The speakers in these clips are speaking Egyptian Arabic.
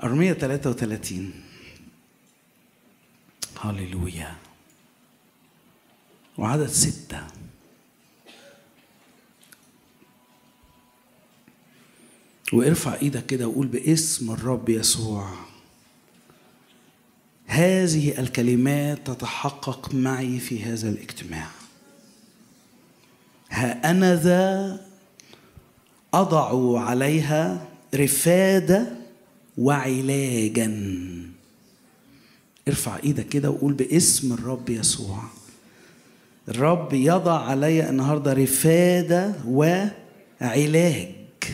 أرمية 33 هللويا وعدد ستة وارفع ايدك كده وقول باسم الرب يسوع هذه الكلمات تتحقق معي في هذا الاجتماع ها أنا ذا أضع عليها رفادة وعلاجا ارفع ايدك كده وقول باسم الرب يسوع الرب يضع علي النهارده رفاده وعلاج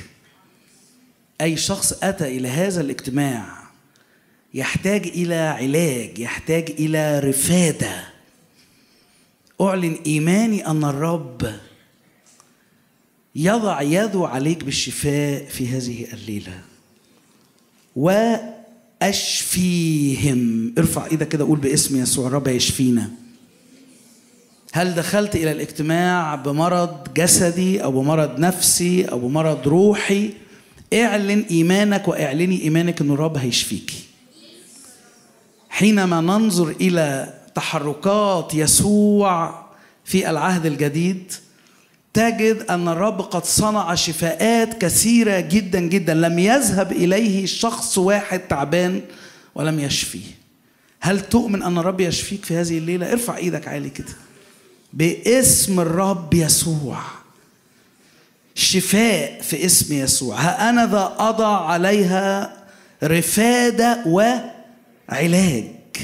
اي شخص اتى الى هذا الاجتماع يحتاج الى علاج يحتاج الى رفاده اعلن ايماني ان الرب يضع يده عليك بالشفاء في هذه الليله واشفيهم ارفع ايدك كده قول باسم يسوع الرب يشفينا هل دخلت الى الاجتماع بمرض جسدي او بمرض نفسي او بمرض روحي اعلن ايمانك واعلني ايمانك ان الرب هيشفيكي حينما ننظر الى تحركات يسوع في العهد الجديد تجد ان الرب قد صنع شفاءات كثيره جدا جدا لم يذهب اليه شخص واحد تعبان ولم يشفيه هل تؤمن ان الرب يشفيك في هذه الليله ارفع ايدك عالي كده باسم الرب يسوع شفاء في اسم يسوع ها انا ذا اضع عليها رفاده وعلاج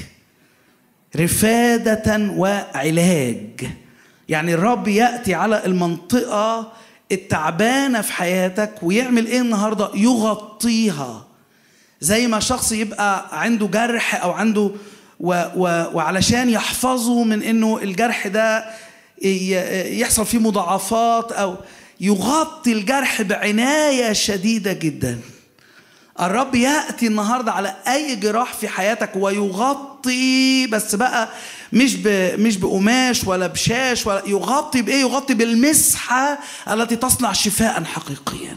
رفاده وعلاج يعني الرب ياتي على المنطقه التعبانه في حياتك ويعمل ايه النهارده يغطيها زي ما شخص يبقى عنده جرح او عنده و و وعلشان يحفظه من انه الجرح ده يحصل فيه مضاعفات او يغطي الجرح بعنايه شديده جدا الرب ياتي النهارده على اي جراح في حياتك ويغطي بس بقى مش ب مش بقماش ولا بشاش ولا يغطي بايه يغطي بالمسحه التي تصنع شفاء حقيقيا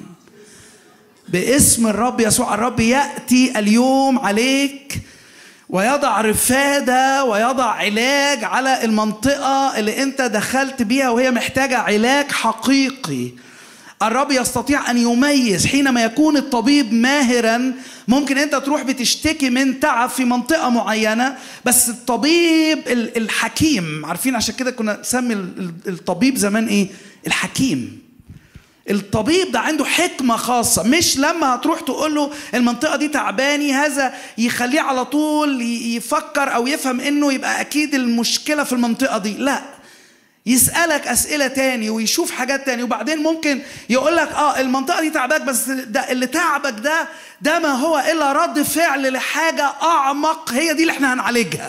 باسم الرب يسوع الرب ياتي اليوم عليك ويضع رفاده ويضع علاج على المنطقه اللي انت دخلت بيها وهي محتاجه علاج حقيقي الرب يستطيع ان يميز حينما يكون الطبيب ماهرا ممكن انت تروح بتشتكي من تعب في منطقه معينه بس الطبيب الحكيم عارفين عشان كده كنا نسمي الطبيب زمان ايه الحكيم الطبيب ده عنده حكمة خاصة مش لما هتروح تقول له المنطقة دي تعباني هذا يخليه على طول يفكر أو يفهم إنه يبقى أكيد المشكلة في المنطقة دي لا يسألك أسئلة تاني ويشوف حاجات تاني وبعدين ممكن يقول لك اه المنطقة دي تعباك بس ده اللي تعبك ده ده ما هو إلا رد فعل لحاجة أعمق هي دي اللي احنا هنعالجها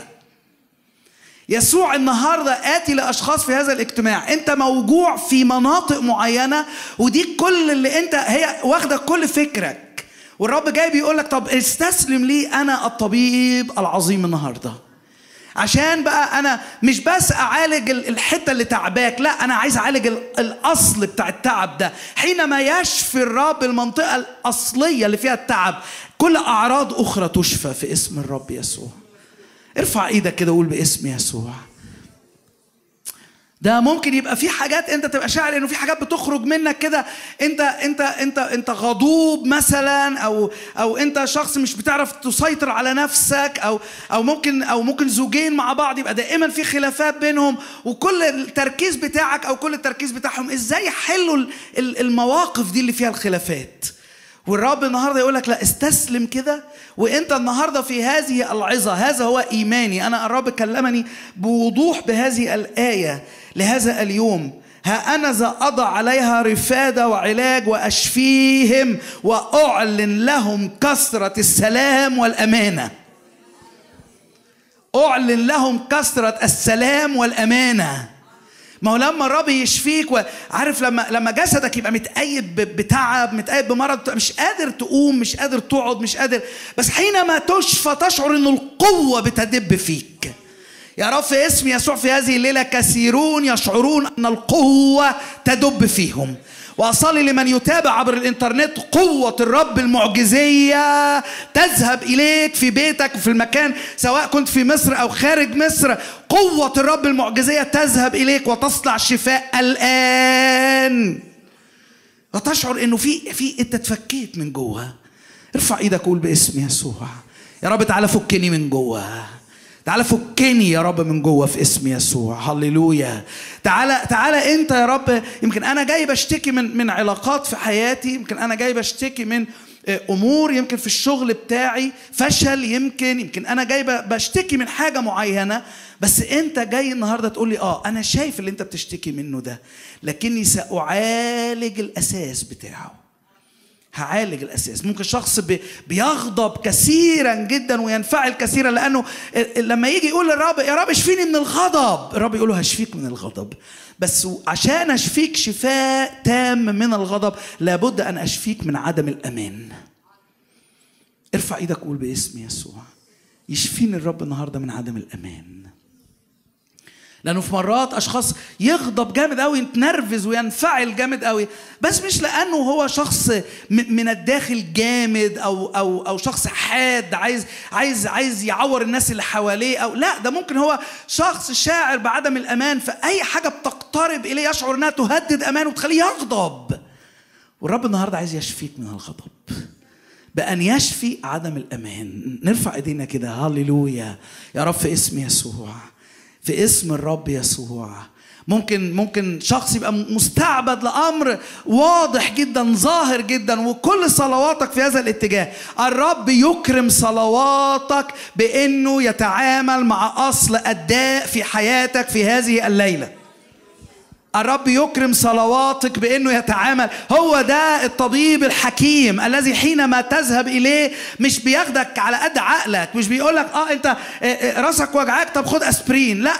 يسوع النهارده آتي لأشخاص في هذا الاجتماع أنت موجوع في مناطق معينة ودي كل اللي أنت هي واخدة كل فكرك والرب جاي بيقول لك طب استسلم لي أنا الطبيب العظيم النهارده عشان بقى انا مش بس اعالج الحته اللي تعباك لا انا عايز اعالج الاصل بتاع التعب ده حينما يشفي الرب المنطقه الاصليه اللي فيها التعب كل اعراض اخرى تشفى في اسم الرب يسوع ارفع ايدك كده وقول باسم يسوع ده ممكن يبقى في حاجات انت تبقى شاعر انه في حاجات بتخرج منك كده انت انت انت انت غضوب مثلا او او انت شخص مش بتعرف تسيطر على نفسك او او ممكن او ممكن زوجين مع بعض يبقى دائما في خلافات بينهم وكل التركيز بتاعك او كل التركيز بتاعهم ازاي يحلوا المواقف دي اللي فيها الخلافات والرب النهارده يقول لك لا استسلم كده وانت النهارده في هذه العظه هذا هو ايماني انا الرب كلمني بوضوح بهذه الايه لهذا اليوم ها انا ذا اضع عليها رفاده وعلاج واشفيهم واعلن لهم كثره السلام والامانه اعلن لهم كثره السلام والامانه ما هو لما الرب يشفيك وعارف لما لما جسدك يبقى متأيد بتعب متأيد بمرض مش قادر تقوم مش قادر تقعد مش قادر بس حينما تشفى تشعر ان القوة بتدب فيك يا رب في اسم يسوع في هذه الليلة كثيرون يشعرون ان القوة تدب فيهم واصلي لمن يتابع عبر الانترنت قوه الرب المعجزيه تذهب اليك في بيتك وفي المكان سواء كنت في مصر او خارج مصر قوه الرب المعجزيه تذهب اليك وتصنع شفاء الان وتشعر انه في في انت اتفكيت من جوه ارفع ايدك قول باسم يسوع يا رب تعالى فكني من جوه تعالى فكني يا رب من جوه في اسم يسوع هللويا تعالى تعالى انت يا رب يمكن انا جاي بشتكي من من علاقات في حياتي يمكن انا جاي بشتكي من امور يمكن في الشغل بتاعي فشل يمكن يمكن انا جاي بشتكي من حاجه معينه بس انت جاي النهارده تقول لي اه انا شايف اللي انت بتشتكي منه ده لكني ساعالج الاساس بتاعه هعالج الاساس ممكن شخص بيغضب كثيرا جدا وينفعل كثيرا لانه لما يجي يقول للرب يا رب اشفيني من الغضب الرب يقول له هشفيك من الغضب بس عشان اشفيك شفاء تام من الغضب لابد ان اشفيك من عدم الامان ارفع ايدك قول باسم يسوع يشفيني الرب النهارده من عدم الامان لانه في مرات اشخاص يغضب جامد قوي يتنرفز وينفعل جامد قوي بس مش لانه هو شخص من الداخل جامد او او او شخص حاد عايز عايز عايز يعور الناس اللي حواليه او لا ده ممكن هو شخص شاعر بعدم الامان فاي حاجه بتقترب اليه يشعر انها تهدد امانه وتخليه يغضب والرب النهارده عايز يشفيك من الغضب بأن يشفي عدم الأمان نرفع إيدينا كده هللويا يا رب في اسم يسوع في اسم الرب يسوع ممكن ممكن شخص يبقى مستعبد لامر واضح جدا ظاهر جدا وكل صلواتك في هذا الاتجاه الرب يكرم صلواتك بانه يتعامل مع اصل الداء في حياتك في هذه الليله الرب يكرم صلواتك بانه يتعامل هو ده الطبيب الحكيم الذي حينما تذهب اليه مش بياخدك على قد عقلك مش بيقول لك اه انت آه، آه، راسك وجعك طب خد اسبرين لا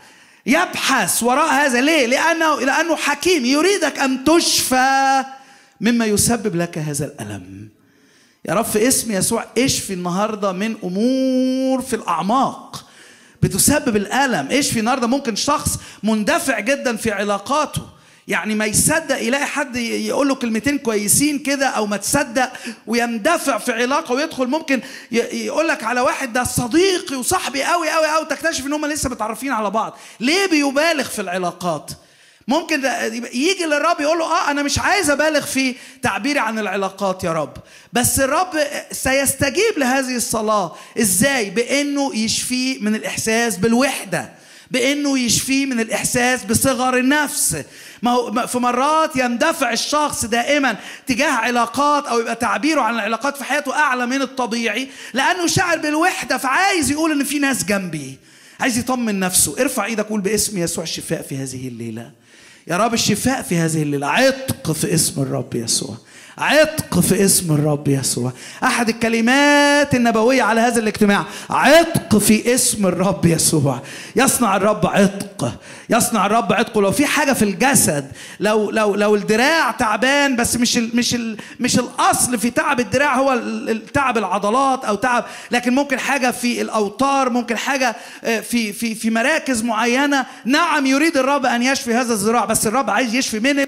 يبحث وراء هذا ليه لانه لانه حكيم يريدك ان تشفى مما يسبب لك هذا الالم يا رب في اسم يسوع اشفي النهارده من امور في الاعماق بتسبب الالم ايش في النهارده ممكن شخص مندفع جدا في علاقاته يعني ما يصدق يلاقي حد يقول له كلمتين كويسين كده او ما تصدق ويندفع في علاقه ويدخل ممكن يقول لك على واحد ده صديقي وصاحبي قوي قوي قوي تكتشف ان هم لسه متعرفين على بعض ليه بيبالغ في العلاقات ممكن يجي للرب يقول له اه انا مش عايز ابالغ في تعبيري عن العلاقات يا رب بس الرب سيستجيب لهذه الصلاه ازاي بانه يشفيه من الاحساس بالوحده بانه يشفيه من الاحساس بصغر النفس ما هو في مرات يندفع الشخص دائما تجاه علاقات او يبقى تعبيره عن العلاقات في حياته اعلى من الطبيعي لانه شعر بالوحده فعايز يقول ان في ناس جنبي عايز يطمن نفسه ارفع ايدك قول باسم يسوع الشفاء في هذه الليله يا رب الشفاء في هذه الليلة عتق في اسم الرب يسوع عتق في اسم الرب يسوع احد الكلمات النبويه على هذا الاجتماع عتق في اسم الرب يسوع يصنع الرب عتق يصنع الرب عتق لو في حاجه في الجسد لو لو لو الدراع تعبان بس مش ال مش ال مش الاصل في تعب الدراع هو تعب العضلات او تعب لكن ممكن حاجه في الاوتار ممكن حاجه آه، في في في مراكز معينه نعم يريد الرب ان يشفي هذا الذراع بس الرب عايز يشفي من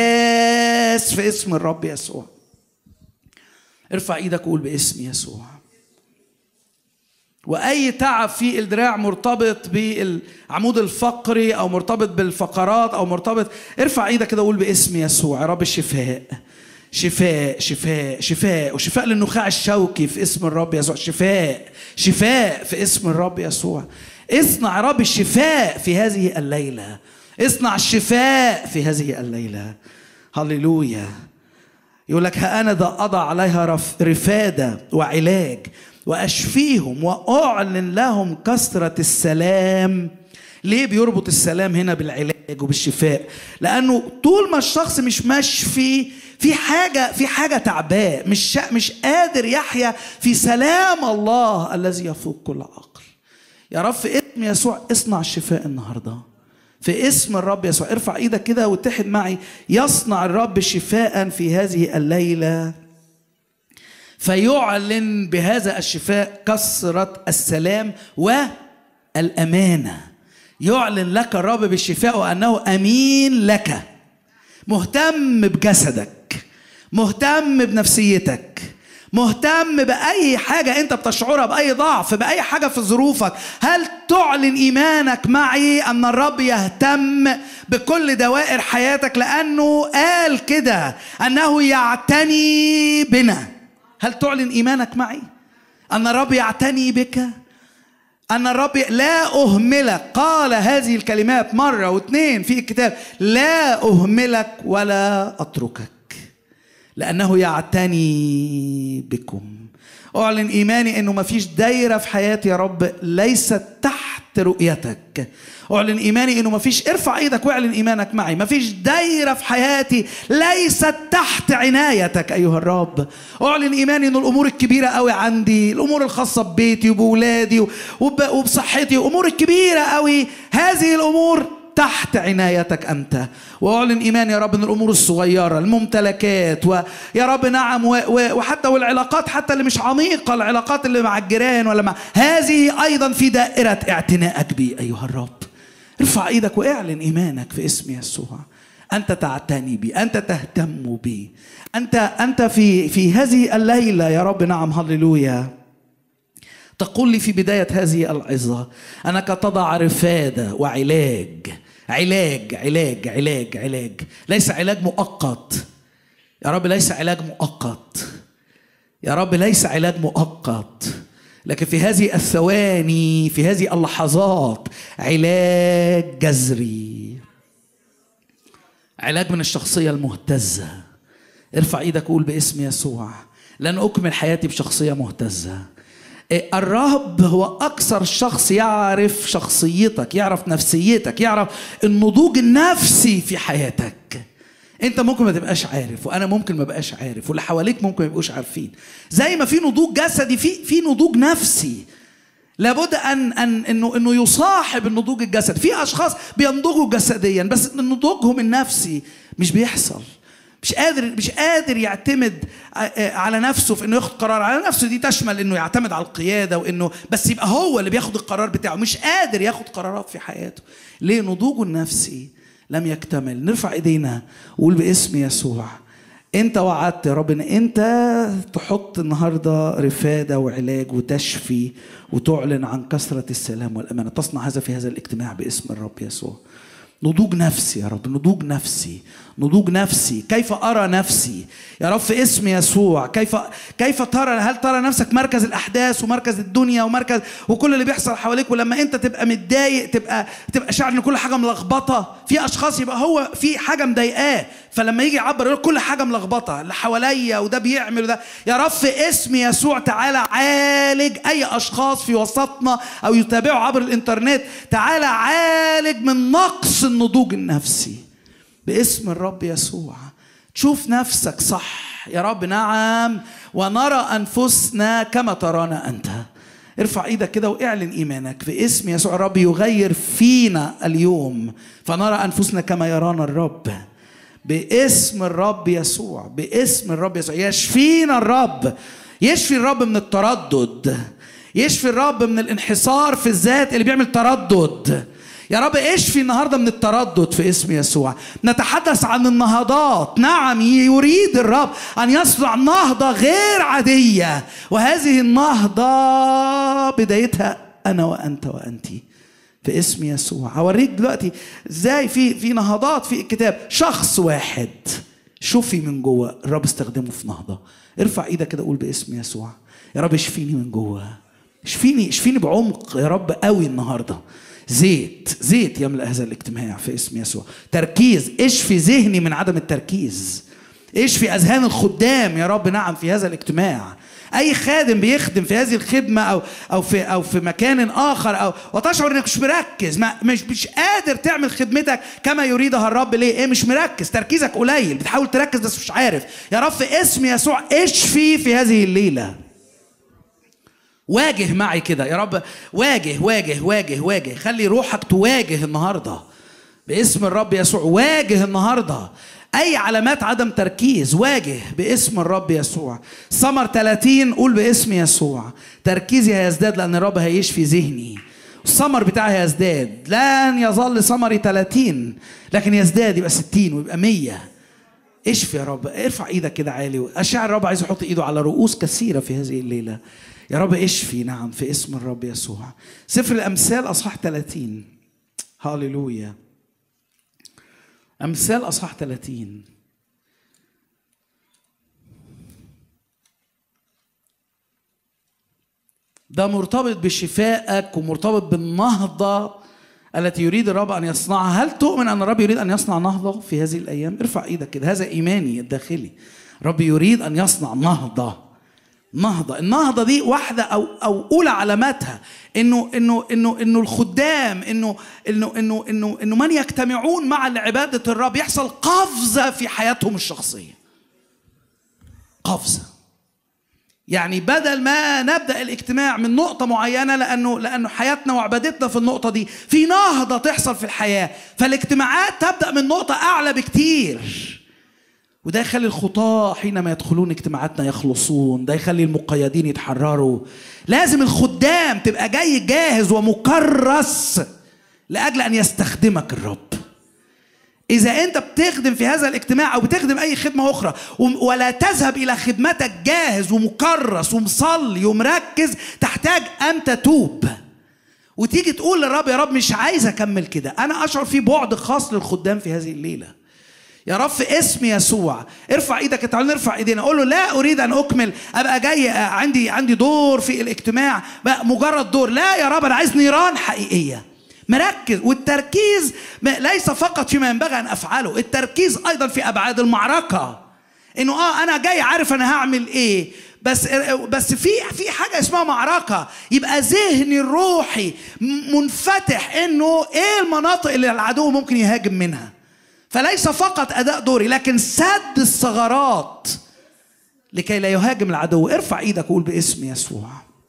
الاساس في اسم الرب يسوع ارفع ايدك وقول باسم يسوع واي تعب في الدراع مرتبط بالعمود الفقري او مرتبط بالفقرات او مرتبط ارفع ايدك كده وقول باسم يسوع يا رب الشفاء شفاء شفاء شفاء وشفاء للنخاع الشوكي في اسم الرب يسوع شفاء شفاء في اسم الرب يسوع اصنع يا رب الشفاء في هذه الليله اصنع الشفاء في هذه الليله هللويا يقول لك ها أنا ذا أضع عليها رفادة وعلاج وأشفيهم وأعلن لهم كثرة السلام ليه بيربط السلام هنا بالعلاج وبالشفاء لأنه طول ما الشخص مش مشفي في حاجة في حاجة تعباه مش مش قادر يحيا في سلام الله الذي يفوق كل عقل يا رب في اسم يسوع اصنع الشفاء النهارده في اسم الرب يسوع ارفع ايدك كده واتحد معي يصنع الرب شفاء في هذه الليله فيعلن بهذا الشفاء كثرة السلام والأمانة يعلن لك الرب بالشفاء وأنه أمين لك مهتم بجسدك مهتم بنفسيتك مهتم بأي حاجة أنت بتشعرها بأي ضعف بأي حاجة في ظروفك هل تعلن إيمانك معي أن الرب يهتم بكل دوائر حياتك لأنه قال كده أنه يعتني بنا هل تعلن إيمانك معي أن الرب يعتني بك أن الرب لا أهملك قال هذه الكلمات مرة واثنين في الكتاب لا أهملك ولا أتركك لأنه يعتني بكم أعلن إيماني أنه ما فيش دايرة في حياتي يا رب ليست تحت رؤيتك أعلن إيماني أنه ما فيش ارفع إيدك واعلن إيمانك معي ما فيش دايرة في حياتي ليست تحت عنايتك أيها الرب أعلن إيماني أنه الأمور الكبيرة قوي عندي الأمور الخاصة ببيتي وبولادي وبصحتي الأمور الكبيرة قوي هذه الأمور تحت عنايتك انت واعلن ايمان يا رب ان الامور الصغيره الممتلكات ويا رب نعم و... و... وحتى والعلاقات حتى اللي مش عميقه العلاقات اللي مع الجيران ولا مع هذه ايضا في دائره اعتنائك بي ايها الرب ارفع ايدك واعلن ايمانك في اسم يسوع انت تعتني بي انت تهتم بي انت انت في في هذه الليله يا رب نعم هللويا تقول لي في بداية هذه العظة أنك تضع رفادة وعلاج علاج علاج علاج علاج ليس علاج مؤقت يا رب ليس علاج مؤقت يا رب ليس علاج مؤقت لكن في هذه الثواني في هذه اللحظات علاج جذري علاج من الشخصية المهتزة ارفع ايدك وقول باسم يسوع لن أكمل حياتي بشخصية مهتزة الرب هو أكثر شخص يعرف شخصيتك يعرف نفسيتك يعرف النضوج النفسي في حياتك انت ممكن ما تبقاش عارف وانا ممكن ما بقاش عارف واللي حواليك ممكن ما يبقوش عارفين زي ما في نضوج جسدي في في نضوج نفسي لابد ان ان انه انه يصاحب النضوج الجسدي في اشخاص بينضجوا جسديا بس نضوجهم النفسي مش بيحصل مش قادر مش قادر يعتمد على نفسه في انه ياخد قرار على نفسه دي تشمل انه يعتمد على القياده وانه بس يبقى هو اللي بياخد القرار بتاعه مش قادر ياخد قرارات في حياته ليه نضوجه النفسي لم يكتمل نرفع ايدينا وقول باسم يسوع انت وعدت يا رب ان انت تحط النهارده رفاده وعلاج وتشفي وتعلن عن كثره السلام والامانه تصنع هذا في هذا الاجتماع باسم الرب يسوع نضوج نفسي يا رب نضوج نفسي نضوج نفسي كيف ارى نفسي يا رب في اسم يسوع كيف كيف ترى هل ترى نفسك مركز الاحداث ومركز الدنيا ومركز وكل اللي بيحصل حواليك ولما انت تبقى متضايق تبقى تبقى شاعر ان كل حاجه ملخبطه في اشخاص يبقى هو في حاجه مضايقاه فلما يجي يعبر يقول كل حاجه ملخبطه اللي حواليا وده بيعمل وده يا رب في اسم يسوع تعالى عالج اي اشخاص في وسطنا او يتابعوا عبر الانترنت تعالى عالج من نقص النضوج النفسي باسم الرب يسوع تشوف نفسك صح يا رب نعم ونرى انفسنا كما ترانا انت ارفع ايدك كده واعلن ايمانك باسم يسوع الرب يغير فينا اليوم فنرى انفسنا كما يرانا الرب باسم الرب يسوع باسم الرب يسوع يشفينا الرب يشفي الرب من التردد يشفي الرب من الانحصار في الذات اللي بيعمل تردد يا رب اشفي النهارده من التردد في اسم يسوع نتحدث عن النهضات نعم يريد الرب ان يصنع نهضه غير عاديه وهذه النهضه بدايتها انا وانت وانت في اسم يسوع هوريك دلوقتي ازاي في في نهضات في الكتاب شخص واحد شوفي من جوه الرب استخدمه في نهضه ارفع ايدك كده قول باسم يسوع يا رب اشفيني من جوه اشفيني اشفيني بعمق يا رب قوي النهارده زيت زيت يملأ هذا الاجتماع في اسم يسوع تركيز اشفي ذهني من عدم التركيز اشفي اذهان الخدام يا رب نعم في هذا الاجتماع اي خادم بيخدم في هذه الخدمه او او في او في مكان اخر او وتشعر انك مش مركز ما مش مش قادر تعمل خدمتك كما يريدها الرب ليه ايه مش مركز تركيزك قليل بتحاول تركز بس مش عارف يا رب في اسم يسوع اشفي في هذه الليله واجه معي كده يا رب واجه واجه واجه واجه خلي روحك تواجه النهارده باسم الرب يسوع واجه النهارده اي علامات عدم تركيز واجه باسم الرب يسوع ثمر 30 قول باسم يسوع تركيزي هيزداد لان الرب هيشفي ذهني الثمر بتاعي هيزداد لن يظل ثمري 30 لكن يزداد يبقى 60 ويبقى 100 اشفي يا رب ارفع ايدك كده عالي اشعر الرب عايز يحط ايده على رؤوس كثيره في هذه الليله يا رب اشفي نعم في اسم الرب يسوع سفر الامثال اصحاح 30 هاليلويا امثال اصحاح 30 ده مرتبط بشفائك ومرتبط بالنهضة التي يريد الرب أن يصنعها هل تؤمن أن الرب يريد أن يصنع نهضة في هذه الأيام ارفع إيدك كده هذا إيماني الداخلي رب يريد أن يصنع نهضة نهضة النهضة دي واحدة أو أو أولى علاماتها إنه إنه إنه إنه الخدام إنه إنه إنه إنه إنه من يجتمعون مع عبادة الرب يحصل قفزة في حياتهم الشخصية قفزة يعني بدل ما نبدا الاجتماع من نقطه معينه لانه لانه حياتنا وعبادتنا في النقطه دي في نهضه تحصل في الحياه فالاجتماعات تبدا من نقطه اعلى بكتير وده يخلي الخطاة حينما يدخلون اجتماعاتنا يخلصون ده يخلي المقيدين يتحرروا لازم الخدام تبقى جاي جاهز ومكرس لأجل أن يستخدمك الرب إذا أنت بتخدم في هذا الاجتماع أو بتخدم أي خدمة أخرى ولا تذهب إلى خدمتك جاهز ومكرس ومصلي ومركز تحتاج أن تتوب وتيجي تقول للرب يا رب مش عايز أكمل كده أنا أشعر في بعد خاص للخدام في هذه الليلة يا رب في اسم يسوع ارفع ايدك تعال نرفع ايدينا اقول له لا اريد ان اكمل ابقى جاي عندي عندي دور في الاجتماع بقى مجرد دور لا يا رب انا عايز نيران حقيقيه مركز والتركيز ليس فقط فيما ينبغي ان افعله التركيز ايضا في ابعاد المعركه انه اه انا جاي عارف انا هعمل ايه بس بس في في حاجه اسمها معركه يبقى ذهني الروحي منفتح انه ايه المناطق اللي العدو ممكن يهاجم منها فليس فقط اداء دوري لكن سد الثغرات لكي لا يهاجم العدو ارفع ايدك وقول باسم يسوع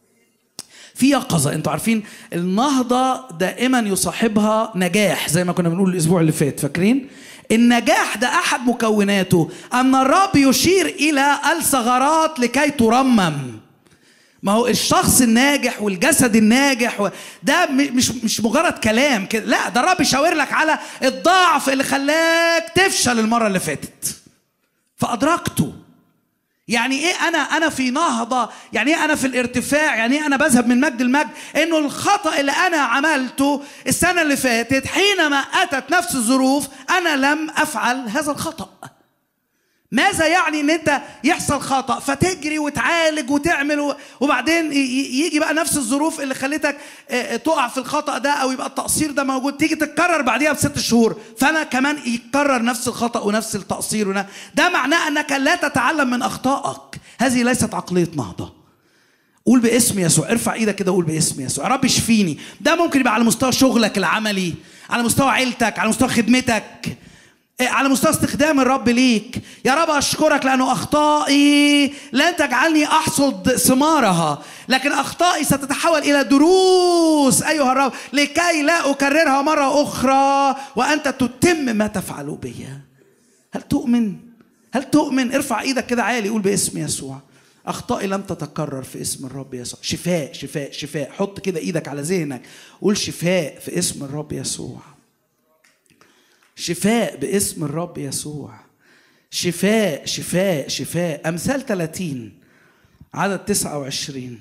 في يقظه انتوا عارفين النهضه دائما يصاحبها نجاح زي ما كنا بنقول الاسبوع اللي فات فاكرين النجاح ده احد مكوناته ان الرب يشير الى الثغرات لكي ترمم ما هو الشخص الناجح والجسد الناجح ده مش مش مجرد كلام كده لا ده الرب يشاور لك على الضعف اللي خلاك تفشل المره اللي فاتت فادركته يعني ايه انا انا في نهضه يعني ايه انا في الارتفاع يعني ايه انا بذهب من مجد المجد انه الخطا اللي انا عملته السنه اللي فاتت حينما اتت نفس الظروف انا لم افعل هذا الخطا ماذا يعني ان انت يحصل خطا فتجري وتعالج وتعمل وبعدين يجي بقى نفس الظروف اللي خلتك تقع في الخطا ده او يبقى التقصير ده موجود تيجي تتكرر بعديها بست شهور فانا كمان يتكرر نفس الخطا ونفس التقصير ده معناه انك لا تتعلم من اخطائك هذه ليست عقليه نهضه قول باسم يسوع ارفع ايدك كده قول باسم يسوع يا رب اشفيني ده ممكن يبقى على مستوى شغلك العملي على مستوى عيلتك على مستوى خدمتك على مستوى استخدام الرب ليك يا رب أشكرك لأنه أخطائي لن تجعلني أحصد ثمارها لكن أخطائي ستتحول إلى دروس أيها الرب لكي لا أكررها مرة أخرى وأنت تتم ما تفعل بي هل تؤمن؟ هل تؤمن؟ ارفع ايدك كده عالي قول باسم يسوع أخطائي لم تتكرر في اسم الرب يسوع شفاء شفاء شفاء حط كده ايدك على ذهنك قول شفاء في اسم الرب يسوع شفاء باسم الرب يسوع شفاء شفاء شفاء أمثال 30 عدد 29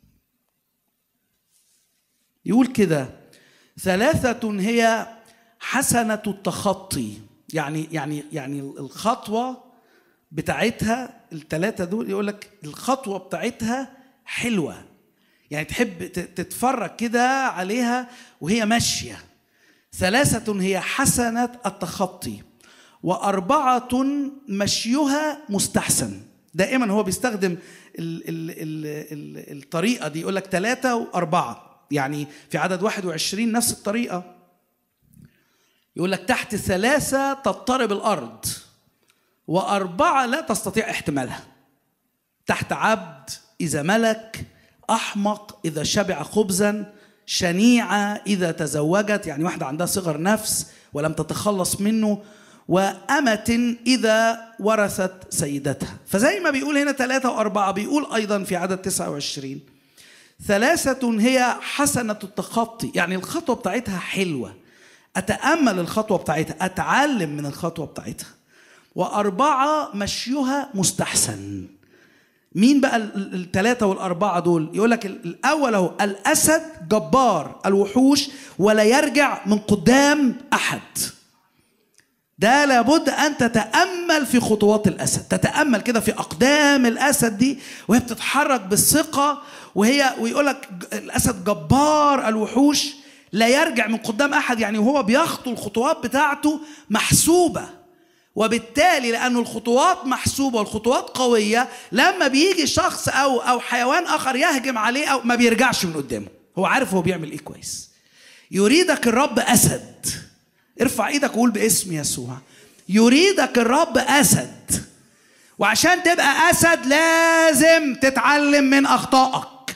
يقول كده ثلاثة هي حسنة التخطي يعني يعني يعني الخطوة بتاعتها الثلاثة دول يقول لك الخطوة بتاعتها حلوة يعني تحب تتفرج كده عليها وهي ماشيه ثلاثة هي حسنة التخطي وأربعة مشيها مستحسن دائما هو بيستخدم ال ال ال ال الطريقة دي يقول لك ثلاثة وأربعة يعني في عدد 21 نفس الطريقة يقول لك تحت ثلاثة تضطرب الأرض وأربعة لا تستطيع احتمالها تحت عبد إذا ملك أحمق إذا شبع خبزا شنيعة إذا تزوجت يعني واحدة عندها صغر نفس ولم تتخلص منه وأمة إذا ورثت سيدتها فزي ما بيقول هنا ثلاثة وأربعة بيقول أيضا في عدد 29 ثلاثة هي حسنة التخطي يعني الخطوة بتاعتها حلوة أتأمل الخطوة بتاعتها أتعلم من الخطوة بتاعتها وأربعة مشيها مستحسن مين بقى الثلاثة والأربعة دول؟ يقول لك الأول أهو الأسد جبار الوحوش ولا يرجع من قدام أحد. ده لابد أن تتأمل في خطوات الأسد، تتأمل كده في أقدام الأسد دي وهي بتتحرك بالثقة وهي ويقول لك الأسد جبار الوحوش لا يرجع من قدام أحد يعني وهو بيخطو الخطوات بتاعته محسوبة. وبالتالي لأن الخطوات محسوبة والخطوات قوية لما بيجي شخص أو أو حيوان آخر يهجم عليه أو ما بيرجعش من قدامه هو عارف هو بيعمل إيه كويس يريدك الرب أسد ارفع إيدك وقول باسم يسوع يريدك الرب أسد وعشان تبقى أسد لازم تتعلم من أخطائك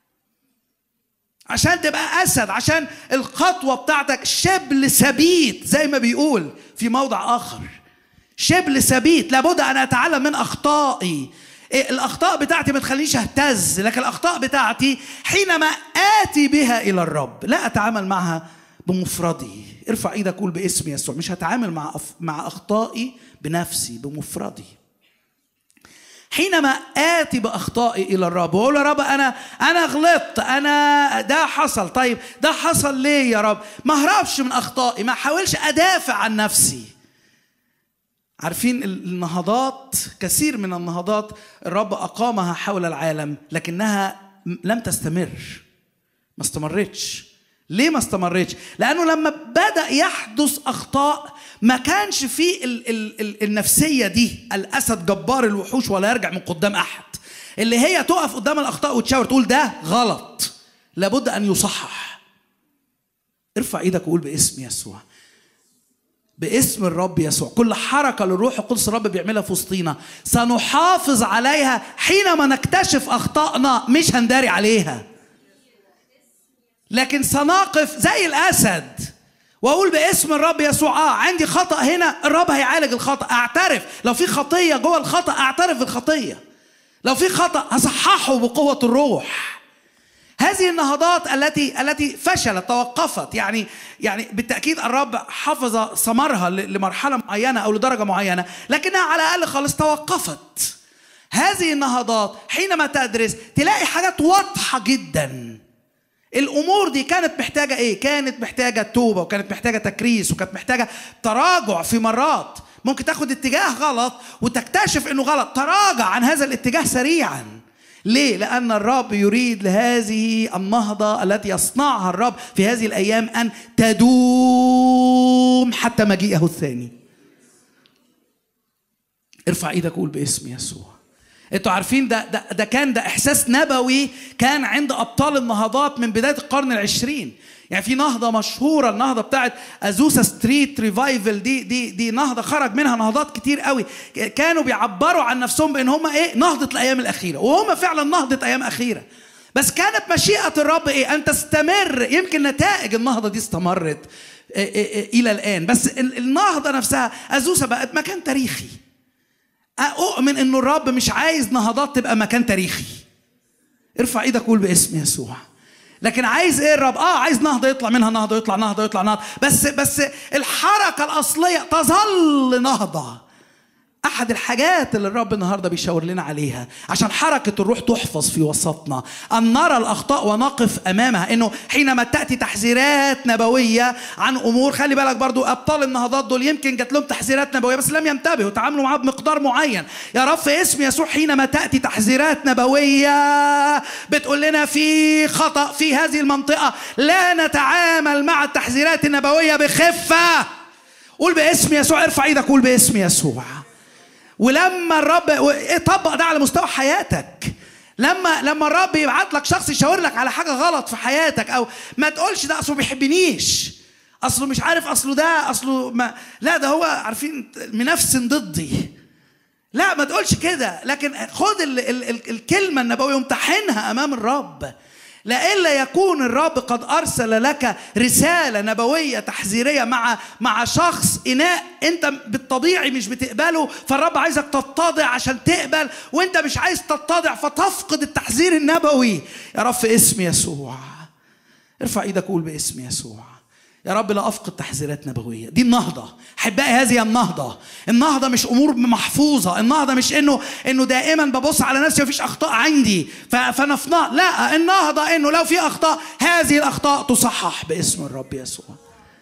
عشان تبقى أسد عشان الخطوة بتاعتك شبل ثبيت زي ما بيقول في موضع آخر شبل ثبيت لابد ان اتعلم من اخطائي إيه الاخطاء بتاعتي ما تخلينيش اهتز لكن الاخطاء بتاعتي حينما اتي بها الى الرب لا اتعامل معها بمفردي ارفع ايدك قول باسم يسوع مش هتعامل مع أف... مع اخطائي بنفسي بمفردي حينما اتي باخطائي الى الرب واقول يا رب انا انا غلطت انا ده حصل طيب ده حصل ليه يا رب ما اهربش من اخطائي ما احاولش ادافع عن نفسي عارفين النهضات كثير من النهضات الرب أقامها حول العالم لكنها لم تستمر ما استمرتش ليه ما استمرتش لأنه لما بدأ يحدث أخطاء ما كانش في ال ال ال النفسية دي الأسد جبار الوحوش ولا يرجع من قدام أحد اللي هي تقف قدام الأخطاء وتشاور تقول ده غلط لابد أن يصحح ارفع ايدك وقول باسم يسوع باسم الرب يسوع كل حركة للروح القدس الرب بيعملها في وسطينا سنحافظ عليها حينما نكتشف أخطائنا مش هنداري عليها لكن سنقف زي الأسد واقول باسم الرب يسوع اه عندي خطا هنا الرب هيعالج الخطا اعترف لو في خطيه جوه الخطا اعترف بالخطيه لو في خطا هصححه بقوه الروح هذه النهضات التي التي فشلت توقفت يعني يعني بالتاكيد الرب حفظ ثمرها لمرحله معينه او لدرجه معينه لكنها على الاقل خالص توقفت هذه النهضات حينما تدرس تلاقي حاجات واضحه جدا الامور دي كانت محتاجه ايه كانت محتاجه توبه وكانت محتاجه تكريس وكانت محتاجه تراجع في مرات ممكن تاخد اتجاه غلط وتكتشف انه غلط تراجع عن هذا الاتجاه سريعا ليه؟ لأن الرب يريد لهذه النهضة التي يصنعها الرب في هذه الأيام أن تدوم حتى مجيئه الثاني. ارفع ايدك وقول باسم يسوع. انتوا عارفين ده, ده ده كان ده احساس نبوي كان عند ابطال النهضات من بدايه القرن العشرين يعني في نهضه مشهوره النهضه بتاعت ازوسا ستريت ريفايفل دي دي دي نهضه خرج منها نهضات كتير قوي كانوا بيعبروا عن نفسهم بان هم ايه نهضه الايام الاخيره وهم فعلا نهضه ايام اخيره بس كانت مشيئه الرب ايه ان تستمر يمكن نتائج النهضه دي استمرت إيه إيه إيه الى الان بس النهضه نفسها ازوسا بقت مكان تاريخي اؤمن انه الرب مش عايز نهضات تبقى مكان تاريخي ارفع ايدك قول باسم يسوع لكن عايز ايه الرب اه عايز نهضه يطلع منها نهضه يطلع نهضه يطلع نهضه بس بس الحركه الاصليه تظل نهضه احد الحاجات اللي الرب النهارده بيشاور لنا عليها عشان حركه الروح تحفظ في وسطنا ان نرى الاخطاء ونقف امامها انه حينما تاتي تحذيرات نبويه عن امور خلي بالك برضو ابطال النهضات دول يمكن جات لهم تحذيرات نبويه بس لم ينتبهوا تعاملوا معاها بمقدار معين يا رب في اسم يسوع حينما تاتي تحذيرات نبويه بتقول لنا في خطا في هذه المنطقه لا نتعامل مع التحذيرات النبويه بخفه قول باسم يسوع ارفع ايدك قول باسم يسوع ولما الرب طبق ده على مستوى حياتك لما لما الرب يبعت لك شخص يشاور لك على حاجه غلط في حياتك او ما تقولش ده اصله بيحبنيش اصله مش عارف اصله ده اصله ما لا ده هو عارفين منفسن ضدي لا ما تقولش كده لكن خد ال ال ال الكلمه النبويه وامتحنها امام الرب لئلا يكون الرب قد ارسل لك رساله نبويه تحذيريه مع مع شخص اناء انت بالطبيعي مش بتقبله فالرب عايزك تتضع عشان تقبل وانت مش عايز تتضع فتفقد التحذير النبوي يا رب في اسم يسوع ارفع ايدك قول باسم يسوع يا رب لا افقد تحذيرات نبويه دي النهضه احبائي هذه النهضه النهضه مش امور محفوظه النهضه مش انه انه دائما ببص على نفسي مفيش اخطاء عندي فانا في لا النهضه انه لو في اخطاء هذه الاخطاء تصحح باسم الرب يسوع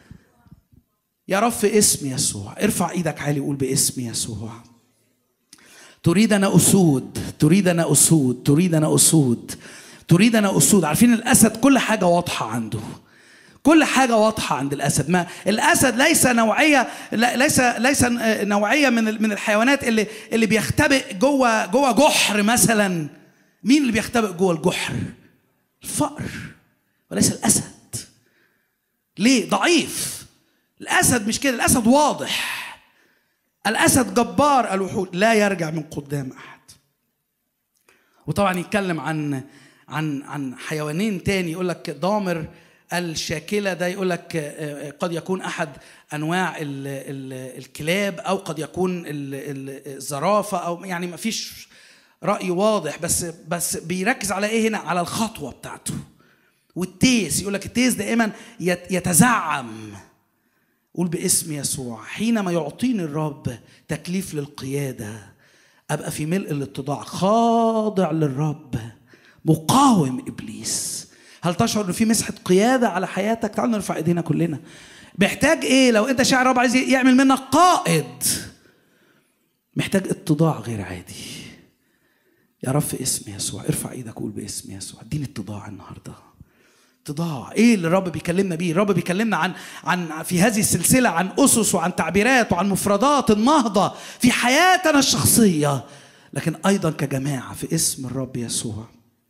يا رب في اسم يسوع ارفع ايدك عالي قول باسم يسوع تريدنا اسود تريدنا اسود تريدنا اسود تريدنا اسود عارفين الاسد كل حاجه واضحه عنده كل حاجه واضحه عند الاسد ما الاسد ليس نوعيه ليس ليس نوعيه من من الحيوانات اللي اللي بيختبئ جوه جوه جحر مثلا مين اللي بيختبئ جوه الجحر الفأر وليس الاسد ليه ضعيف الاسد مش كده الاسد واضح الاسد جبار الوحود لا يرجع من قدام احد وطبعا يتكلم عن عن عن حيوانين تاني يقول لك ضامر الشاكلة ده يقول لك آه، آه، قد يكون أحد أنواع ال ال الكلاب أو قد يكون الزرافة أو يعني ما فيش رأي واضح بس بس بيركز على إيه هنا على الخطوة بتاعته والتيس يقول لك التيس دائما يتزعم قول باسم يسوع حينما يعطيني الرب تكليف للقيادة أبقى في ملء الاتضاع خاضع للرب مقاوم إبليس هل تشعر ان في مسحه قياده على حياتك تعالوا نرفع ايدينا كلنا محتاج ايه لو انت شاعر رب عايز يعمل منك قائد محتاج اتضاع غير عادي يا رب في اسم يسوع ارفع ايدك قول باسم يسوع اديني اتضاع النهارده اتضاع ايه اللي الرب بيكلمنا بيه الرب بيكلمنا عن عن في هذه السلسله عن اسس وعن تعبيرات وعن مفردات النهضه في حياتنا الشخصيه لكن ايضا كجماعه في اسم الرب يسوع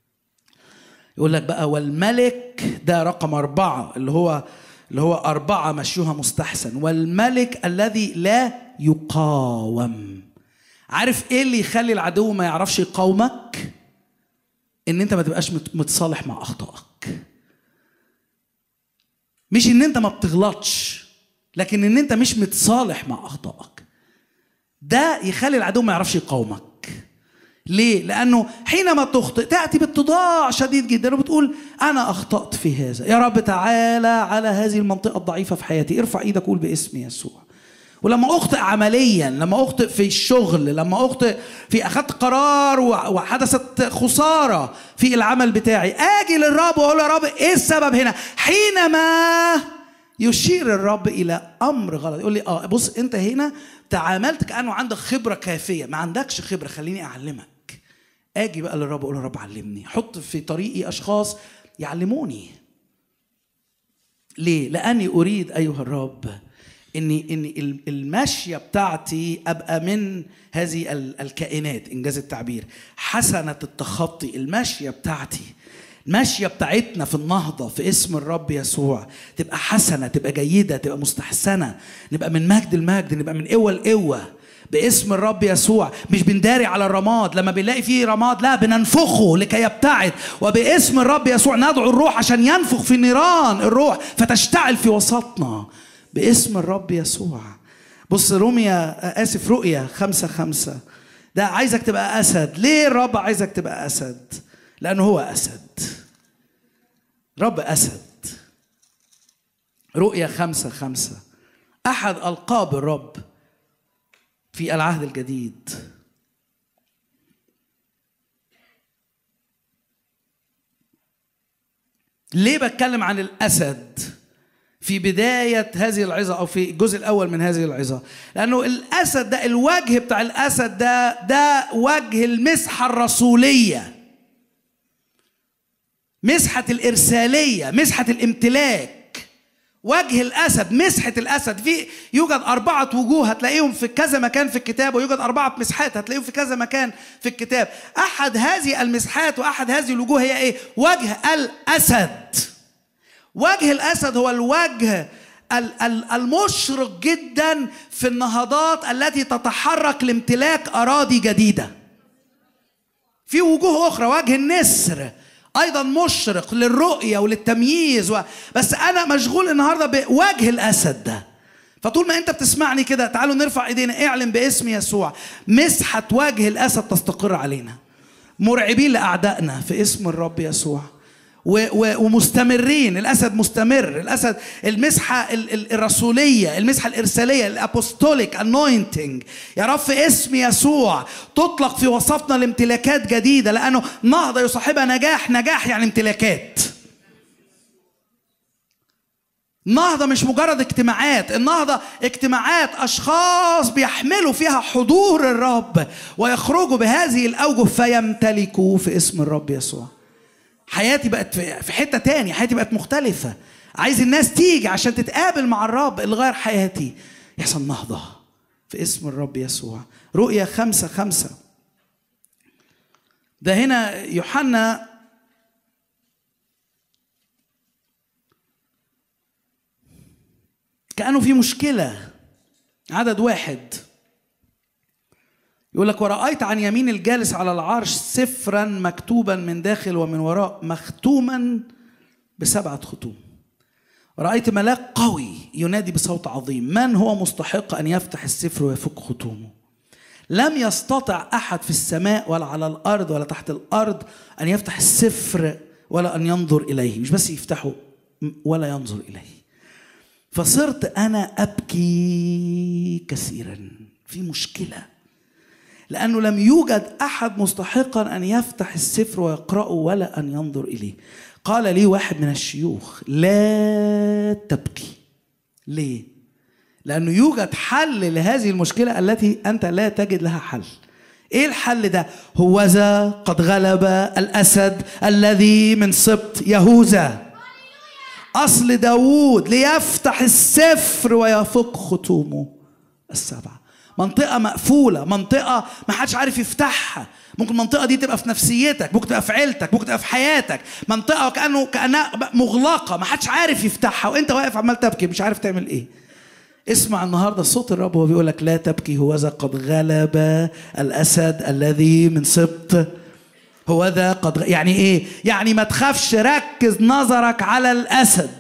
يقول لك بقى والملك ده رقم أربعة اللي هو اللي هو أربعة مشيوها مستحسن والملك الذي لا يقاوم عارف ايه اللي يخلي العدو ما يعرفش يقاومك ان انت ما تبقاش متصالح مع اخطائك مش ان انت ما بتغلطش لكن ان انت مش متصالح مع اخطائك ده يخلي العدو ما يعرفش يقاومك ليه؟ لأنه حينما تخطئ تأتي باتضاع شديد جدا وبتقول أنا أخطأت في هذا يا رب تعالى على هذه المنطقة الضعيفة في حياتي ارفع إيدك قول باسم يسوع ولما أخطئ عمليا لما أخطئ في الشغل لما أخطئ في أخذت قرار وحدثت خسارة في العمل بتاعي آجي للرب وأقول يا رب إيه السبب هنا حينما يشير الرب إلى أمر غلط يقول لي آه بص أنت هنا تعاملت كأنه عندك خبرة كافية ما عندكش خبرة خليني أعلمك اجي بقى للرب اقول يا رب علمني حط في طريقي اشخاص يعلموني ليه لاني اريد ايها الرب اني اني الماشيه بتاعتي ابقى من هذه الكائنات انجاز التعبير حسنه التخطي الماشيه بتاعتي الماشيه بتاعتنا في النهضه في اسم الرب يسوع تبقى حسنه تبقى جيده تبقى مستحسنه نبقى من مجد لمجد نبقى من قوه لقوه باسم الرب يسوع مش بنداري على الرماد لما بنلاقي فيه رماد لا بننفخه لكي يبتعد وباسم الرب يسوع ندعو الروح عشان ينفخ في نيران الروح فتشتعل في وسطنا باسم الرب يسوع بص روميا اسف رؤيا خمسة خمسة ده عايزك تبقى أسد ليه الرب عايزك تبقى أسد لأنه هو أسد رب أسد رؤيا خمسة خمسة أحد ألقاب الرب في العهد الجديد ليه بتكلم عن الاسد في بداية هذه العظة أو في الجزء الأول من هذه العظة لأنه الأسد ده الوجه بتاع الأسد ده ده وجه المسحة الرسولية مسحة الإرسالية مسحة الامتلاك وجه الاسد مسحه الاسد في يوجد اربعه وجوه هتلاقيهم في كذا مكان في الكتاب ويوجد اربعه مسحات هتلاقيهم في كذا مكان في الكتاب احد هذه المسحات واحد هذه الوجوه هي ايه وجه الاسد وجه الاسد هو الوجه المشرق جدا في النهضات التي تتحرك لامتلاك اراضي جديده في وجوه اخرى وجه النسر ايضا مشرق للرؤيه وللتمييز و... بس انا مشغول النهارده بوجه الاسد ده فطول ما انت بتسمعني كده تعالوا نرفع ايدينا اعلن باسم يسوع مسحه وجه الاسد تستقر علينا مرعبين لاعدائنا في اسم الرب يسوع ومستمرين الاسد مستمر الاسد المسحه الرسوليه المسحه الارساليه الابوستوليك انوينتنج يا رب في اسم يسوع تطلق في وسطنا لامتلاكات جديده لانه نهضه يصاحبها نجاح نجاح يعني امتلاكات النهضة مش مجرد اجتماعات النهضة اجتماعات أشخاص بيحملوا فيها حضور الرب ويخرجوا بهذه الأوجه فيمتلكوا في اسم الرب يسوع حياتي بقت في حتة تاني حياتي بقت مختلفة عايز الناس تيجي عشان تتقابل مع الرب اللي غير حياتي يحصل نهضة في اسم الرب يسوع رؤيا خمسة خمسة ده هنا يوحنا كأنه في مشكلة عدد واحد يقول لك ورأيت عن يمين الجالس على العرش سفرا مكتوبا من داخل ومن وراء مختوما بسبعة ختوم رأيت ملاك قوي ينادي بصوت عظيم من هو مستحق أن يفتح السفر ويفك ختومه لم يستطع أحد في السماء ولا على الأرض ولا تحت الأرض أن يفتح السفر ولا أن ينظر إليه مش بس يفتحه ولا ينظر إليه فصرت انا ابكي كثيرا في مشكله لانه لم يوجد احد مستحقا ان يفتح السفر ويقراه ولا ان ينظر اليه قال لي واحد من الشيوخ لا تبكي ليه لانه يوجد حل لهذه المشكله التي انت لا تجد لها حل ايه الحل ده هوذا قد غلب الاسد الذي من سبط يهوذا أصل داوود ليفتح السفر ويفك ختومه السبعة منطقة مقفولة منطقة ما حدش عارف يفتحها ممكن المنطقة دي تبقى في نفسيتك ممكن تبقى في عيلتك ممكن تبقى في حياتك منطقة كأنه كأنها مغلقة ما حدش عارف يفتحها وانت واقف عمال تبكي مش عارف تعمل ايه اسمع النهارده صوت الرب وهو بيقول لك لا تبكي هوذا قد غلب الاسد الذي من سبط هو ذا قد يعني ايه يعني ما تخافش ركز نظرك على الاسد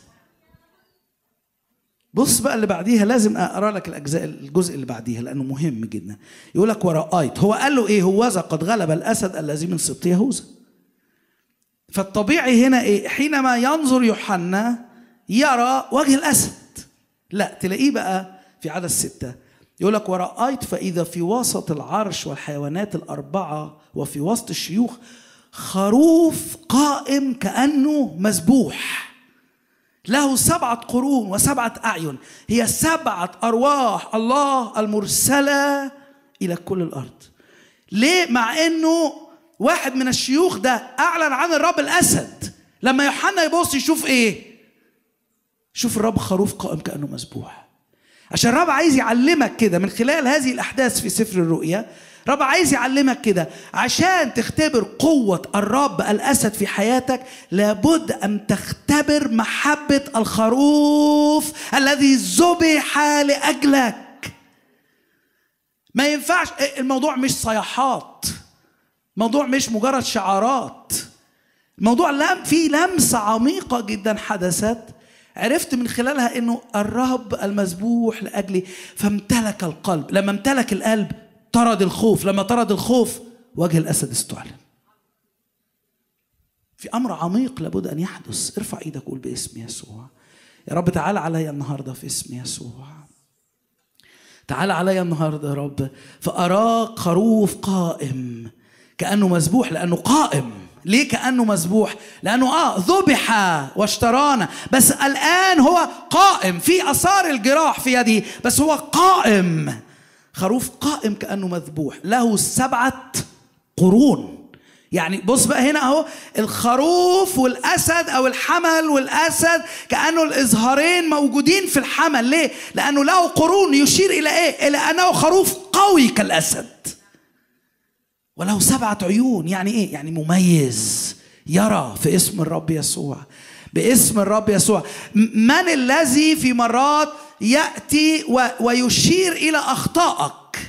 بص بقى اللي بعديها لازم اقرا لك الاجزاء الجزء اللي بعديها لانه مهم جدا يقول لك ورأيت هو قال له ايه هوذا قد غلب الاسد الذي من سبط يهوذا فالطبيعي هنا ايه حينما ينظر يوحنا يرى وجه الاسد لا تلاقيه بقى في عدد ستة يقول لك ورأيت فإذا في وسط العرش والحيوانات الأربعة وفي وسط الشيوخ خروف قائم كأنه مذبوح له سبعة قرون وسبعة أعين هي سبعة أرواح الله المرسلة إلى كل الأرض ليه مع أنه واحد من الشيوخ ده أعلن عن الرب الأسد لما يوحنا يبص يشوف إيه شوف الرب خروف قائم كأنه مذبوح عشان الرب عايز يعلمك كده من خلال هذه الأحداث في سفر الرؤيا رب عايز يعلمك كده عشان تختبر قوة الرب الأسد في حياتك لابد أن تختبر محبة الخروف الذي ذبح لأجلك ما ينفعش الموضوع مش صيحات الموضوع مش مجرد شعارات الموضوع لم في لمسة عميقة جدا حدثت عرفت من خلالها انه الرب المذبوح لاجلي فامتلك القلب لما امتلك القلب طرد الخوف لما طرد الخوف وجه الاسد استعلن في امر عميق لابد ان يحدث ارفع ايدك قول باسم يسوع يا رب تعال عليا النهارده في اسم يسوع تعال عليا النهارده يا رب فاراك خروف قائم كانه مذبوح لانه قائم ليه كانه مذبوح لانه اه ذبح واشترانا بس الان هو قائم في اثار الجراح في يده بس هو قائم خروف قائم كأنه مذبوح له سبعة قرون يعني بص بقى هنا اهو الخروف والاسد او الحمل والاسد كانه الازهارين موجودين في الحمل ليه لانه له قرون يشير الى ايه الى انه خروف قوي كالاسد وله سبعه عيون يعني ايه يعني مميز يرى في اسم الرب يسوع باسم الرب يسوع من الذي في مرات ياتي ويشير الى اخطائك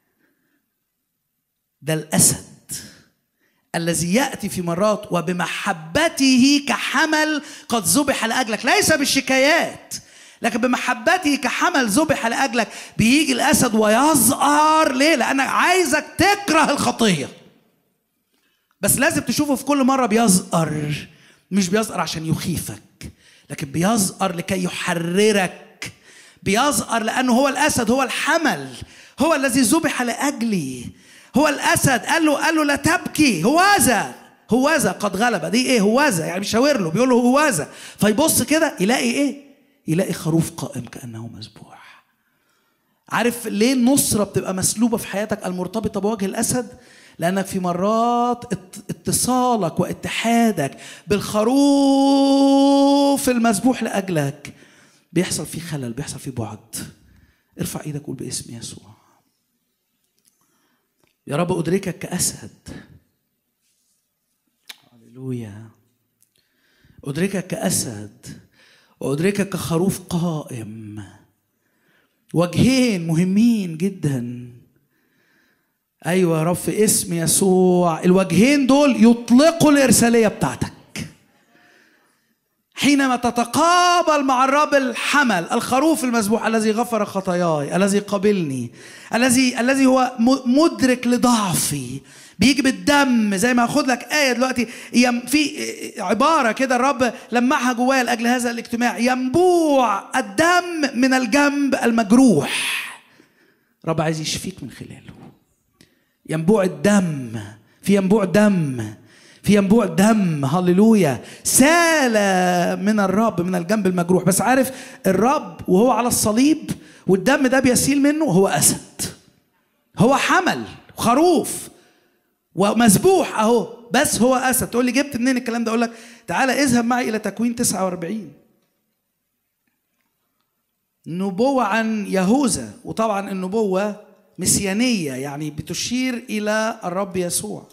ده الاسد الذي ياتي في مرات وبمحبته كحمل قد ذبح لاجلك ليس بالشكايات لكن بمحبته كحمل ذبح لاجلك بيجي الاسد ويزقر ليه لانك عايزك تكره الخطيه بس لازم تشوفه في كل مره بيزقر مش بيزقر عشان يخيفك لكن بيزقر لكي يحررك بيزقر لانه هو الاسد هو الحمل هو الذي ذبح لاجلي هو الاسد قال له قال له لا تبكي هوذا هوذا قد غلب دي ايه هوذا يعني بيشاور له بيقول له هوذا فيبص كده يلاقي ايه يلاقي خروف قائم كانه مذبوح عارف ليه النصرة بتبقى مسلوبة في حياتك المرتبطة بوجه الأسد؟ لأنك في مرات اتصالك واتحادك بالخروف المذبوح لأجلك بيحصل فيه خلل بيحصل فيه بعد ارفع ايدك قول باسم يسوع يا رب أدركك كأسد هللويا أدركك كأسد وأدركك كخروف قائم وجهين مهمين جدا ايوه يا رب في اسم يسوع الوجهين دول يطلقوا الارساليه بتاعتك حينما تتقابل مع الرب الحمل الخروف المذبوح الذي غفر خطاياي الذي قبلني الذي الذي هو مدرك لضعفي بيجي بالدم زي ما اخد لك ايه دلوقتي في عباره كده الرب لمعها جوايا لاجل هذا الاجتماع ينبوع الدم من الجنب المجروح رب عايز يشفيك من خلاله ينبوع الدم في ينبوع دم في ينبوع دم هللويا سال من الرب من الجنب المجروح بس عارف الرب وهو على الصليب والدم ده بيسيل منه هو اسد هو حمل خروف ومذبوح اهو بس هو اسد تقول لي جبت منين الكلام ده اقول لك تعالى اذهب معي الى تكوين 49 نبوة عن يهوذا وطبعا النبوة مسيانية يعني بتشير إلى الرب يسوع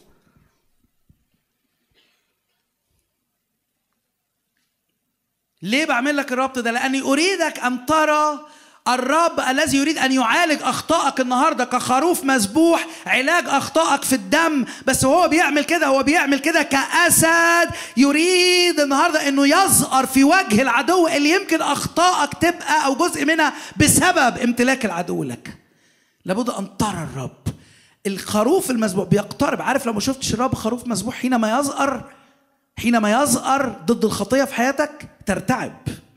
ليه بعمل لك الربط ده؟ لأني أريدك أن ترى الرب الذي يريد ان يعالج اخطائك النهارده كخروف مذبوح علاج اخطائك في الدم بس هو بيعمل كده هو بيعمل كده كاسد يريد النهارده انه يزقر في وجه العدو اللي يمكن اخطائك تبقى او جزء منها بسبب امتلاك العدو لك لابد ان ترى الرب الخروف المذبوح بيقترب عارف لو ما شفتش الرب خروف مذبوح حينما يزقر حينما يزقر ضد الخطيه في حياتك ترتعب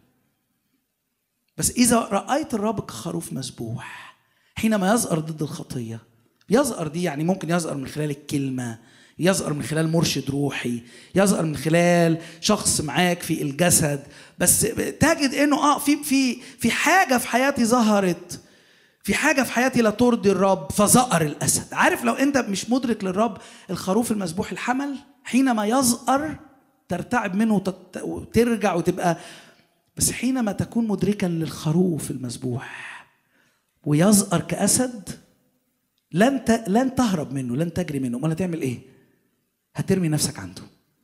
بس إذا رأيت الرب كخروف مسبوح حينما يزأر ضد الخطية يزأر دي يعني ممكن يزأر من خلال الكلمة يزأر من خلال مرشد روحي يزأر من خلال شخص معاك في الجسد بس تجد انه اه في في في حاجه في حياتي ظهرت في حاجه في حياتي لا ترضي الرب فزأر الاسد عارف لو انت مش مدرك للرب الخروف المذبوح الحمل حينما يزأر ترتعب منه وترجع وتبقى بس حينما تكون مدركا للخروف المذبوح ويزأر كأسد لن لن تهرب منه لن تجري منه امال هتعمل ايه هترمي نفسك عنده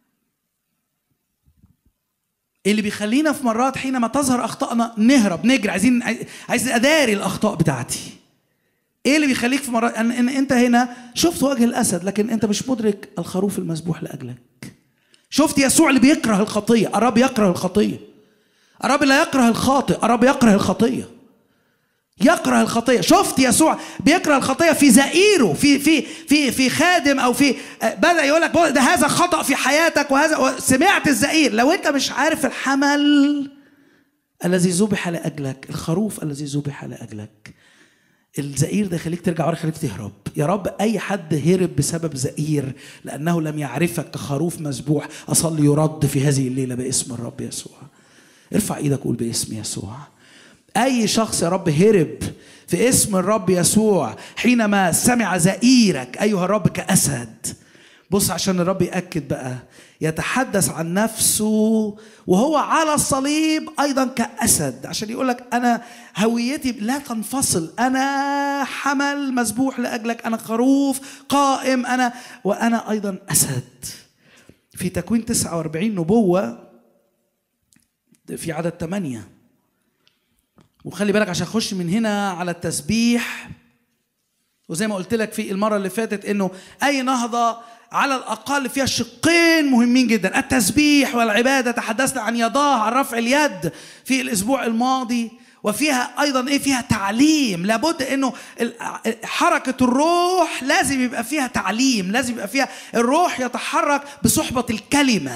اللي بيخلينا في مرات حينما تظهر اخطائنا نهرب نجري عايزين عايز اداري الاخطاء بتاعتي ايه اللي بيخليك في مرات ان, إن انت هنا شفت وجه الاسد لكن انت مش مدرك الخروف المذبوح لاجلك شفت يسوع اللي بيكره الخطيه الرب يكره الخطيه الرب لا يكره الخاطئ الرب يكره الخطيه يكره الخطيه شفت يسوع بيكره الخطيه في زئيره في في في في خادم او في بدا يقول لك ده هذا خطا في حياتك وهذا سمعت الزئير لو انت مش عارف الحمل الذي ذبح لاجلك الخروف الذي ذبح لاجلك الزئير ده يخليك ترجع ورا يخليك تهرب يا رب اي حد هرب بسبب زئير لانه لم يعرفك كخروف مذبوح اصلي يرد في هذه الليله باسم الرب يسوع ارفع ايدك قول باسم يسوع اي شخص يا رب هرب في اسم الرب يسوع حينما سمع زئيرك ايها الرب كاسد بص عشان الرب ياكد بقى يتحدث عن نفسه وهو على الصليب ايضا كاسد عشان يقول لك انا هويتي لا تنفصل انا حمل مذبوح لاجلك انا خروف قائم انا وانا ايضا اسد في تكوين 49 نبوه في عدد ثمانية وخلي بالك عشان اخش من هنا على التسبيح وزي ما قلت لك في المره اللي فاتت انه اي نهضه على الاقل فيها شقين مهمين جدا التسبيح والعباده تحدثنا عن يداه عن رفع اليد في الاسبوع الماضي وفيها ايضا ايه فيها تعليم لابد انه حركه الروح لازم يبقى فيها تعليم لازم يبقى فيها الروح يتحرك بصحبه الكلمه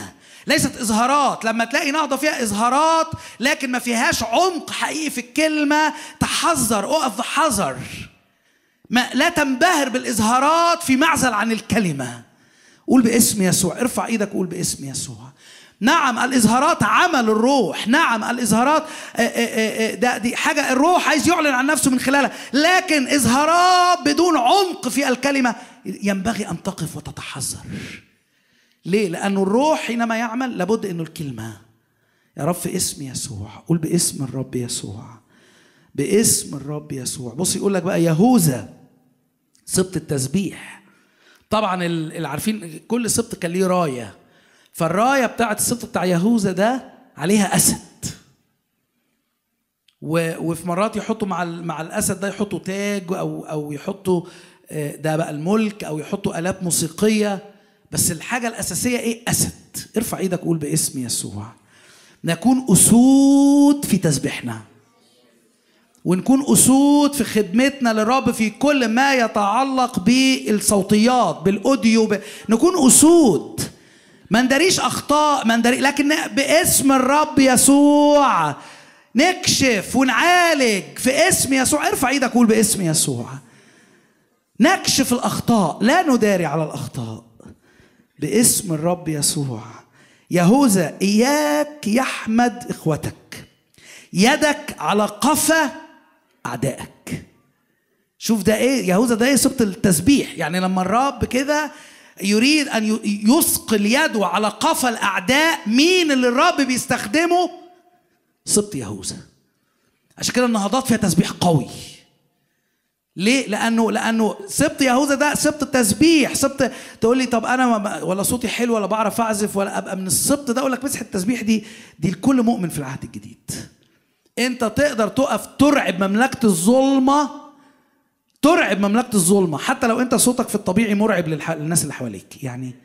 ليست اظهارات لما تلاقي نهضه فيها اظهارات لكن ما فيهاش عمق حقيقي في الكلمه تحذر اقف بحذر ما لا تنبهر بالاظهارات في معزل عن الكلمه قول باسم يسوع ارفع ايدك وقول باسم يسوع نعم الإظهارات عمل الروح نعم الإظهارات آه، آه، آه، ده دي حاجة الروح عايز يعلن عن نفسه من خلالها لكن إظهارات بدون عمق في الكلمة ينبغي أن تقف وتتحذر ليه؟ لأنه الروح حينما يعمل لابد أنه الكلمة يا رب في اسم يسوع قول باسم الرب يسوع باسم الرب يسوع بص يقول لك بقى يهوذا سبط التسبيح طبعا اللي عارفين كل سبط كان ليه رايه فالرايه بتاعت السبط بتاع يهوذا ده عليها اسد وفي مرات يحطوا مع مع الاسد ده يحطوا تاج او او يحطوا آه، ده بقى الملك او يحطوا الات موسيقيه بس الحاجه الاساسيه ايه اسد ارفع ايدك قول باسم يسوع نكون اسود في تسبيحنا ونكون اسود في خدمتنا للرب في كل ما يتعلق بالصوتيات بالاوديو ب... نكون اسود ما نداريش اخطاء ما نداري لكن باسم الرب يسوع نكشف ونعالج في اسم يسوع ارفع ايدك قول باسم يسوع نكشف الاخطاء لا نداري على الاخطاء باسم الرب يسوع يهوذا اياك يحمد اخوتك يدك على قفا اعدائك شوف ده ايه يهوذا ده ايه سبط التسبيح يعني لما الرب كده يريد ان يثقل يده على قفا الاعداء مين اللي الرب بيستخدمه سبط يهوذا عشان كده النهضات فيها تسبيح قوي ليه؟ لأنه لأنه سبط يهوذا ده سبط التسبيح، سبط تقول لي طب أنا ولا صوتي حلو ولا بعرف أعزف ولا أبقى من السبط ده أقول لك مسح التسبيح دي دي لكل مؤمن في العهد الجديد. أنت تقدر تقف ترعب مملكة الظلمة ترعب مملكة الظلمة حتى لو أنت صوتك في الطبيعي مرعب للناس اللي حواليك يعني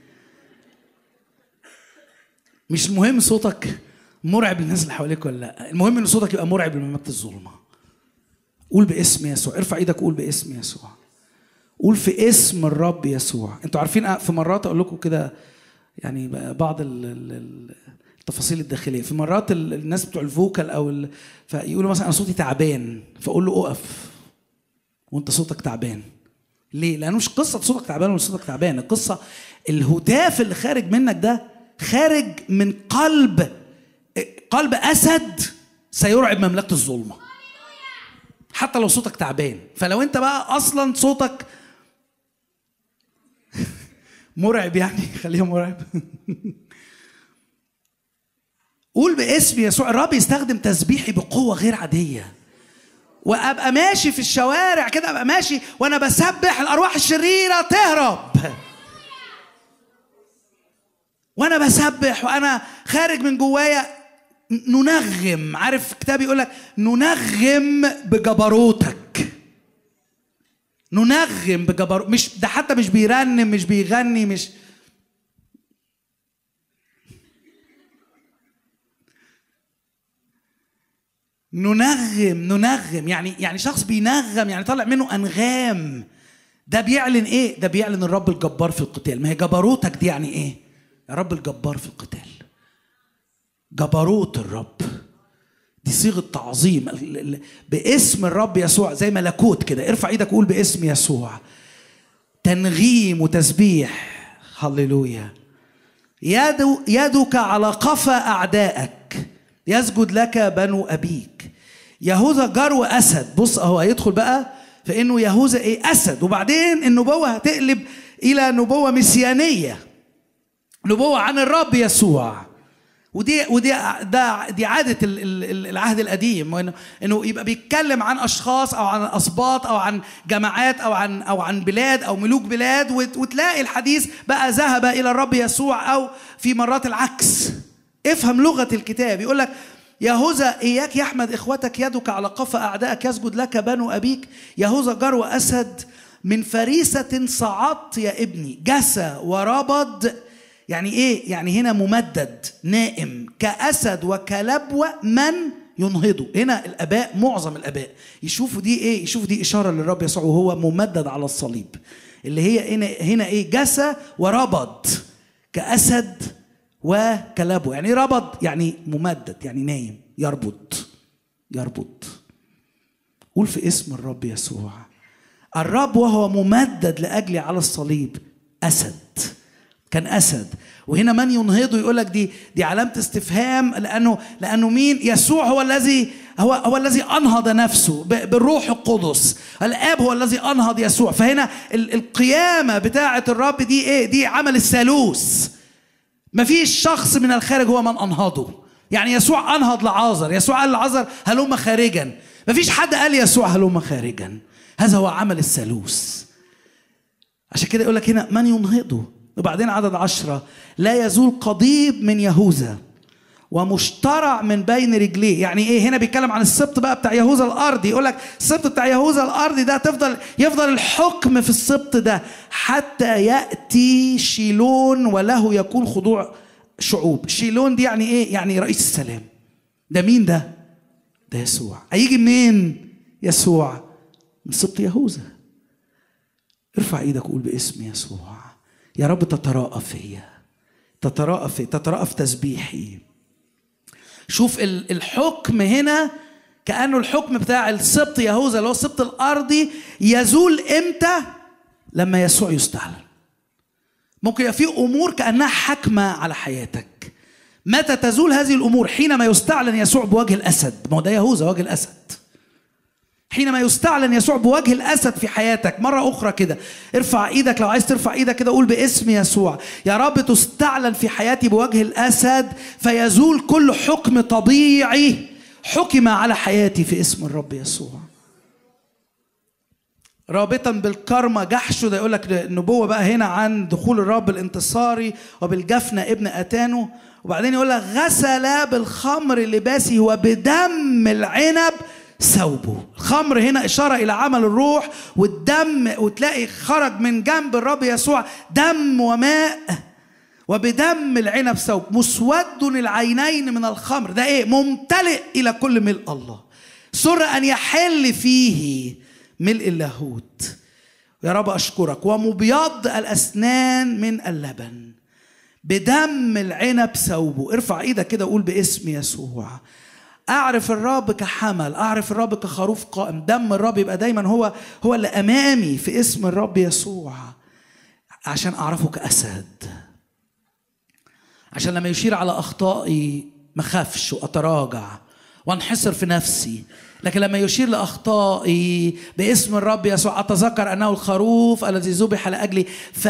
مش المهم صوتك مرعب للناس اللي حواليك ولا لا المهم ان صوتك يبقى مرعب لمملكة الظلمة قول باسم يسوع ارفع ايدك قول باسم يسوع قول في اسم الرب يسوع انتوا عارفين في مرات اقول لكم كده يعني بعض التفاصيل الداخليه في مرات الناس بتوع الفوكال او فيقولوا مثلا انا صوتي تعبان فاقول له اقف وانت صوتك تعبان ليه؟ لانه مش قصه صوتك تعبان ولا صوتك تعبان القصه الهتاف اللي خارج منك ده خارج من قلب قلب اسد سيرعب مملكه الظلمه حتى لو صوتك تعبان فلو انت بقى اصلا صوتك مرعب يعني خليه مرعب قول باسم يسوع الرب يستخدم تسبيحي بقوه غير عاديه وابقى ماشي في الشوارع كده ابقى ماشي وانا بسبح الارواح الشريره تهرب وانا بسبح وانا خارج من جوايا ننغم عارف كتاب يقول لك ننغم بجبروتك ننغم بجبروت مش ده حتى مش بيرنم مش بيغني مش ننغم ننغم يعني يعني شخص بينغم يعني طالع منه انغام ده بيعلن ايه ده بيعلن الرب الجبار في القتال ما هي جبروتك دي يعني ايه يا رب الجبار في القتال جبروت الرب دي صيغه تعظيم باسم الرب يسوع زي ملكوت كده ارفع ايدك وقول باسم يسوع تنغيم وتسبيح هللويا يدك على قفا اعدائك يسجد لك بنو أبيك يهوذا جرو أسد بص أهو هيدخل بقى فإنه يهوذا إيه أسد وبعدين النبوة هتقلب إلى نبوة مسيانية نبوة عن الرب يسوع ودي ودي ده دي عاده العهد القديم انه انه يبقى بيتكلم عن اشخاص او عن اسباط او عن جماعات او عن او عن بلاد او ملوك بلاد وتلاقي الحديث بقى ذهب الى الرب يسوع او في مرات العكس افهم لغة الكتاب يقول لك يهوذا إياك يحمد إخوتك يدك على قفا أعدائك يسجد لك بنو أبيك يهوذا جرو أسد من فريسة صعدت يا ابني جسى وربض يعني إيه؟ يعني هنا ممدد نائم كأسد وكلبوة من ينهضه هنا الآباء معظم الآباء يشوفوا دي إيه؟ يشوفوا دي إشارة للرب يسوع وهو ممدد على الصليب اللي هي هنا هنا إيه؟ جسى وربض كأسد وكلبه يعني إيه ربض يعني ممدد يعني نايم يربط يربط قول في اسم الرب يسوع الرب وهو ممدد لاجلي على الصليب اسد كان اسد وهنا من ينهضه يقول لك دي دي علامه استفهام لانه لانه مين يسوع هو الذي هو هو الذي انهض نفسه ب- بالروح القدس الاب هو الذي انهض يسوع فهنا ال- القيامه بتاعه الرب دي ايه دي عمل الثالوث مفيش شخص من الخارج هو من انهضه يعني يسوع انهض لعازر يسوع قال لعازر هلم خارجا مفيش حد قال يسوع هلم خارجا هذا هو عمل الثالوث عشان كده يقول لك هنا من ينهضه وبعدين عدد عشرة لا يزول قضيب من يهوذا ومشترع من بين رجليه يعني ايه هنا بيتكلم عن السبط بقى بتاع يهوذا الارضي يقول لك السبط بتاع يهوذا الارضي ده تفضل يفضل الحكم في السبط ده حتى ياتي شيلون وله يكون خضوع شعوب شيلون دي يعني ايه يعني رئيس السلام ده مين ده ده يسوع هيجي منين يسوع من سبط يهوذا ارفع ايدك وقول باسم يسوع يا رب تتراءى فيا تتراءى في تتراءى في تسبيحي شوف ال- الحكم هنا كانه الحكم بتاع السبط يهوذا اللي هو السبط الارضي يزول امتى لما يسوع يستعلن ممكن يبقى في امور كانها حاكمه على حياتك متى تزول هذه الامور حينما يستعلن يسوع بوجه الاسد ما هو ده يهوذا وجه الاسد حينما يستعلن يسوع بوجه الاسد في حياتك مره اخرى كده ارفع ايدك لو عايز ترفع ايدك كده قول باسم يسوع يا رب تستعلن في حياتي بوجه الاسد فيزول كل حكم طبيعي حكم على حياتي في اسم الرب يسوع رابطا بالكرمة جحشه ده يقول لك النبوة بقى هنا عن دخول الرب الانتصاري وبالجفنة ابن أتانه وبعدين يقول لك غسل بالخمر لباسه وبدم العنب ثوبه الخمر هنا إشارة إلى عمل الروح والدم وتلاقي خرج من جنب الرب يسوع دم وماء وبدم العنب ثوب مسود العينين من الخمر ده ايه ممتلئ الى كل ملء الله سر ان يحل فيه ملء اللاهوت يا رب اشكرك ومبيض الاسنان من اللبن بدم العنب ثوبه ارفع ايدك كده وقول باسم يسوع اعرف الرب كحمل اعرف الرب كخروف قائم دم الرب يبقى دايما هو هو اللي امامي في اسم الرب يسوع عشان اعرفه كاسد عشان لما يشير على اخطائي ما اخافش واتراجع وانحصر في نفسي لكن لما يشير لاخطائي باسم الرب يسوع اتذكر انه الخروف الذي ذبح لاجلي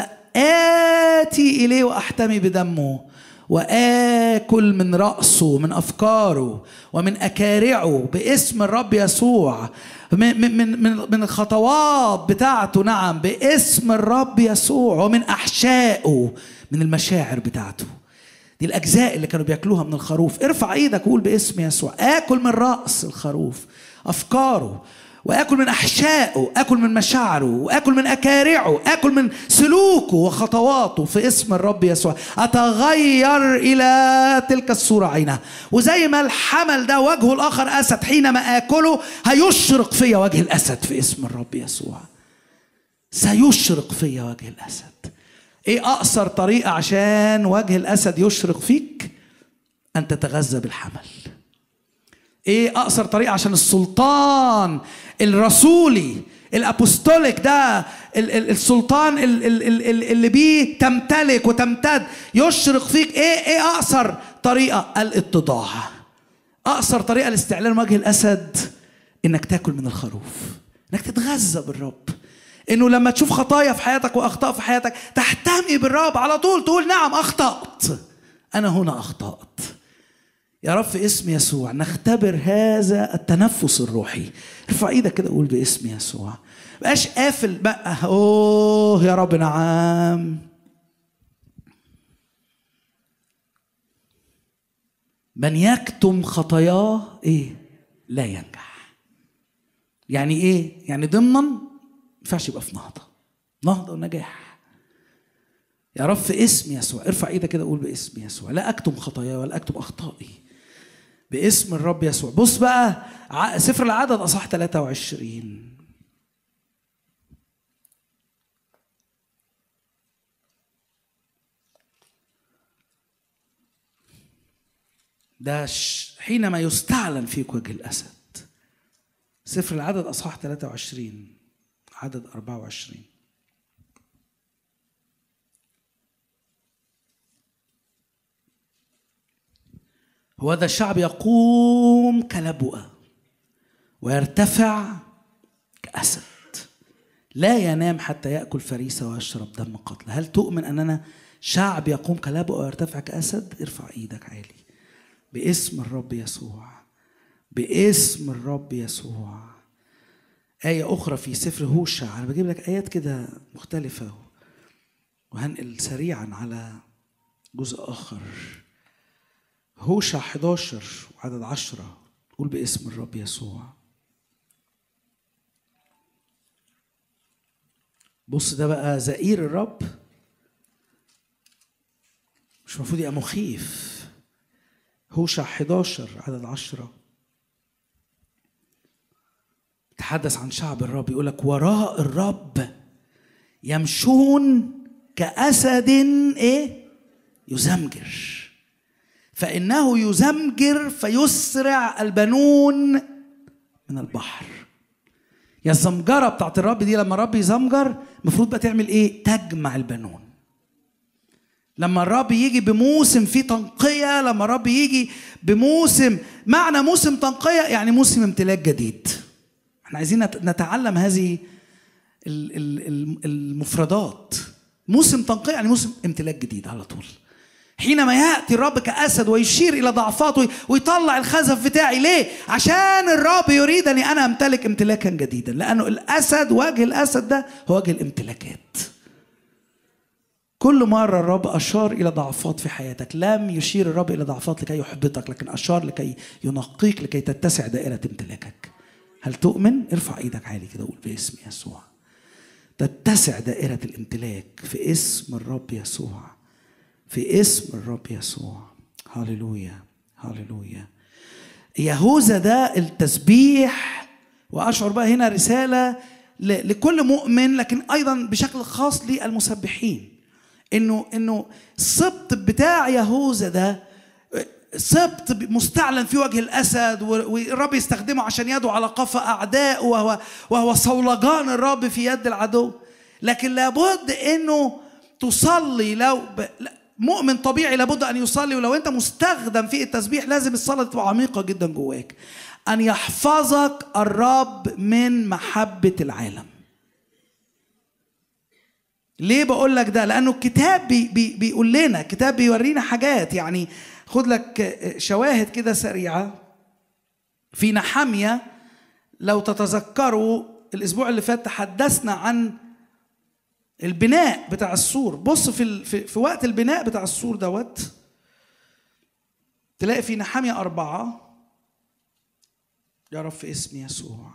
فاتي اليه واحتمي بدمه واكل من راسه من افكاره ومن اكارعه باسم الرب يسوع من من من من الخطوات بتاعته نعم باسم الرب يسوع ومن احشائه من المشاعر بتاعته دي الاجزاء اللي كانوا بياكلوها من الخروف ارفع ايدك وقول باسم يسوع اكل من راس الخروف افكاره واكل من احشائه اكل من مشاعره واكل من اكارعه اكل من سلوكه وخطواته في اسم الرب يسوع اتغير الى تلك الصوره عينها وزي ما الحمل ده وجهه الاخر اسد حينما اكله هيشرق فيا وجه الاسد في اسم الرب يسوع سيشرق فيا وجه الاسد ايه اقصر طريقه عشان وجه الاسد يشرق فيك ان تتغذى بالحمل ايه اقصر طريقه عشان السلطان الرسولي الابوستوليك ده ال- ال- السلطان ال- ال- ال- اللي بيه تمتلك وتمتد يشرق فيك ايه ايه اقصر طريقه الاتضاع اقصر طريقه لاستعلان وجه الاسد انك تاكل من الخروف انك تتغذى بالرب انه لما تشوف خطايا في حياتك واخطاء في حياتك تحتمي بالرب على طول تقول نعم اخطات انا هنا اخطات يا رب في اسم يسوع نختبر هذا التنفس الروحي ارفع ايدك كده قول باسم يسوع بقاش قافل بقى اوه يا رب نعم من يكتم خطاياه ايه لا ينجح يعني ايه يعني ضمنا ما ينفعش يبقى في نهضه نهضه ونجاح يا رب في اسم يسوع ارفع ايدك كده قول باسم يسوع لا اكتم خطاياي ولا اكتم اخطائي باسم الرب يسوع بص بقى ع- سفر العدد اصح 23 ده ش- حينما يستعلن فيك وجه الأسد سفر العدد أصحاح 23 عدد 24 وهذا الشعب يقوم كلبؤة ويرتفع كأسد لا ينام حتى يأكل فريسة ويشرب دم قتل هل تؤمن أننا شعب يقوم كلبؤة ويرتفع كأسد ارفع ايدك عالي باسم الرب يسوع باسم الرب يسوع آية أخرى في سفر هوشع أنا بجيب لك آيات كده مختلفة وهنقل سريعا على جزء آخر هوشع 11 وعدد 10 قول باسم الرب يسوع بص ده بقى زئير الرب مش المفروض يبقى مخيف هوشع 11 عدد 10 تحدث عن شعب الرب يقول لك وراء الرب يمشون كأسد ايه يزمجر فإنه يزمجر فيسرع البنون من البحر يا الزمجرة بتاعت الرب دي لما الرب يزمجر المفروض بقى تعمل ايه تجمع البنون لما الرب يجي بموسم فيه تنقية لما الرب يجي بموسم معنى موسم تنقية يعني موسم امتلاك جديد احنا عايزين نت- نتعلم هذه ال- ال- ال- المفردات موسم تنقية يعني موسم امتلاك جديد على طول حينما ياتي الرب كاسد ويشير الى ضعفاته ويطلع الخزف بتاعي ليه عشان الرب يريدني انا امتلك امتلاكا جديدا لانه الاسد وجه الاسد ده هو وجه الامتلاكات كل مرة الرب أشار إلى ضعفات في حياتك لم يشير الرب إلى ضعفات لكي يحبطك لكن أشار لكي ينقيك لكي تتسع دائرة امتلاكك هل تؤمن؟ ارفع ايدك عالي كده وقول باسم يسوع تتسع دائرة الامتلاك في اسم الرب يسوع في اسم الرب يسوع هللويا هللويا يهوذا ده التسبيح واشعر بقى هنا رساله ل- لكل مؤمن لكن ايضا بشكل خاص للمسبحين انه انه السبط بتاع يهوذا ده سبط مستعلن في وجه الاسد و- والرب يستخدمه عشان يدعو على قفا اعدائه وهو وهو صولجان الرب في يد العدو لكن لابد انه تصلي لو ب... لا، مؤمن طبيعي لابد ان يصلي ولو انت مستخدم في التسبيح لازم الصلاه تبقى عميقه جدا جواك ان يحفظك الرب من محبه العالم ليه بقول لك ده لانه الكتاب بي بي بيقول لنا الكتاب بيورينا حاجات يعني خد لك شواهد كده سريعه في نحمية لو تتذكروا الاسبوع اللي فات تحدثنا عن البناء بتاع السور بص في ال- في, في وقت البناء بتاع السور دوت تلاقي في نحمية أربعة يا رب في اسم يسوع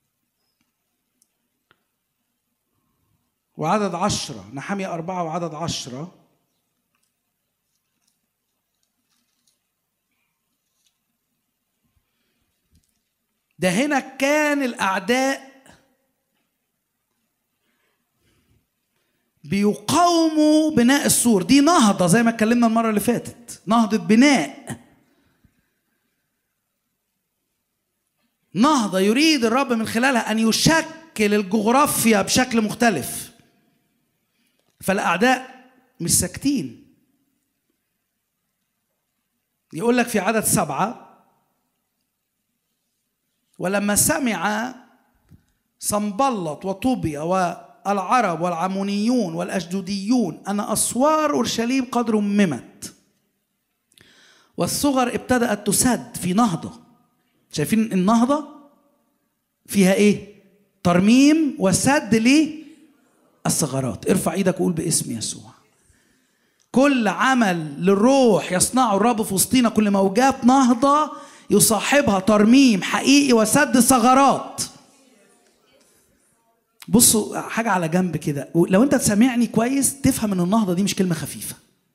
وعدد عشرة نحمية أربعة وعدد عشرة ده هنا كان الأعداء بيقاوموا بناء السور دي نهضة زي ما اتكلمنا المرة اللي فاتت نهضة بناء نهضة يريد الرب من خلالها أن يشكل الجغرافيا بشكل مختلف فالأعداء مش ساكتين يقول لك في عدد سبعة ولما سمع صنبلط وطوبيا والعرب والعمونيون والأشدوديون أن أسوار أورشليم قد رممت والصغر ابتدأت تسد في نهضة شايفين النهضة فيها ايه ترميم وسد للثغرات ارفع ايدك وقول باسم يسوع كل عمل للروح يصنعه الرب في وسطينا كل موجات نهضة يصاحبها ترميم حقيقي وسد ثغرات بصوا حاجة على جنب كده لو انت تسمعني كويس تفهم ان النهضة دي مش كلمة خفيفة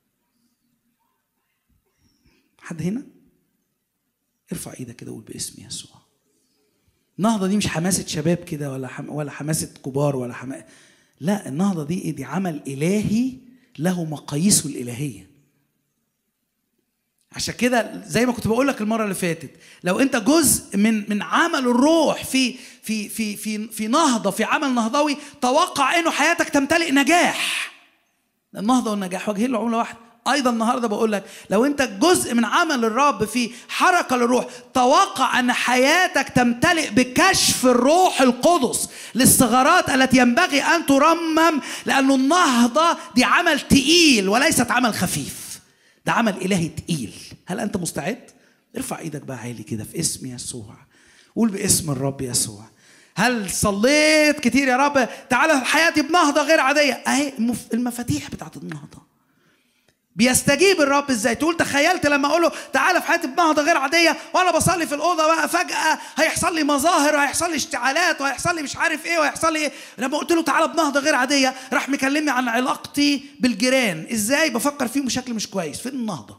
حد هنا ارفع ايدك كده وقول باسم يسوع النهضة دي مش حماسة شباب كده ولا حم... ولا حماسة كبار ولا حما... لا النهضة دي دي عمل إلهي له مقاييسه الإلهية عشان كده زي ما كنت بقول لك المره اللي فاتت لو انت جزء من من عمل الروح في في في في في نهضه في عمل نهضوي توقع انه حياتك تمتلئ نجاح النهضه والنجاح وجهين لعمله واحده ايضا النهارده بقول لك لو انت جزء من عمل الرب في حركه للروح توقع ان حياتك تمتلئ بكشف الروح القدس للثغرات التي ينبغي ان ترمم لانه النهضه دي عمل تقيل وليست عمل خفيف ده عمل الهي تقيل هل انت مستعد ارفع ايدك بقى عالي كده في اسم يسوع قول باسم الرب يسوع هل صليت كتير يا رب تعالى حياتي بنهضه غير عاديه اهي المفاتيح بتاعت النهضه بيستجيب الرب ازاي تقول تخيلت لما اقول له تعالى في حياتي بنهضه غير عاديه وانا بصلي في الاوضه بقى فجاه هيحصل لي مظاهر وهيحصل لي اشتعالات وهيحصل لي مش عارف ايه وهيحصل لي ايه لما قلت له تعالى بنهضه غير عاديه راح مكلمني عن علاقتي بالجيران ازاي بفكر فيهم بشكل مش كويس فين النهضه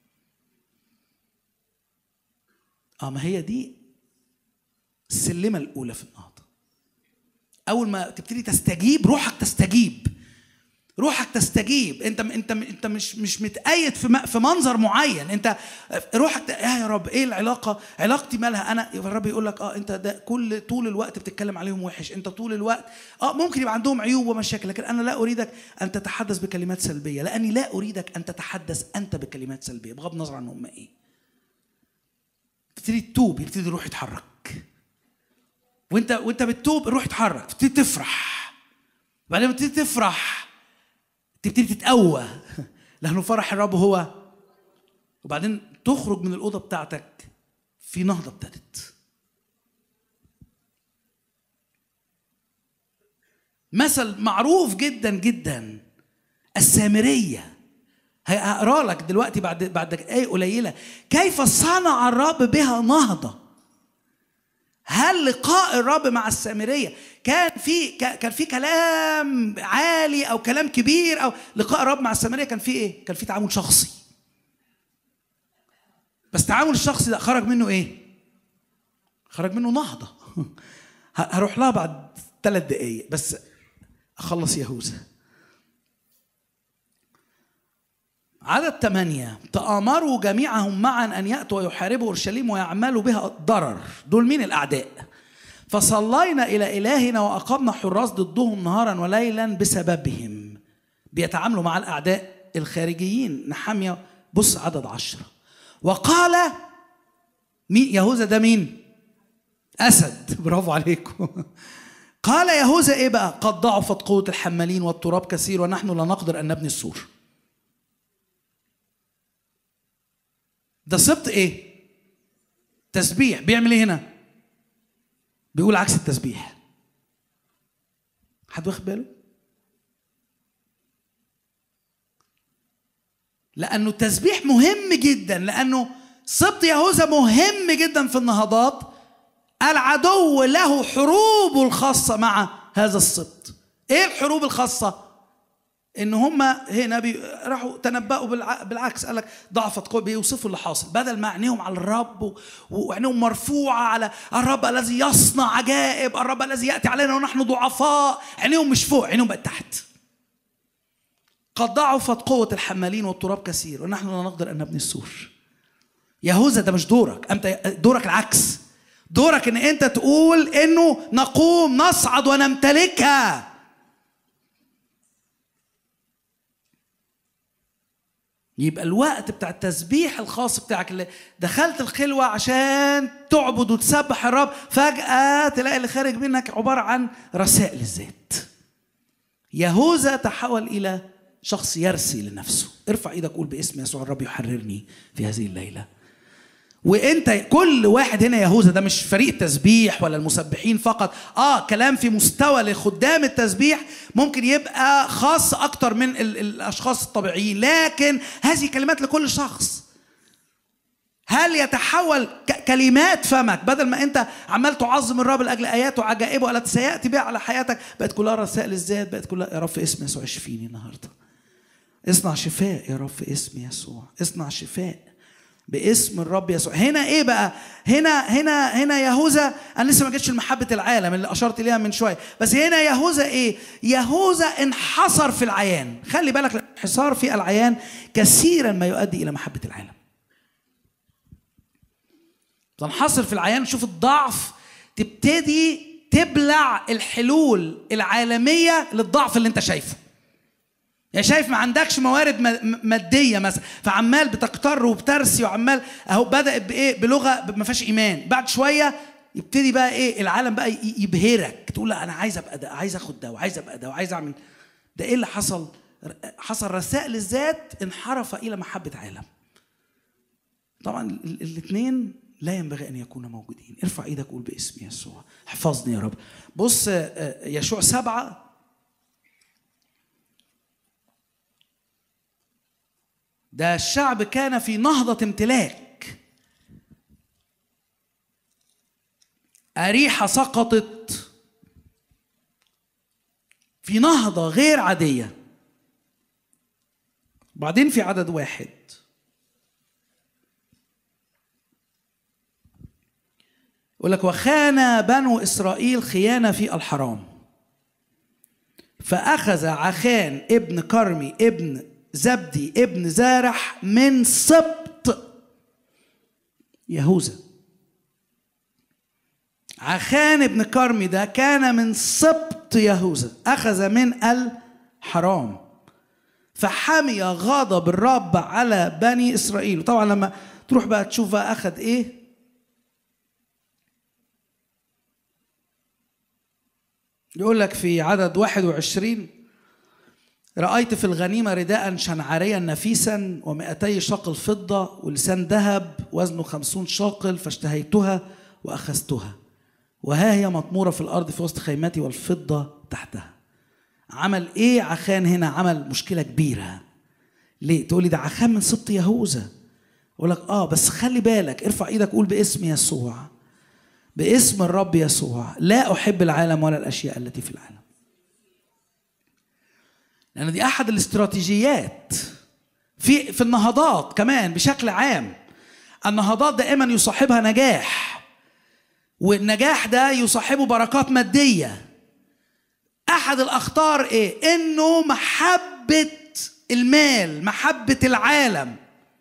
اه ما هي دي السلمه الاولى في النهضه اول ما تبتدي تستجيب روحك تستجيب روحك تستجيب انت انت انت مش مش متقيد في في منظر معين انت روحك يا يا رب ايه العلاقه علاقتي مالها انا الرب يقول لك اه انت ده كل طول الوقت بتتكلم عليهم وحش انت طول الوقت اه ممكن يبقى عندهم عيوب ومشاكل لكن انا لا اريدك ان تتحدث بكلمات سلبيه لاني لا اريدك ان تتحدث انت بكلمات سلبيه بغض النظر عن هم ايه تبتدي تتوب يبتدي الروح يتحرك وانت وانت بتتوب الروح يتحرك تبتدي تفرح بعدين تبتدي تفرح تبتدي تتقوى لأنه فرح الرب هو وبعدين تخرج من الأوضة بتاعتك في نهضة ابتدت مثل معروف جدا جدا السامرية هقرا لك دلوقتي بعد بعد دقائق قليلة كيف صنع الرب بها نهضة هل لقاء الرب مع السامريه كان في كان في كلام عالي او كلام كبير او لقاء الرب مع السامريه كان في ايه؟ كان في تعامل شخصي. بس التعامل الشخصي ده خرج منه ايه؟ خرج منه نهضه. هروح لها بعد ثلاث دقايق بس اخلص يهوذا. عدد ثمانية تآمروا جميعهم معا أن يأتوا ويحاربوا أورشليم ويعملوا بها ضرر دول مين الأعداء فصلينا إلى إلهنا وأقمنا حراس ضدهم نهارا وليلا بسببهم بيتعاملوا مع الأعداء الخارجيين نحمية بص عدد عشرة وقال مين يهوذا ده مين أسد برافو عليكم قال يهوذا إيه بقى قد ضعفت قوة الحمالين والتراب كثير ونحن لا نقدر أن نبني السور ده سبط ايه تسبيح بيعمل ايه هنا بيقول عكس التسبيح حد واخد باله لانه التسبيح مهم جدا لانه سبط يهوذا مهم جدا في النهضات العدو له حروبه الخاصه مع هذا السبط ايه الحروب الخاصه ان هم هنا بي راحوا تنبأوا بالعكس قال لك ضعفت قوة بيوصفوا اللي حاصل بدل ما عينيهم على الرب وعينيهم مرفوعة على الرب الذي يصنع عجائب الرب الذي يأتي علينا ونحن ضعفاء عينيهم مش فوق عينيهم بقت تحت قد ضعفت قوة الحمالين والتراب كثير ونحن لا نقدر أن نبني السور يهوذا ده مش دورك أنت دورك العكس دورك ان انت تقول انه نقوم نصعد ونمتلكها يبقى الوقت بتاع التسبيح الخاص بتاعك اللي دخلت الخلوة عشان تعبد وتسبح الرب فجأة تلاقي اللي خارج منك عبارة عن رسائل الذات يهوذا تحول إلى شخص يرسي لنفسه ارفع ايدك قول باسم يسوع الرب يحررني في هذه الليله وانت كل واحد هنا يهوذا ده مش فريق تسبيح ولا المسبحين فقط اه كلام في مستوى لخدام التسبيح ممكن يبقى خاص اكتر من الاشخاص الطبيعيين لكن هذه كلمات لكل شخص هل يتحول كلمات فمك بدل ما انت عمال تعظم الرب لاجل اياته وعجائبه التي سياتي بها على حياتك بقت كلها رسائل الذات بقت كلها يا رب في اسم يسوع اشفيني النهارده اصنع شفاء يا رب في اسم يسوع اصنع شفاء باسم الرب يسوع هنا ايه بقى هنا هنا هنا يهوذا انا لسه ما جيتش لمحبه العالم اللي اشرت اليها من شويه بس هنا يهوذا ايه يهوذا انحصر في العيان خلي بالك الانحصار في العيان كثيرا ما يؤدي الى محبه العالم تنحصر في العيان تشوف الضعف تبتدي تبلع الحلول العالميه للضعف اللي انت شايفه يعني شايف ما عندكش موارد ماديه مثلا فعمال بتقتر وبترسي وعمال اهو بدات بايه بلغه ما فيهاش ايمان بعد شويه يبتدي بقى ايه العالم بقى يبهرك تقول لا انا عايز ابقى ده عايز اخد ده وعايز ابقى ده وعايز اعمل ده ايه اللي حصل حصل رسائل الذات انحرف الى محبه عالم طبعا الاثنين لا ينبغي ان يكونوا موجودين ارفع ايدك قول باسم يسوع احفظني يا رب بص يشوع سبعة ده الشعب كان في نهضة امتلاك أريحة سقطت في نهضة غير عادية بعدين في عدد واحد يقول لك وخان بنو إسرائيل خيانة في الحرام فأخذ عخان ابن كرمي ابن زبدي ابن زارح من سبط يهوذا عخان ابن كرمي ده كان من سبط يهوذا أخذ من الحرام فحمي غضب الرب على بني إسرائيل وطبعا لما تروح بقى تشوف بقى أخذ إيه يقول لك في عدد 21 رأيت في الغنيمة رداء شنعاريا نفيسا ومئتي شاقل فضة ولسان ذهب وزنه خمسون شاقل فاشتهيتها وأخذتها وها هي مطمورة في الأرض في وسط خيمتي والفضة تحتها عمل إيه عخان هنا عمل مشكلة كبيرة ليه تقولي ده عخان من سبط يهوذا أقول لك آه بس خلي بالك ارفع إيدك قول باسم يسوع باسم الرب يسوع لا أحب العالم ولا الأشياء التي في العالم لأن دي أحد الاستراتيجيات في في النهضات كمان بشكل عام النهضات دائما يصاحبها نجاح والنجاح ده يصاحبه بركات مادية أحد الأخطار إيه؟ إنه محبة المال محبة العالم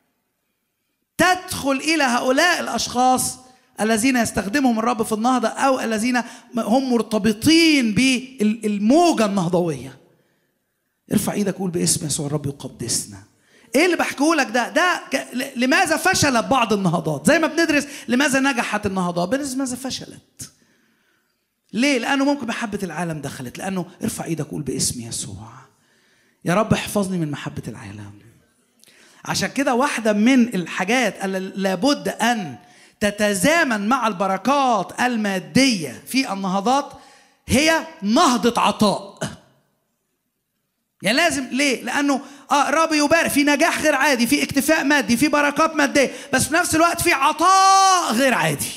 تدخل إلى هؤلاء الأشخاص الذين يستخدمهم الرب في النهضة أو الذين هم مرتبطين بالموجة النهضوية ارفع ايدك قول باسم يسوع الرب يقدسنا ايه اللي بحكيه لك ده ده لماذا فشلت بعض النهضات زي ما بندرس لماذا نجحت النهضات بندرس لماذا فشلت ليه لانه ممكن محبه العالم دخلت لانه ارفع ايدك قول باسم يسوع يا رب احفظني من محبه العالم عشان كده واحده من الحاجات اللي لابد ان تتزامن مع البركات الماديه في النهضات هي نهضه عطاء يعني لازم ليه؟ لأنه اه رب يبارك في نجاح غير عادي، في اكتفاء مادي، في بركات مادية، بس في نفس الوقت في عطاء غير عادي.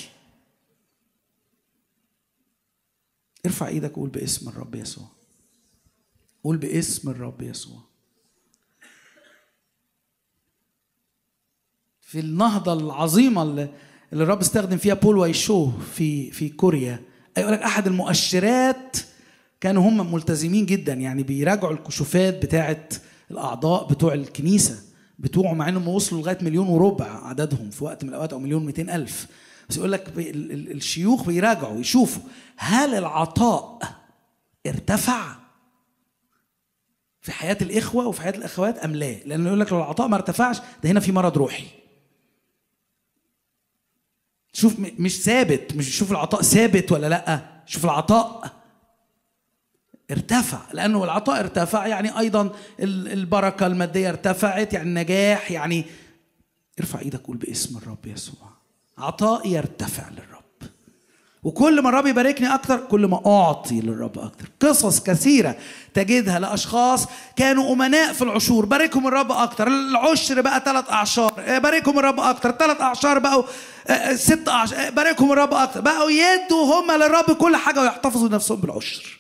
ارفع ايدك وقول باسم الرب يسوع. قول باسم الرب يسوع. في النهضة العظيمة اللي, اللي الرب استخدم فيها بول وايشو في في كوريا يقول لك أحد المؤشرات كانوا هم ملتزمين جدا يعني بيراجعوا الكشوفات بتاعه الاعضاء بتوع الكنيسه بتوعه مع انهم وصلوا لغايه مليون وربع عددهم في وقت من الاوقات او مليون ومئتين الف بس يقول لك الشيوخ بيراجعوا يشوفوا هل العطاء ارتفع في حياه الاخوه وفي حياه الاخوات ام لا لانه يقول لك لو العطاء ما ارتفعش ده هنا في مرض روحي شوف مش ثابت مش شوف العطاء ثابت ولا لا شوف العطاء ارتفع لانه العطاء ارتفع يعني ايضا البركه الماديه ارتفعت يعني النجاح يعني ارفع ايدك قول باسم الرب يسوع عطائي يرتفع للرب وكل ما الرب يباركني اكتر كل ما اعطي للرب اكتر قصص كثيره تجدها لاشخاص كانوا امناء في العشور باركهم الرب اكتر العشر بقى ثلاث اعشار باركهم الرب اكتر ثلاث اعشار بقوا ست اعشار باركهم الرب اكتر بقوا يدوا هم للرب كل حاجه ويحتفظوا نفسهم بالعشر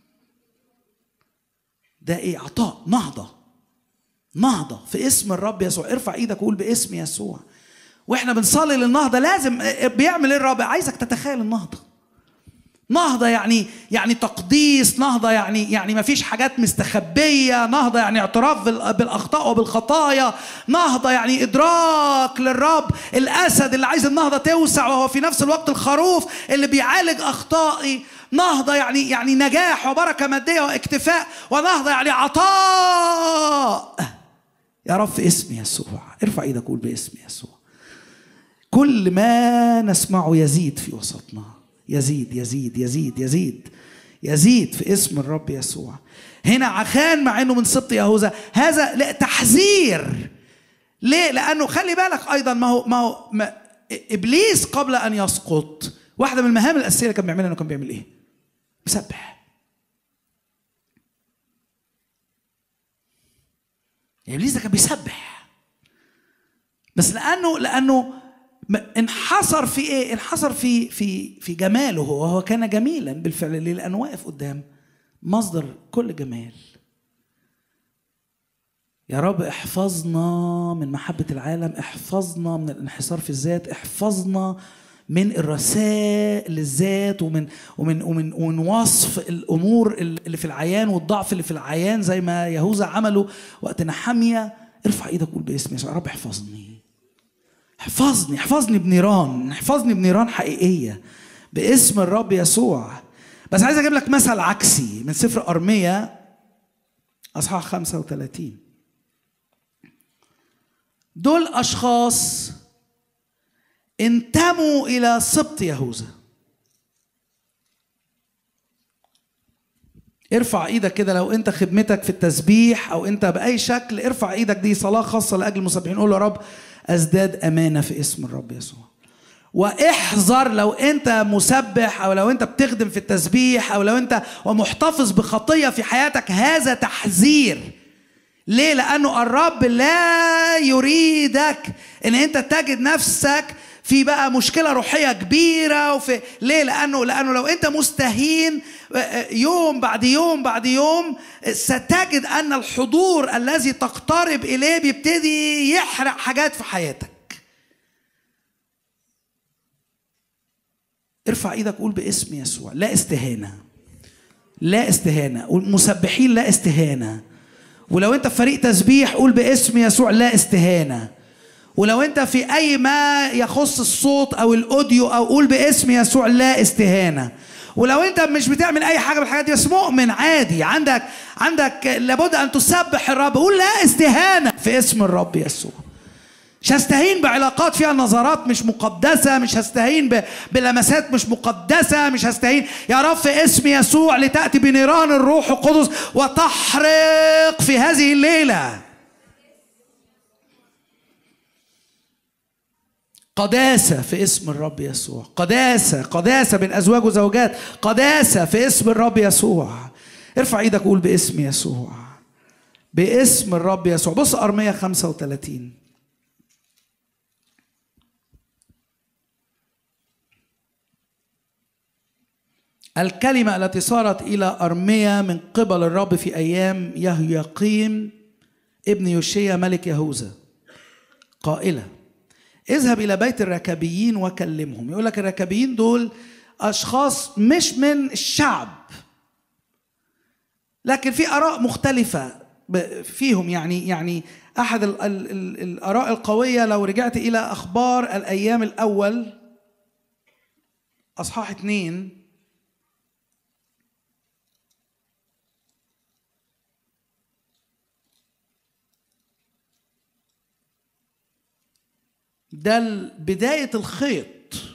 ده ايه عطاء نهضه نهضه في اسم الرب يسوع ارفع ايدك وقول باسم يسوع واحنا بنصلي للنهضه لازم بيعمل ايه الرب عايزك تتخيل النهضه نهضة يعني يعني تقديس نهضة يعني يعني ما فيش حاجات مستخبية نهضة يعني اعتراف بالأخطاء وبالخطايا نهضة يعني إدراك للرب الأسد اللي عايز النهضة توسع وهو في نفس الوقت الخروف اللي بيعالج أخطائي نهضة يعني يعني نجاح وبركة مادية واكتفاء ونهضة يعني عطاء يا رب في اسم يسوع ارفع ايدك قول باسم يسوع كل ما نسمعه يزيد في وسطنا يزيد يزيد يزيد يزيد يزيد في اسم الرب يسوع هنا عخان مع انه من سبط يهوذا هذا لا تحذير ليه لانه خلي بالك ايضا ما هو ما هو ما ابليس قبل ان يسقط واحده من المهام الاساسيه اللي كان بيعملها انه كان بيعمل ايه بيسبح ابليس ده كان بيسبح بس لانه لانه انحصر في ايه؟ انحصر في في في جماله هو وهو كان جميلا بالفعل ليه؟ لانه واقف قدام مصدر كل جمال. يا رب احفظنا من محبة العالم، احفظنا من الانحصار في الذات، احفظنا من الرسائل للذات ومن ومن ومن ومن وصف الامور اللي في العيان والضعف اللي في العيان زي ما يهوذا عمله وقت نحمية ارفع ايدك قول باسم يسوع يا رب احفظني احفظني احفظني بنيران احفظني بنيران حقيقية باسم الرب يسوع بس عايز اجيب لك مثل عكسي من سفر ارميا اصحاح 35 دول اشخاص انتموا الى سبط يهوذا ارفع ايدك كده لو انت خدمتك في التسبيح او انت باي شكل ارفع ايدك دي صلاه خاصه لاجل المسبحين قول يا رب ازداد امانه في اسم الرب يسوع واحذر لو انت مسبح او لو انت بتخدم في التسبيح او لو انت ومحتفظ بخطيه في حياتك هذا تحذير ليه لانه الرب لا يريدك ان انت تجد نفسك في بقى مشكله روحيه كبيره وفي ليه لانه لانه لو انت مستهين يوم بعد يوم بعد يوم ستجد ان الحضور الذي تقترب اليه بيبتدي يحرق حاجات في حياتك ارفع ايدك قول باسم يسوع لا استهانه لا استهانه والمسبحين لا استهانه ولو انت في فريق تسبيح قول باسم يسوع لا استهانه ولو انت في اي ما يخص الصوت او الاوديو او قول باسم يسوع لا استهانه ولو انت مش بتعمل اي حاجه من الحاجات دي بس مؤمن عادي عندك عندك لابد ان تسبح الرب قول لا استهانه في اسم الرب يسوع مش هستهين بعلاقات فيها نظرات مش مقدسة مش هستهين بلمسات مش مقدسة مش هستهين يا رب في اسم يسوع لتأتي بنيران الروح القدس وتحرق في هذه الليلة قداسة في اسم الرب يسوع قداسة قداسة بين أزواج وزوجات قداسة في اسم الرب يسوع ارفع ايدك قول باسم يسوع باسم الرب يسوع بص أرمية 35 الكلمة التي صارت إلى أرمية من قبل الرب في أيام يهيقيم ابن يوشيا ملك يهوذا قائلة اذهب الى بيت الركبيين وكلمهم يقول لك الركبيين دول اشخاص مش من الشعب لكن في اراء مختلفه فيهم يعني يعني احد ال ال ال الاراء القويه لو رجعت الى اخبار الايام الاول اصحاح اثنين ده بداية الخيط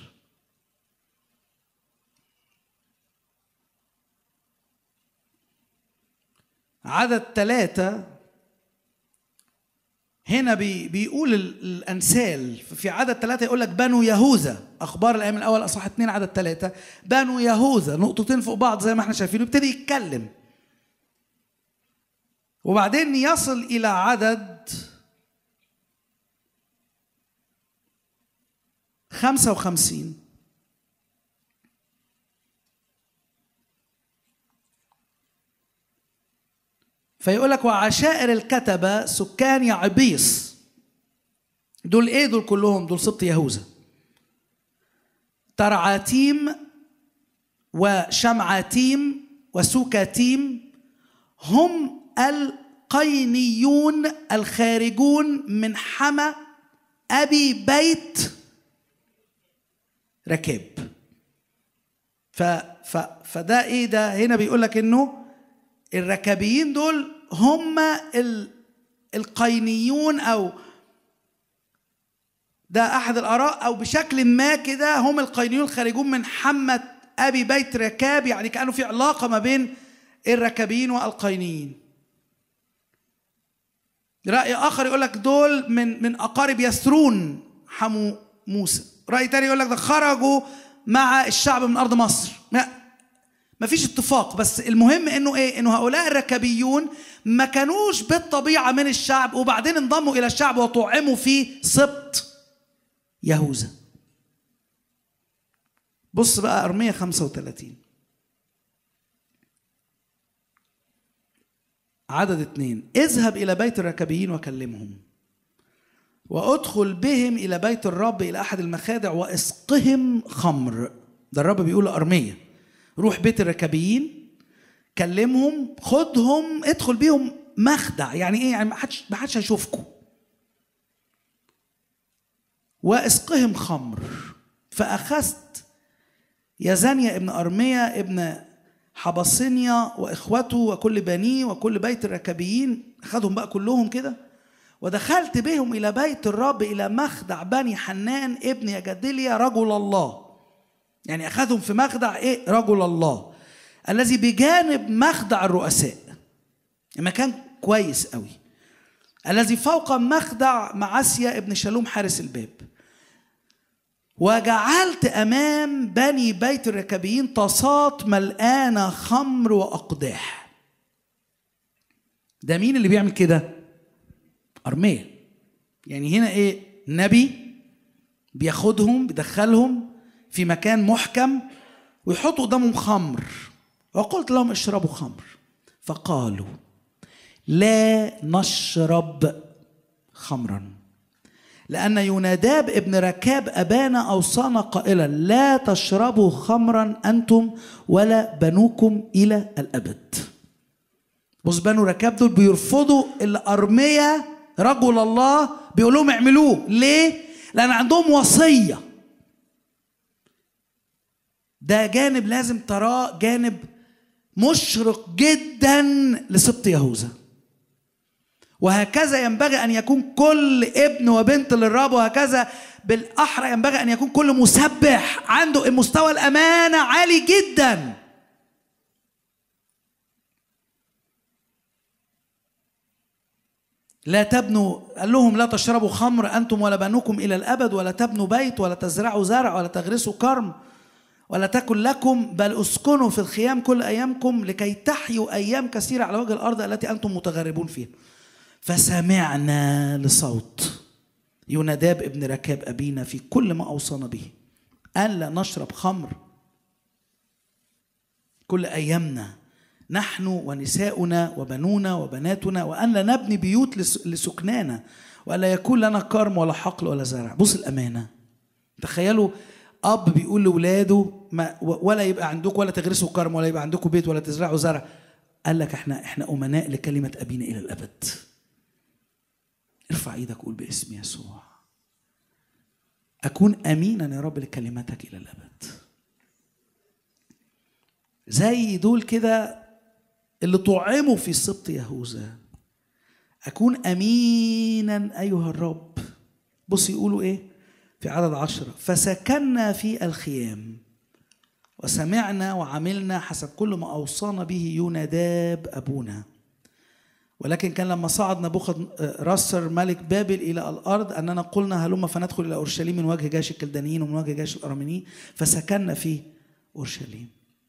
عدد ثلاثة هنا بي بيقول الأنسال في عدد ثلاثة يقول لك بنو يهوذا أخبار الأيام الأول أصح اثنين عدد ثلاثة بنو يهوذا نقطتين فوق بعض زي ما احنا شايفين يبتدي يتكلم وبعدين يصل إلى عدد خمسة وخمسين فيقول لك وعشائر الكتبة سكان يعبيص دول ايه دول كلهم دول سبط يهوذا ترعاتيم وشمعاتيم وسوكاتيم هم القينيون الخارجون من حمى أبي بيت ركاب ف ف فده ايه ده هنا بيقول لك انه الركابيين دول هم ال القينيون او ده احد الاراء او بشكل ما كده هم القينيون الخارجون من حمة ابي بيت ركاب يعني كانوا في علاقه ما بين الركابيين والقينيين راي اخر يقول لك دول من من اقارب يسرون حمو موسى راي تاني يقول لك ده خرجوا مع الشعب من ارض مصر ما فيش اتفاق بس المهم انه ايه انه هؤلاء الركبيون ما كانوش بالطبيعه من الشعب وبعدين انضموا الى الشعب وطعموا في سبط يهوذا بص بقى ارميه 35 عدد اثنين اذهب الى بيت الركبيين وكلمهم وادخل بهم الى بيت الرب الى احد المخادع واسقهم خمر ده الرب بيقول لارميه روح بيت الركبيين كلمهم خدهم ادخل بيهم مخدع يعني ايه يعني ما حدش ما حدش هيشوفكم واسقهم خمر فاخذت يزانيا ابن ارميا ابن حبصينيا واخوته وكل بنيه وكل بيت الركبيين اخذهم بقى كلهم كده ودخلت بهم الى بيت الرب الى مخدع بني حنان ابن يجدليا رجل الله يعني اخذهم في مخدع ايه رجل الله الذي بجانب مخدع الرؤساء مكان كويس قوي الذي فوق مخدع معسيا ابن شالوم حارس الباب وجعلت امام بني بيت الركبيين طاسات ملقانه خمر واقداح ده مين اللي بيعمل كده ارميه يعني هنا ايه نبي بياخدهم بيدخلهم في مكان محكم ويحط قدامهم خمر وقلت لهم اشربوا خمر فقالوا لا نشرب خمرا لأن يوناداب ابن ركاب أبانا أوصانا قائلا لا تشربوا خمرا أنتم ولا بنوكم إلى الأبد بص بنو ركاب دول بيرفضوا الأرمية رجل الله بيقول لهم اعملوه ليه؟ لأن عندهم وصية ده جانب لازم تراه جانب مشرق جدا لسبط يهوذا وهكذا ينبغي ان يكون كل ابن وبنت للرب وهكذا بالاحرى ينبغي ان يكون كل مسبح عنده مستوى الامانه عالي جدا لا تبنوا قال لهم لا تشربوا خمر انتم ولا بنوكم الى الابد ولا تبنوا بيت ولا تزرعوا زرع ولا تغرسوا كرم ولا تكن لكم بل اسكنوا في الخيام كل ايامكم لكي تحيوا ايام كثيره على وجه الارض التي انتم متغربون فيها فسمعنا لصوت يوناداب ابن ركاب ابينا في كل ما اوصانا به ان لا نشرب خمر كل ايامنا نحن ونساؤنا وبنونا وبناتنا وان لا نبني بيوت لسكنانا ولا يكون لنا كرم ولا حقل ولا زرع بص الامانه تخيلوا اب بيقول لاولاده ما ولا يبقى عندكم ولا تغرسوا كرم ولا يبقى عندكم بيت ولا تزرعوا زرع قال لك احنا احنا امناء لكلمه ابينا الى الابد ارفع ايدك قول باسم يسوع اكون امينا يا رب لكلمتك الى الابد زي دول كده اللي طعموا في سبط يهوذا اكون امينا ايها الرب بص يقولوا ايه في عدد عشرة فسكننا في الخيام وسمعنا وعملنا حسب كل ما أوصانا به يوناداب أبونا ولكن كان لما صعد نبوخذ رسر ملك بابل إلى الأرض أننا قلنا هلما فندخل إلى أورشليم من وجه جيش الكلدانيين ومن وجه جيش الأرامينيين فسكننا في أورشليم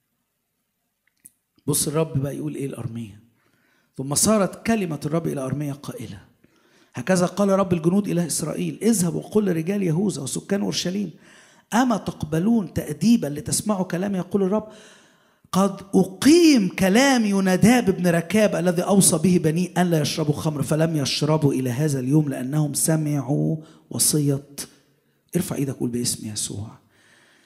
بص الرب بقى يقول إيه الأرمية ثم صارت كلمة الرب إلى أرمية قائلة هكذا قال رب الجنود إلى إسرائيل اذهب وقل لرجال يهوذا وسكان أورشليم أما تقبلون تأديبا لتسمعوا كلام يقول الرب قد أقيم كلام يوناداب بن ركاب الذي أوصى به بني أن لا يشربوا خمر فلم يشربوا إلى هذا اليوم لأنهم سمعوا وصية ارفع ايدك قول باسم يسوع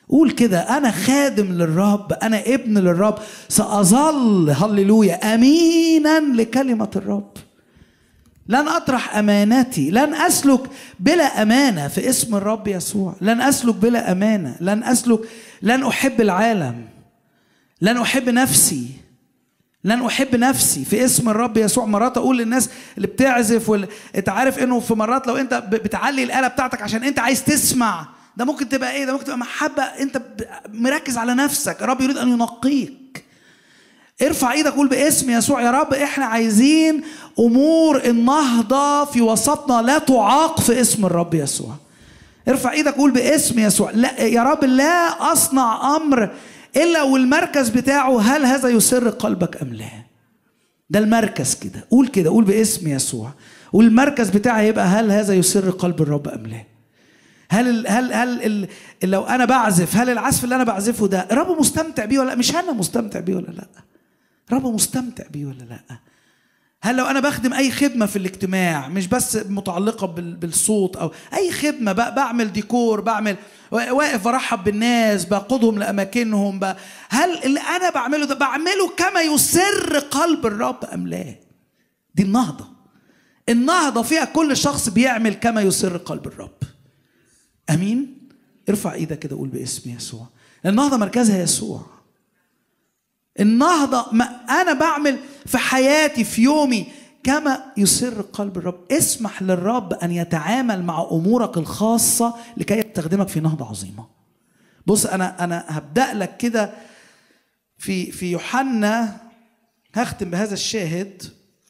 قول كده انا خادم للرب انا ابن للرب ساظل هللويا امينا لكلمه الرب لن اطرح امانتي لن اسلك بلا امانه في اسم الرب يسوع لن اسلك بلا امانه لن اسلك لن احب العالم لن احب نفسي لن احب نفسي في اسم الرب يسوع مرات اقول للناس اللي بتعزف وال... انت عارف انه في مرات لو انت ب- بتعلي الاله بتاعتك عشان انت عايز تسمع ده ممكن تبقى ايه ده ممكن تبقى محبه انت ب- مركز على نفسك الرب يريد ان ينقيك ارفع ايدك قول باسم يسوع يا رب احنا عايزين امور النهضه في وسطنا لا تعاق في اسم الرب يسوع ارفع ايدك قول باسم يسوع لا يا رب لا اصنع امر الا والمركز بتاعه هل هذا يسر قلبك ام لا ده المركز كده قول كده قول باسم يسوع والمركز بتاعي هيبقى هل هذا يسر قلب الرب ام لا هل ال هل هل ال لو انا بعزف هل العزف اللي انا بعزفه ده الرب مستمتع بيه ولا لا مش انا مستمتع بيه ولا لا الرب مستمتع بيه ولا لا هل لو انا بخدم اي خدمه في الاجتماع مش بس متعلقه بال- بالصوت او اي خدمه ب- بعمل ديكور بعمل واقف برحب بالناس بقودهم لاماكنهم ب- هل اللي انا بعمله ده بعمله كما يسر قلب الرب ام لا دي النهضه النهضه فيها كل شخص بيعمل كما يسر قلب الرب امين ارفع ايدك كده قول باسم يسوع النهضه مركزها يسوع النهضة ما أنا بعمل في حياتي في يومي كما يسر قلب الرب اسمح للرب أن يتعامل مع أمورك الخاصة لكي يستخدمك في نهضة عظيمة بص أنا أنا هبدأ لك كده في في يوحنا هختم بهذا الشاهد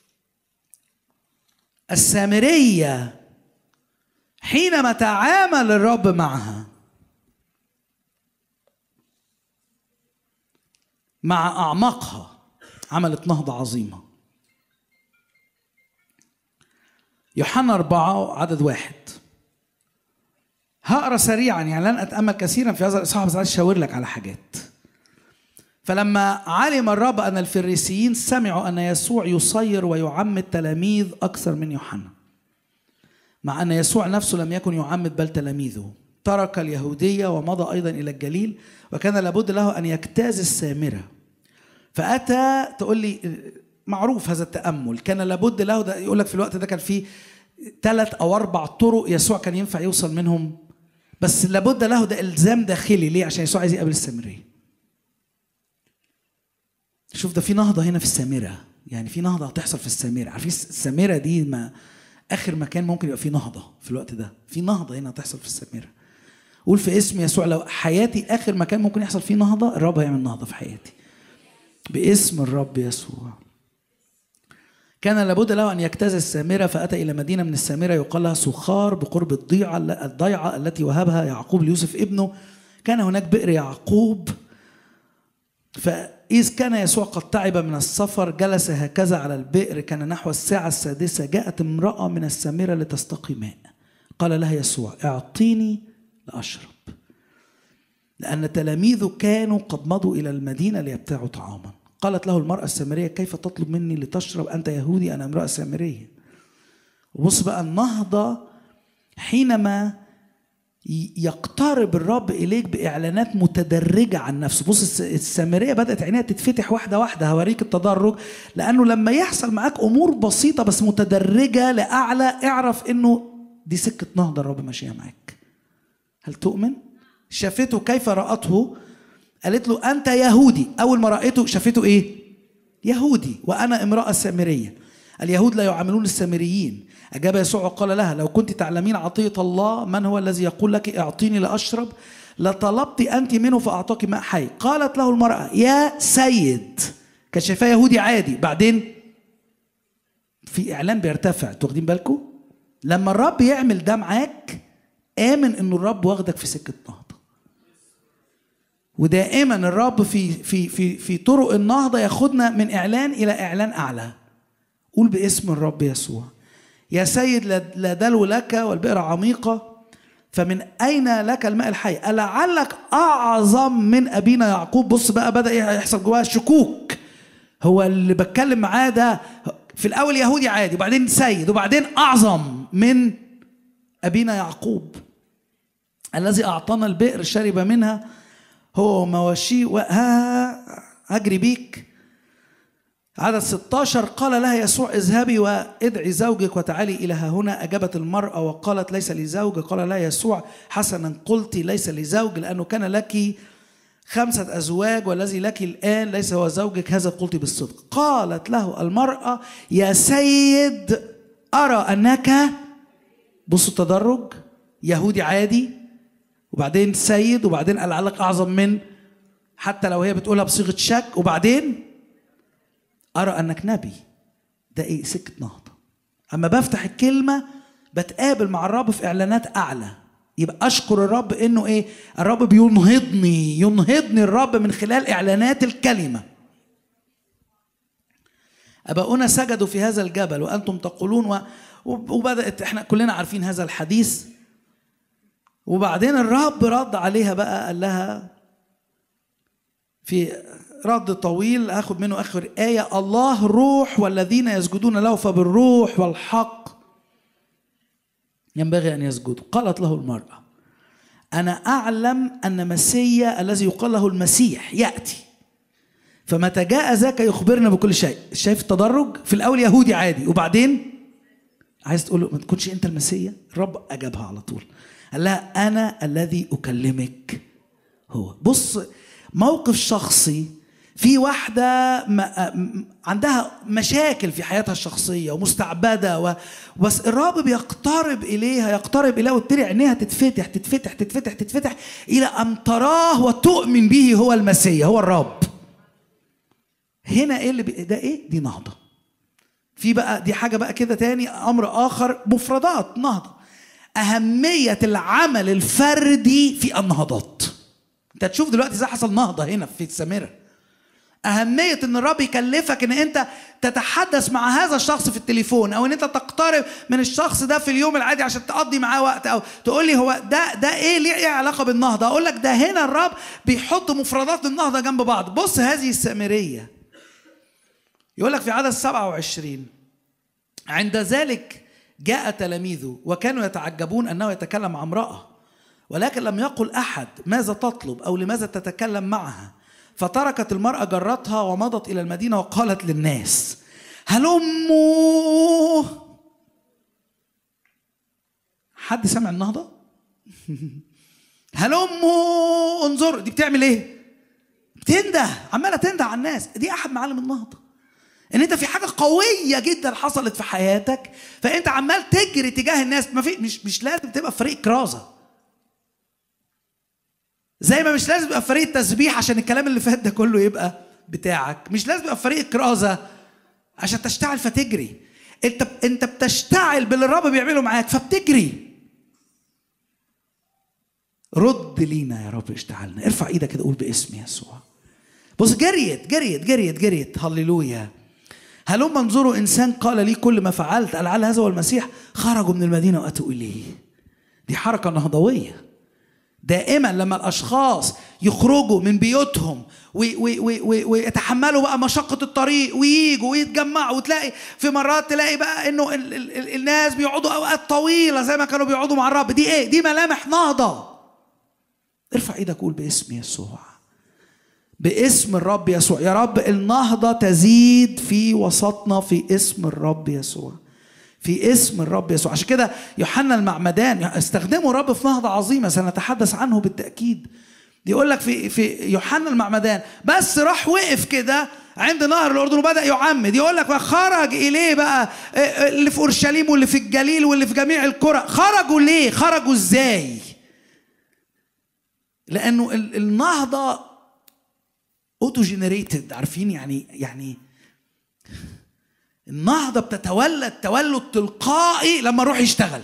السامرية حينما تعامل الرب معها مع أعماقها عملت نهضة عظيمة يوحنا أربعة عدد واحد هقرا سريعا يعني لن أتأمل كثيرا في هذا الإصحاح بس عايز أشاور لك على حاجات فلما علم الرب أن الفريسيين سمعوا أن يسوع يصير ويعمد تلاميذ أكثر من يوحنا مع أن يسوع نفسه لم يكن يعمد بل تلاميذه ترك اليهودية ومضى أيضا إلى الجليل وكان لابد له أن يجتاز السامرة فأتى تقول لي معروف هذا التأمل كان لابد له ده يقول لك في الوقت ده كان في ثلاث أو أربع طرق يسوع كان ينفع يوصل منهم بس لابد له ده إلزام داخلي ليه عشان يسوع عايز يقابل السامرية شوف ده في نهضة هنا في السامرة يعني في نهضة هتحصل في السامرة عارفين السامرة دي ما آخر مكان ممكن يبقى فيه نهضة في الوقت ده في نهضة هنا هتحصل في السامرة قول في اسم يسوع لو حياتي آخر مكان ممكن يحصل فيه نهضة الرب هيعمل نهضة في حياتي باسم الرب يسوع كان لابد له ان يجتاز السامره فاتى الى مدينه من السامره يقال لها سخار بقرب الضيعه الضيعه التي وهبها يعقوب ليوسف ابنه كان هناك بئر يعقوب فإذ كان يسوع قد تعب من السفر جلس هكذا على البئر كان نحو الساعة السادسة جاءت امرأة من السامرة لتستقي ماء قال لها يسوع اعطيني لأشرب لأن تلاميذه كانوا قد مضوا إلى المدينة ليبتاعوا طعاما قالت له المرأة السامرية كيف تطلب مني لتشرب أنت يهودي أنا امرأة سامرية وبص بقى النهضة حينما يقترب الرب إليك بإعلانات متدرجة عن نفسه بص السامرية بدأت عينيها تتفتح واحدة واحدة هوريك التدرج لأنه لما يحصل معاك أمور بسيطة بس متدرجة لأعلى اعرف إنه دي سكة نهضة الرب ماشية معاك هل تؤمن؟ شافته كيف رأته قالت له أنت يهودي أول ما رأيته شافته إيه يهودي وأنا امرأة سامرية اليهود لا يعاملون السامريين أجاب يسوع وقال لها لو كنت تعلمين عطية الله من هو الذي يقول لك اعطيني لأشرب لطلبت أنت منه فأعطاك ماء حي قالت له المرأة يا سيد كان شايفاه يهودي عادي بعدين في إعلان بيرتفع واخدين بالكم لما الرب يعمل ده معاك آمن إنه الرب واخدك في سكة نهضة ودائما الرب في في في في طرق النهضة ياخدنا من إعلان إلى إعلان أعلى قول باسم الرب يسوع يا سيد لا دلو لك والبئر عميقة فمن أين لك الماء الحي ألعلك أعظم من أبينا يعقوب بص بقى بدأ يحصل جواه شكوك هو اللي بتكلم معاه ده في الأول يهودي عادي وبعدين سيد وبعدين أعظم من أبينا يعقوب الذي أعطانا البئر شرب منها هو ومواشيه و- ها هجري بيك عدد 16 قال لها يسوع اذهبي وادعي زوجك وتعالي الى ها هنا اجابت المراه وقالت ليس لي زوج قال لا يسوع حسنا قلت ليس لي زوج لانه كان لك خمسة أزواج والذي لك الآن ليس هو زوجك هذا قلت بالصدق قالت له المرأة يا سيد أرى أنك بصوا التدرج يهودي عادي وبعدين سيد وبعدين قال لعلك أعظم من حتى لو هي بتقولها بصيغة شك وبعدين أرى أنك نبي ده إيه سكة نهضة أما بفتح الكلمة بتقابل مع الرب في إعلانات أعلى يبقى أشكر الرب إنه إيه الرب بينهضني ينهضني الرب من خلال إعلانات الكلمة أباؤنا سجدوا في هذا الجبل وأنتم تقولون و... وبدأت إحنا كلنا عارفين هذا الحديث وبعدين الرب رد عليها بقى قال لها في رد طويل اخد منه اخر ايه الله روح والذين يسجدون له فبالروح والحق ينبغي ان يسجدوا قالت له المراه انا اعلم ان مسيا الذي يقال له المسيح ياتي فمتى جاء ذاك يخبرنا بكل شيء شايف التدرج في الاول يهودي عادي وبعدين عايز تقول له ما تكونش انت المسيا الرب اجابها على طول قال لها انا الذي اكلمك هو بص موقف شخصي في واحدة ما عندها مشاكل في حياتها الشخصية ومستعبدة و... بس الرب بيقترب إليها يقترب إليها وتبتدي عينيها تتفتح تتفتح تتفتح تتفتح إلى أن تراه وتؤمن به هو المسيح هو الرب هنا إيه اللي بي... ده إيه؟ دي نهضة في بقى دي حاجة بقى كده تاني أمر آخر مفردات نهضة أهمية العمل الفردي في النهضات انت هتشوف دلوقتي ازاي حصل نهضه هنا في السامره أهمية إن الرب يكلفك إن أنت تتحدث مع هذا الشخص في التليفون أو إن أنت تقترب من الشخص ده في اليوم العادي عشان تقضي معاه وقت أو تقول لي هو ده ده إيه ليه إيه علاقة بالنهضة؟ أقول لك ده هنا الرب بيحط مفردات النهضة جنب بعض، بص هذه السامرية يقول لك في عدد 27 عند ذلك جاء تلاميذه وكانوا يتعجبون أنه يتكلم مع امرأة ولكن لم يقل أحد ماذا تطلب أو لماذا تتكلم معها فتركت المرأة جرتها ومضت إلى المدينة وقالت للناس هلموا حد سمع النهضة؟ هلموا انظروا دي بتعمل ايه؟ بتنده عمالة تنده على الناس دي أحد معالم النهضة ان انت في حاجه قويه جدا حصلت في حياتك فانت عمال تجري تجاه الناس ما في مش مش لازم تبقى في فريق كرازه زي ما مش لازم يبقى في فريق تسبيح عشان الكلام اللي فات ده كله يبقى بتاعك مش لازم يبقى في فريق كرازه عشان تشتعل فتجري انت انت بتشتعل باللي الرب بيعمله معاك فبتجري رد لينا يا رب اشتعلنا ارفع ايدك كده قول باسم يسوع بص جريت جريت جريت جريت هللويا هلم انظروا انسان قال لي كل ما فعلت لعل هذا هو المسيح خرجوا من المدينه واتوا اليه دي حركه نهضويه دائما لما الاشخاص يخرجوا من بيوتهم ويتحملوا بقى مشقه الطريق وييجوا ويتجمعوا وتلاقي في مرات تلاقي بقى انه ال ال ال الناس بيقعدوا اوقات طويله زي ما كانوا بيقعدوا مع الرب دي ايه دي ملامح نهضه ارفع ايدك قول باسم يسوع باسم الرب يسوع يا رب النهضة تزيد في وسطنا في اسم الرب يسوع في اسم الرب يسوع عشان كده يوحنا المعمدان استخدموا الرب في نهضة عظيمة سنتحدث عنه بالتأكيد يقول لك في في يوحنا المعمدان بس راح وقف كده عند نهر الاردن وبدا يعمد يقول لك خرج اليه بقى اللي في اورشليم واللي في الجليل واللي في جميع القرى خرجوا ليه خرجوا ازاي لانه النهضه اوتو جنريتد عارفين يعني يعني النهضه بتتولد تولد تلقائي لما اروح يشتغل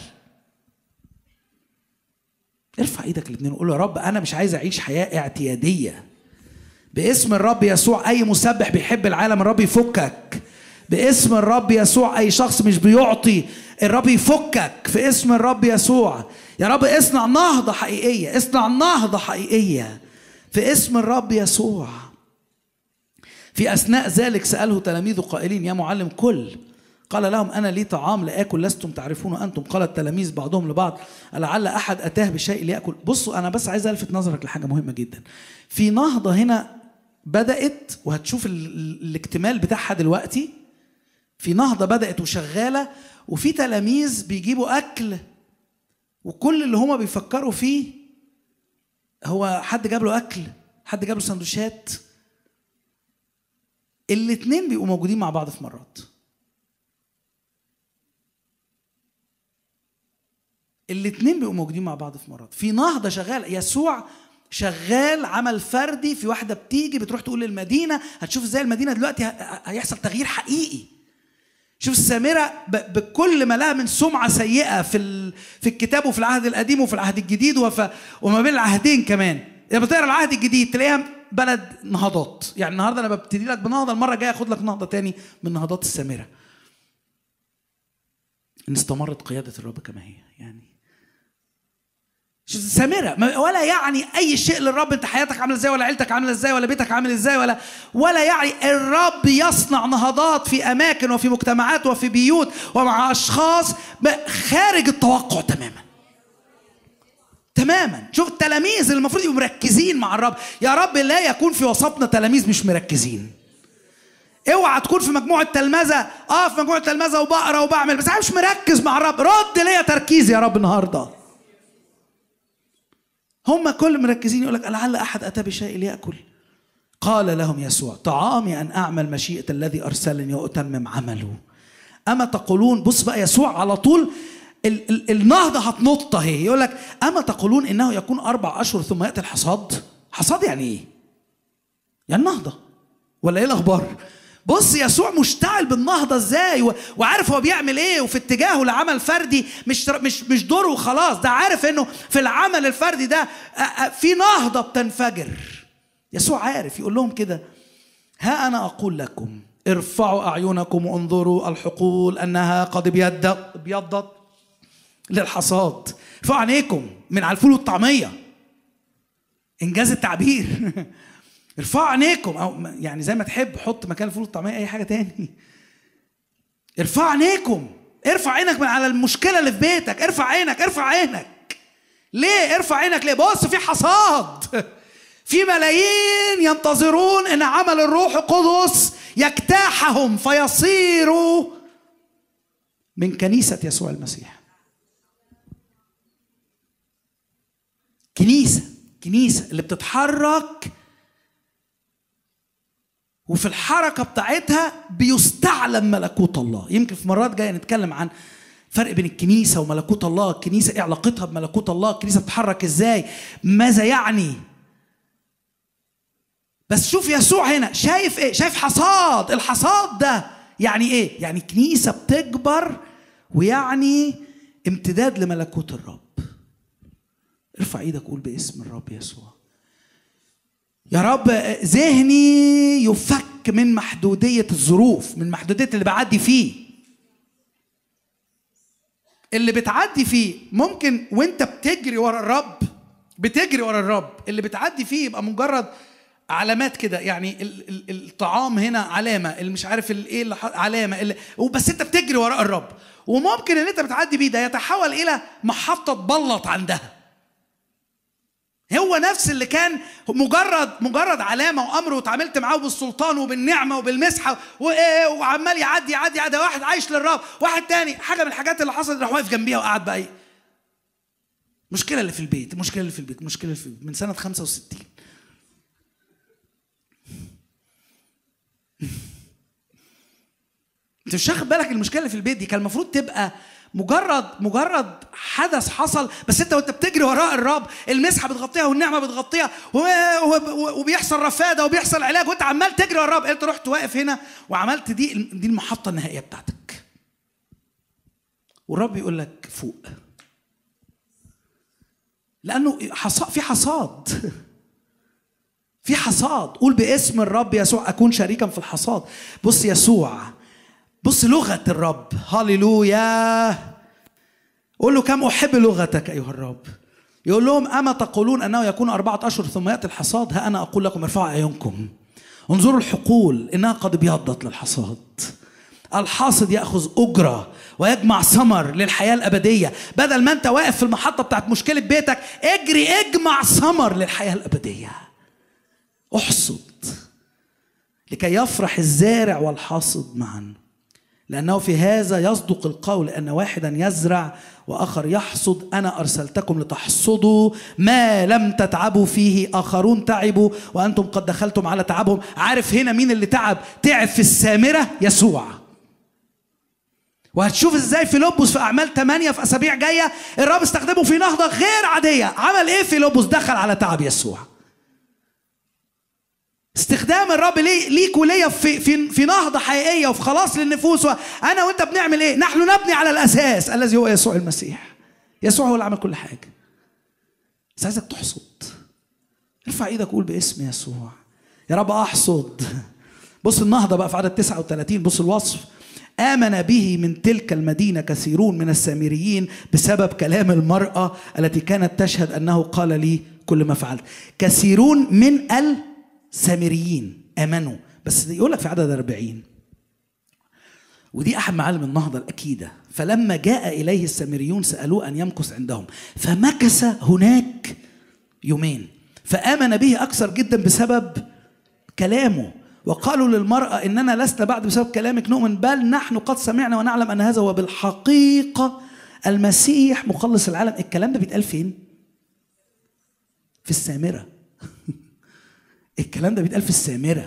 ارفع ايدك الاثنين وقول يا رب انا مش عايز اعيش حياه اعتياديه باسم الرب يسوع اي مسبح بيحب العالم الرب يفكك باسم الرب يسوع اي شخص مش بيعطي الرب يفكك في اسم الرب يسوع يا رب اصنع نهضه حقيقيه اصنع نهضه حقيقيه في اسم الرب يسوع في أثناء ذلك سأله تلاميذه قائلين يا معلم كل قال لهم أنا لي طعام لآكل لستم تعرفون أنتم قال التلاميذ بعضهم لبعض لعل أحد أتاه بشيء ليأكل بصوا أنا بس عايز ألفت نظرك لحاجة مهمة جدا في نهضة هنا بدأت وهتشوف ال- ال- الاكتمال بتاعها دلوقتي في نهضة بدأت وشغالة وفي تلاميذ بيجيبوا أكل وكل اللي هما بيفكروا فيه هو حد جاب له أكل حد جاب له سندوتشات الاتنين بيبقوا موجودين مع بعض في مرات الاتنين بيبقوا موجودين مع بعض في مرات في نهضه شغاله يسوع شغال عمل فردي في واحده بتيجي بتروح تقول للمدينه هتشوف ازاي المدينه دلوقتي ه- ه- هيحصل تغيير حقيقي شوف السامره ب- بكل ما لها من سمعه سيئه في ال- في الكتاب وفي العهد القديم وفي العهد الجديد وف وما بين العهدين كمان لما بتقرا العهد الجديد تلاقيها بلد نهضات يعني النهارده انا ببتدي لك بنهضه المره الجايه اخد لك نهضه تاني من نهضات السامره ان استمرت قياده الرب كما هي يعني شوف سامره ما- ولا يعني اي شيء للرب انت حياتك عامله ازاي ولا عيلتك عامله ازاي ولا بيتك عامل ازاي ولا ولا يعني الرب يصنع نهضات في اماكن وفي مجتمعات وفي بيوت ومع اشخاص ب- خارج التوقع تماما تماما شوف التلاميذ اللي المفروض يبقوا مركزين مع الرب يا رب لا يكون في وسطنا تلاميذ مش مركزين اوعى تكون في مجموعه تلمذه اه في مجموعه تلمذه وبقرا وبعمل بس انا مش مركز مع الرب رد ليا تركيز يا رب النهارده هم كل مركزين يقول لك لعل احد اتى بشيء ليأكل قال لهم يسوع طعامي ان اعمل مشيئه الذي ارسلني واتمم عمله اما تقولون بص بقى يسوع على طول ال- ال- النهضه هتنط اهي يقول لك اما تقولون انه يكون اربع اشهر ثم ياتي الحصاد حصاد يعني ايه يعني النهضه ولا ايه الاخبار بص يسوع مشتعل بالنهضه ازاي و- وعارف هو بيعمل ايه وفي اتجاهه لعمل فردي مش مش مش دوره وخلاص ده عارف انه في العمل الفردي ده أ- أ- في نهضه بتنفجر يسوع عارف يقول لهم كده ها انا اقول لكم ارفعوا اعينكم وانظروا الحقول انها قد ابيضت ابيضت للحصاد ارفعوا عينيكم من على الفول والطعميه انجاز التعبير ارفعوا عينيكم او يعني زي ما تحب حط مكان الفول والطعميه اي حاجه تاني ارفعوا عينيكم ارفع عينك من على المشكله اللي في بيتك ارفع عينك ارفع عينك ليه ارفع عينك ليه بص في حصاد في ملايين ينتظرون ان عمل الروح القدس يجتاحهم فيصيروا من كنيسه يسوع المسيح كنيسه كنيسه اللي بتتحرك وفي الحركة بتاعتها بيستعلم ملكوت الله يمكن في مرات جاية نتكلم عن فرق بين الكنيسة وملكوت الله الكنيسة ايه علاقتها بملكوت الله الكنيسة بتتحرك ازاي ماذا يعني بس شوف يسوع هنا شايف ايه شايف حصاد الحصاد ده يعني ايه يعني كنيسة بتكبر ويعني امتداد لملكوت الرب ارفع ايدك قول باسم الرب يسوع يا رب ذهني يفك من محدودية الظروف من محدودية اللي بعدي فيه اللي بتعدي فيه ممكن وانت بتجري ورا الرب بتجري ورا الرب اللي بتعدي فيه يبقى مجرد علامات كده يعني ال- ال- الطعام هنا علامه اللي مش عارف الايه اللي ح- علامه اللي وبس انت بتجري وراء الرب وممكن اللي انت بتعدي بيه ده يتحول الى محطه بلط عندها هو نفس اللي كان مجرد مجرد علامه وامر واتعاملت معاه بالسلطان وبالنعمه وبالمسحه وايه وعمال يعدي يعدي يعدي واحد عايش للرب واحد تاني حاجه من الحاجات اللي حصلت راح واقف جنبيها وقعد بقى ايه المشكله اللي في البيت المشكله اللي في البيت المشكله اللي في البيت من سنه 65 انت مش واخد بالك المشكله اللي في البيت دي كان المفروض تبقى مجرد مجرد حدث حصل بس انت وانت بتجري وراء الرب المسحه بتغطيها والنعمه بتغطيها و- و- وبيحصل رفاده وبيحصل علاج وانت عمال تجري ورا الرب انت رحت واقف هنا وعملت دي دي المحطه النهائيه بتاعتك والرب يقول لك فوق لانه حصاد في حصاد في حصاد قول باسم الرب يسوع اكون شريكا في الحصاد بص يسوع بص لغه الرب هللويا قول له كم احب لغتك ايها الرب يقول لهم اما تقولون انه يكون اربعه اشهر ثم ياتي الحصاد ها انا اقول لكم ارفعوا اعينكم انظروا الحقول انها قد ابيضت للحصاد الحاصد ياخذ اجره ويجمع ثمر للحياه الابديه بدل ما انت واقف في المحطه بتاعت مشكله بيتك اجري اجمع ثمر للحياه الابديه احصد لكي يفرح الزارع والحاصد معا لأنه في هذا يصدق القول أن واحدا يزرع وآخر يحصد أنا أرسلتكم لتحصدوا ما لم تتعبوا فيه آخرون تعبوا وأنتم قد دخلتم على تعبهم عارف هنا مين اللي تعب تعب في السامرة يسوع وهتشوف ازاي فيلبس في اعمال 8 في اسابيع جايه الرب استخدمه في نهضه غير عاديه عمل ايه فيلبس دخل على تعب يسوع استخدام الرب لي ليك وليا في في في نهضه حقيقيه وفي خلاص للنفوس انا وانت بنعمل ايه؟ نحن نبني على الاساس الذي هو يسوع المسيح. يسوع هو اللي عمل كل حاجه. بس عايزك تحصد. ارفع ايدك وقول باسم يسوع. يا رب احصد. بص النهضه بقى في عدد 39 بص الوصف. آمن به من تلك المدينة كثيرون من السامريين بسبب كلام المرأة التي كانت تشهد أنه قال لي كل ما فعلت كثيرون من ال سامريين امنوا بس يقول لك في عدد 40 ودي احد معالم النهضه الاكيده فلما جاء اليه السامريون سالوه ان يمكث عندهم فمكث هناك يومين فامن به اكثر جدا بسبب كلامه وقالوا للمرأة إننا لسنا بعد بسبب كلامك نؤمن بل نحن قد سمعنا ونعلم أن هذا هو بالحقيقة المسيح مخلص العالم الكلام ده بيتقال فين؟ في السامرة الكلام ده بيتقال في السامره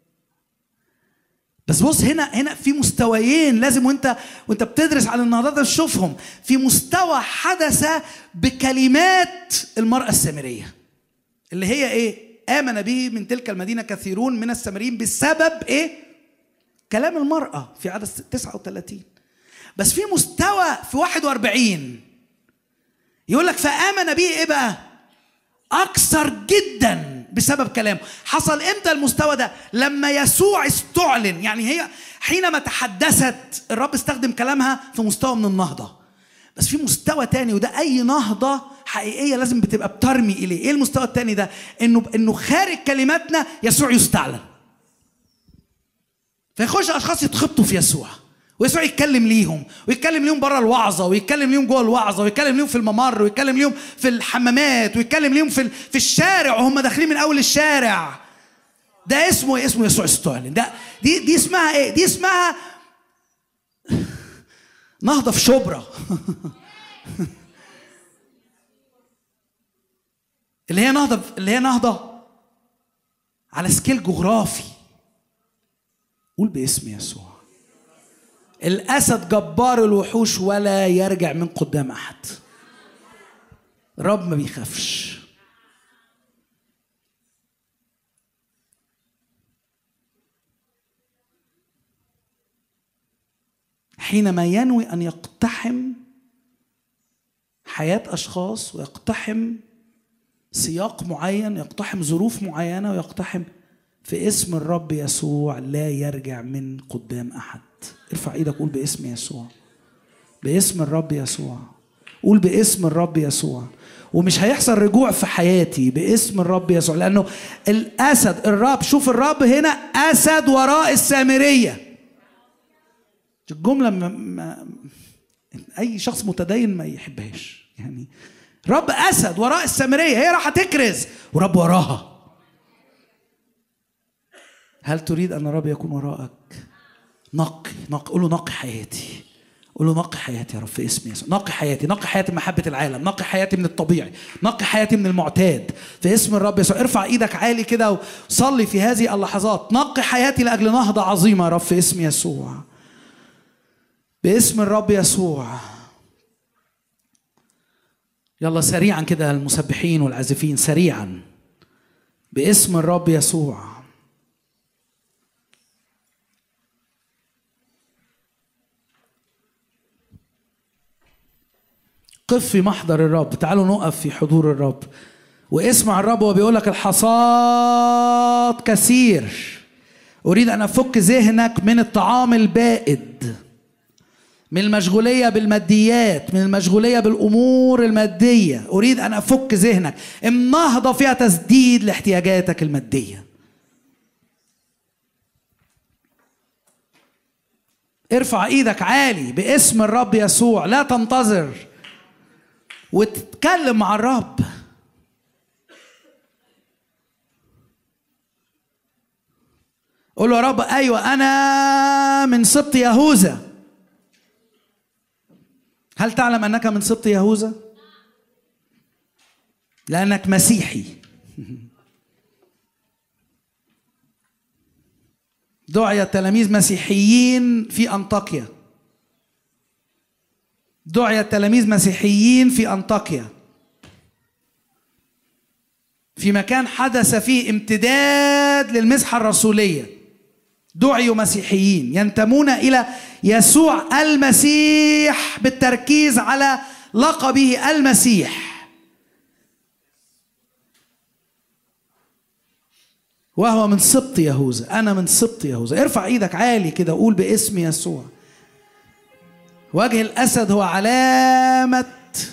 بس بص هنا هنا في مستويين لازم وانت وانت بتدرس على النهضات تشوفهم في مستوى حدث بكلمات المراه السامريه اللي هي ايه امن به من تلك المدينه كثيرون من السامريين بسبب ايه كلام المراه في عدد 39 بس في مستوى في 41 يقول لك فامن به ايه بقى اكثر جدا بسبب كلامه حصل امتى المستوى ده لما يسوع استعلن يعني هي حينما تحدثت الرب استخدم كلامها في مستوى من النهضة بس في مستوى تاني وده أي نهضة حقيقية لازم بتبقى بترمي إليه إيه المستوى التاني ده إنه إنه خارج كلماتنا يسوع يستعلن فيخش أشخاص يتخبطوا في يسوع ويسوع يتكلم ليهم ويتكلم ليهم بره الوعظه ويتكلم ليهم جوه الوعظه ويتكلم ليهم في الممر ويتكلم ليهم في الحمامات ويتكلم ليهم في في الشارع وهم داخلين من اول الشارع ده اسمه اسمه يسوع استعلن ده دي دي اسمها ايه دي اسمها نهضه في شبرا اللي هي نهضه اللي هي نهضه على سكيل جغرافي قول باسم يسوع الأسد جبار الوحوش ولا يرجع من قدام أحد رب ما بيخافش حينما ينوي أن يقتحم حياة أشخاص ويقتحم سياق معين يقتحم ظروف معينة ويقتحم في اسم الرب يسوع لا يرجع من قدام أحد ارفع ايدك قول باسم يسوع باسم الرب يسوع قول باسم الرب يسوع ومش هيحصل رجوع في حياتي باسم الرب يسوع لانه الاسد الرب شوف الرب هنا اسد وراء السامريه الجمله ما ما اي شخص متدين ما يحبهاش يعني رب اسد وراء السامريه هي راح تكرز ورب وراها هل تريد ان الرب يكون وراءك نقي نقي قول له نقي حياتي قول له نقي حياتي يا رب في اسم يسوع نقي حياتي نقي حياتي من محبة العالم نقي حياتي من الطبيعي نقي حياتي من المعتاد في اسم الرب يسوع ارفع ايدك عالي كده وصلي في هذه اللحظات نقي حياتي لأجل نهضة عظيمة يا رب في اسم يسوع باسم الرب يسوع يلا سريعا كده المسبحين والعازفين سريعا باسم الرب يسوع قف في محضر الرب تعالوا نقف في حضور الرب واسمع الرب وهو بيقول لك الحصاد كثير اريد ان افك ذهنك من الطعام البائد من المشغولية بالماديات من المشغولية بالأمور المادية أريد أن أفك ذهنك النهضة فيها تسديد لاحتياجاتك المادية ارفع ايدك عالي باسم الرب يسوع لا تنتظر وتتكلم مع الرب قول له يا رب ايوه انا من سبط يهوذا هل تعلم انك من سبط يهوذا لانك مسيحي دعي التلاميذ مسيحيين في انطاكيا دعي التلاميذ مسيحيين في انطاكيا في مكان حدث فيه امتداد للمسحه الرسوليه دعيوا مسيحيين ينتمون الى يسوع المسيح بالتركيز على لقبه المسيح وهو من سبط يهوذا انا من سبط يهوذا ارفع ايدك عالي كده قول باسم يسوع وجه الاسد هو علامه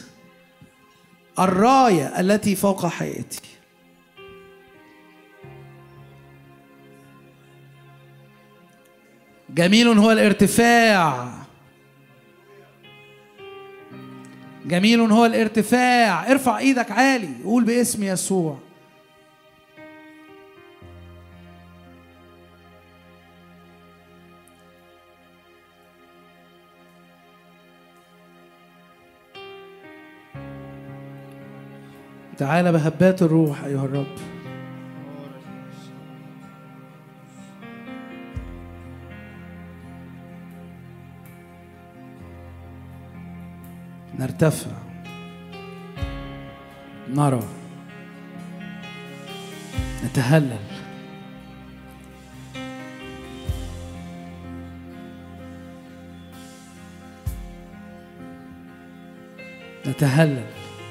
الرايه التي فوق حياتي جميل هو الارتفاع جميل هو الارتفاع ارفع ايدك عالي قول باسم يسوع تعال بهبات الروح ايها الرب نرتفع نرى نتهلل نتهلل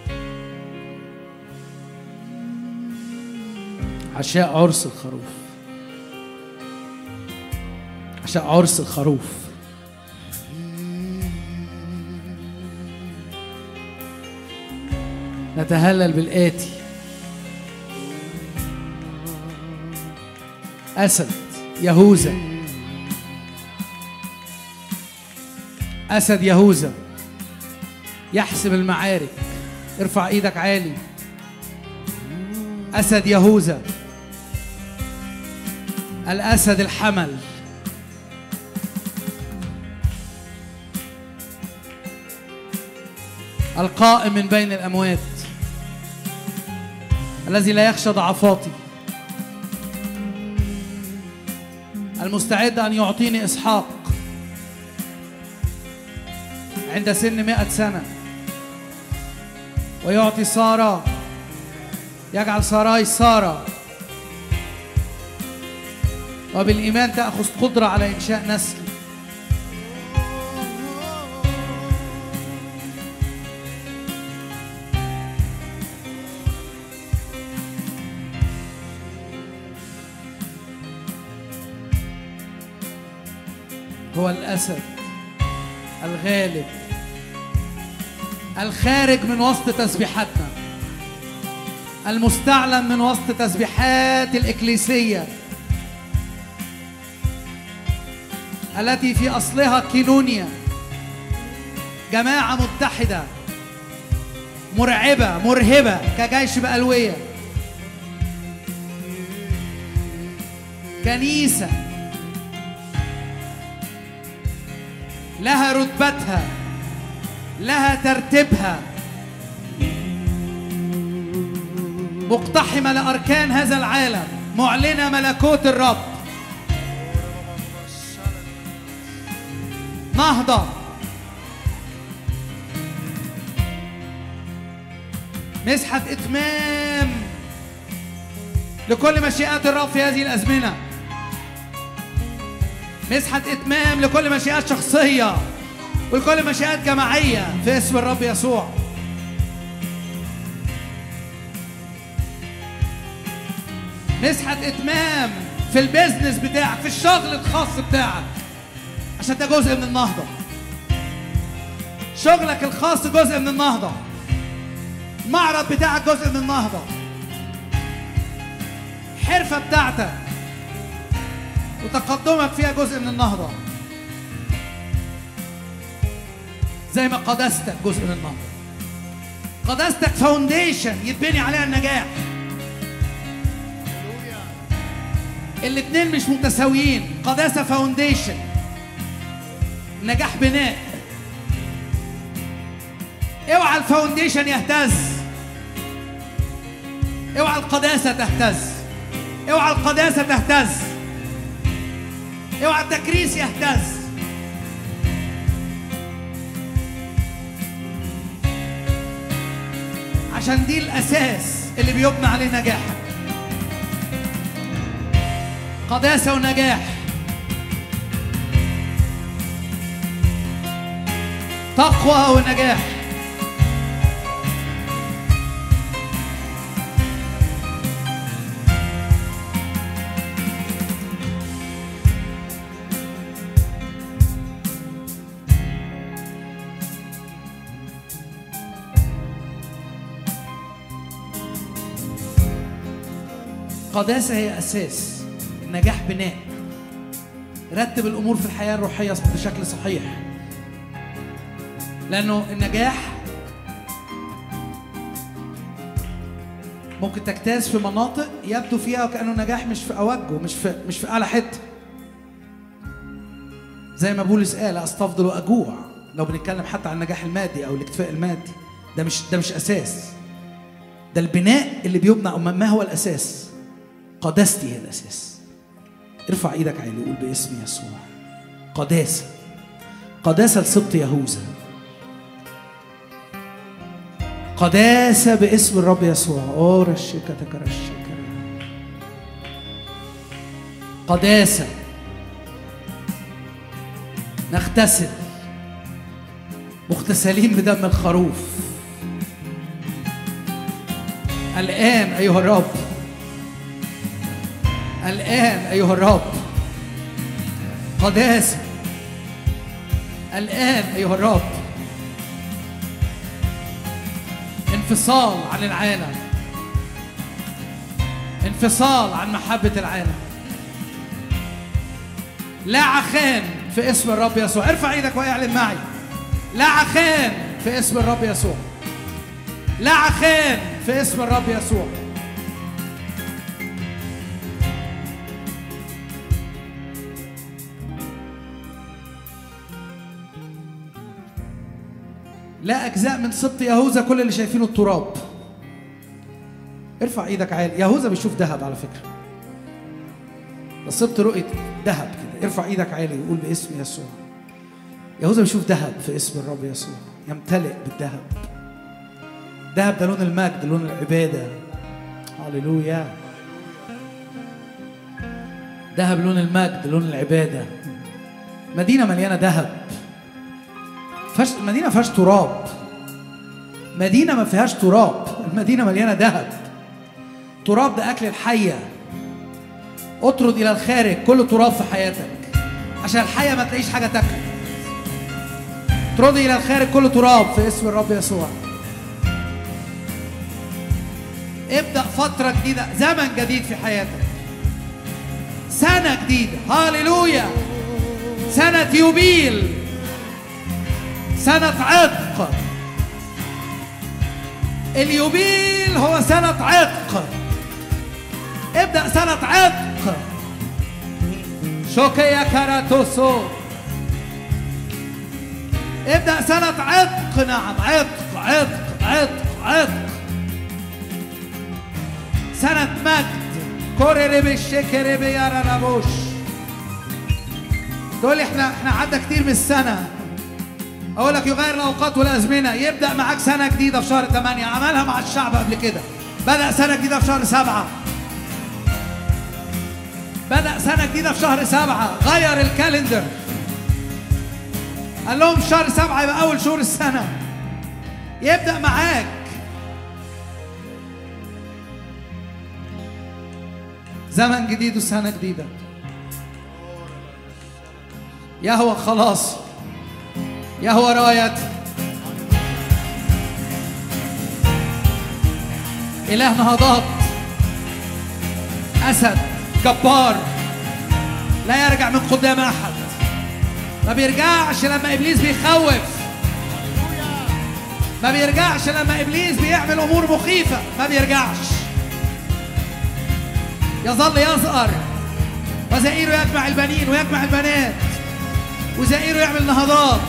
عشاء عرس الخروف عشاء عرس الخروف نتهلل بالآتي أسد يهوذا أسد يهوذا يحسم المعارك ارفع ايدك عالي أسد يهوذا الأسد الحمل القائم من بين الأموات الذي لا يخشى ضعفاتي المستعد أن يعطيني إسحاق عند سن مئة سنة ويعطي سارة يجعل ساراي سارة وبالإيمان تأخذ قدرة على إنشاء نسل هو الأسد الغالب الخارج من وسط تسبيحاتنا المستعلن من وسط تسبيحات الإكليسية التي في أصلها كينونيا جماعة متحدة مرعبة مرهبة كجيش بألوية كنيسة لها رتبتها لها ترتيبها مقتحمة لأركان هذا العالم معلنة ملكوت الرب نهضة مسحة إتمام لكل مشيئات الرب في هذه الأزمنة مسحة إتمام لكل مشيئات شخصية ولكل مشيئات جماعية في اسم الرب يسوع مسحة إتمام في البيزنس بتاعك في الشغل الخاص بتاعك عشان ده جزء من النهضة شغلك الخاص جزء من النهضة المعرض بتاعك جزء من النهضة الحرفة بتاعتك وتقدمك فيها جزء من النهضة زي ما قداستك جزء من النهر قداستك فاونديشن يتبني عليها النجاح الاثنين مش متساويين قداسة فاونديشن نجاح بناء اوعى الفاونديشن يهتز اوعى القداسة تهتز اوعى القداسة تهتز اوعى التكريس يهتز عشان دي الأساس اللي بيبنى عليه نجاحك قداسة ونجاح تقوى ونجاح قداسة هي أساس نجاح بناء رتب الأمور في الحياة الروحية بشكل صحيح لأنه النجاح ممكن تجتاز في مناطق يبدو فيها وكأنه نجاح مش في أوجه مش في مش في أعلى حتة زي ما بولس قال أستفضل وأجوع لو بنتكلم حتى عن النجاح المادي أو الاكتفاء المادي ده مش ده مش أساس ده البناء اللي بيبنى ما هو الأساس قداستي هي الأساس ارفع ايدك عالي وقول باسم يسوع قداسة قداسة لسبط يهوذا قداسة باسم الرب يسوع أو رشكة رشكة قداسة نغتسل مغتسلين بدم الخروف الآن أيها الرب الآن أيها الرب قداسة الآن أيها الرب انفصال عن العالم انفصال عن محبة العالم لا عخان في اسم الرب يسوع ارفع ايدك واعلن معي لا عخان في اسم الرب يسوع لا عخان في اسم الرب يسوع لا أجزاء من سبط يهوذا كل اللي شايفينه التراب ارفع ايدك عالي يهوذا بيشوف ذهب على فكرة ده سبط رؤية ذهب كده ارفع ايدك عالي وقول باسم يسوع يهوذا بيشوف ذهب في اسم الرب يسوع يمتلئ بالذهب ذهب ده لون المجد لون العبادة هللويا ذهب لون المجد لون العبادة مدينة مليانة ذهب فيهاش المدينه ما فيهاش تراب مدينه ما فيهاش تراب المدينه مليانه ذهب تراب ده اكل الحيه اطرد الى الخارج كل تراب في حياتك عشان الحيه ما تلاقيش حاجه تاكل اطردي الى الخارج كل تراب في اسم الرب يسوع ابدا فتره جديده زمن جديد في حياتك سنه جديده هاليلويا سنه يوبيل سنة عتق اليوبيل هو سنة عتق ابدأ سنة عتق شوكيا كاراتوسو ابدأ سنة عتق نعم عتق عتق عتق عتق سنة مجد كوري الشكر بيارا نابوش تقول احنا احنا عدى كتير من السنه اقول لك يغير الاوقات والازمنه يبدا معاك سنه جديده في شهر 8 عملها مع الشعب قبل كده بدا سنه جديده في شهر 7 بدا سنه جديده في شهر 7 غير الكالندر قال لهم شهر 7 يبقى اول شهور السنه يبدا معاك زمن جديد وسنه جديده يهوى خلاص يهوى راية إله نهضات أسد جبار لا يرجع من قدام أحد ما بيرجعش لما إبليس بيخوف ما بيرجعش لما ابليس بيعمل امور مخيفه ما بيرجعش يظل يزأر وزئيره يجمع البنين ويجمع البنات وزئيره يعمل نهضات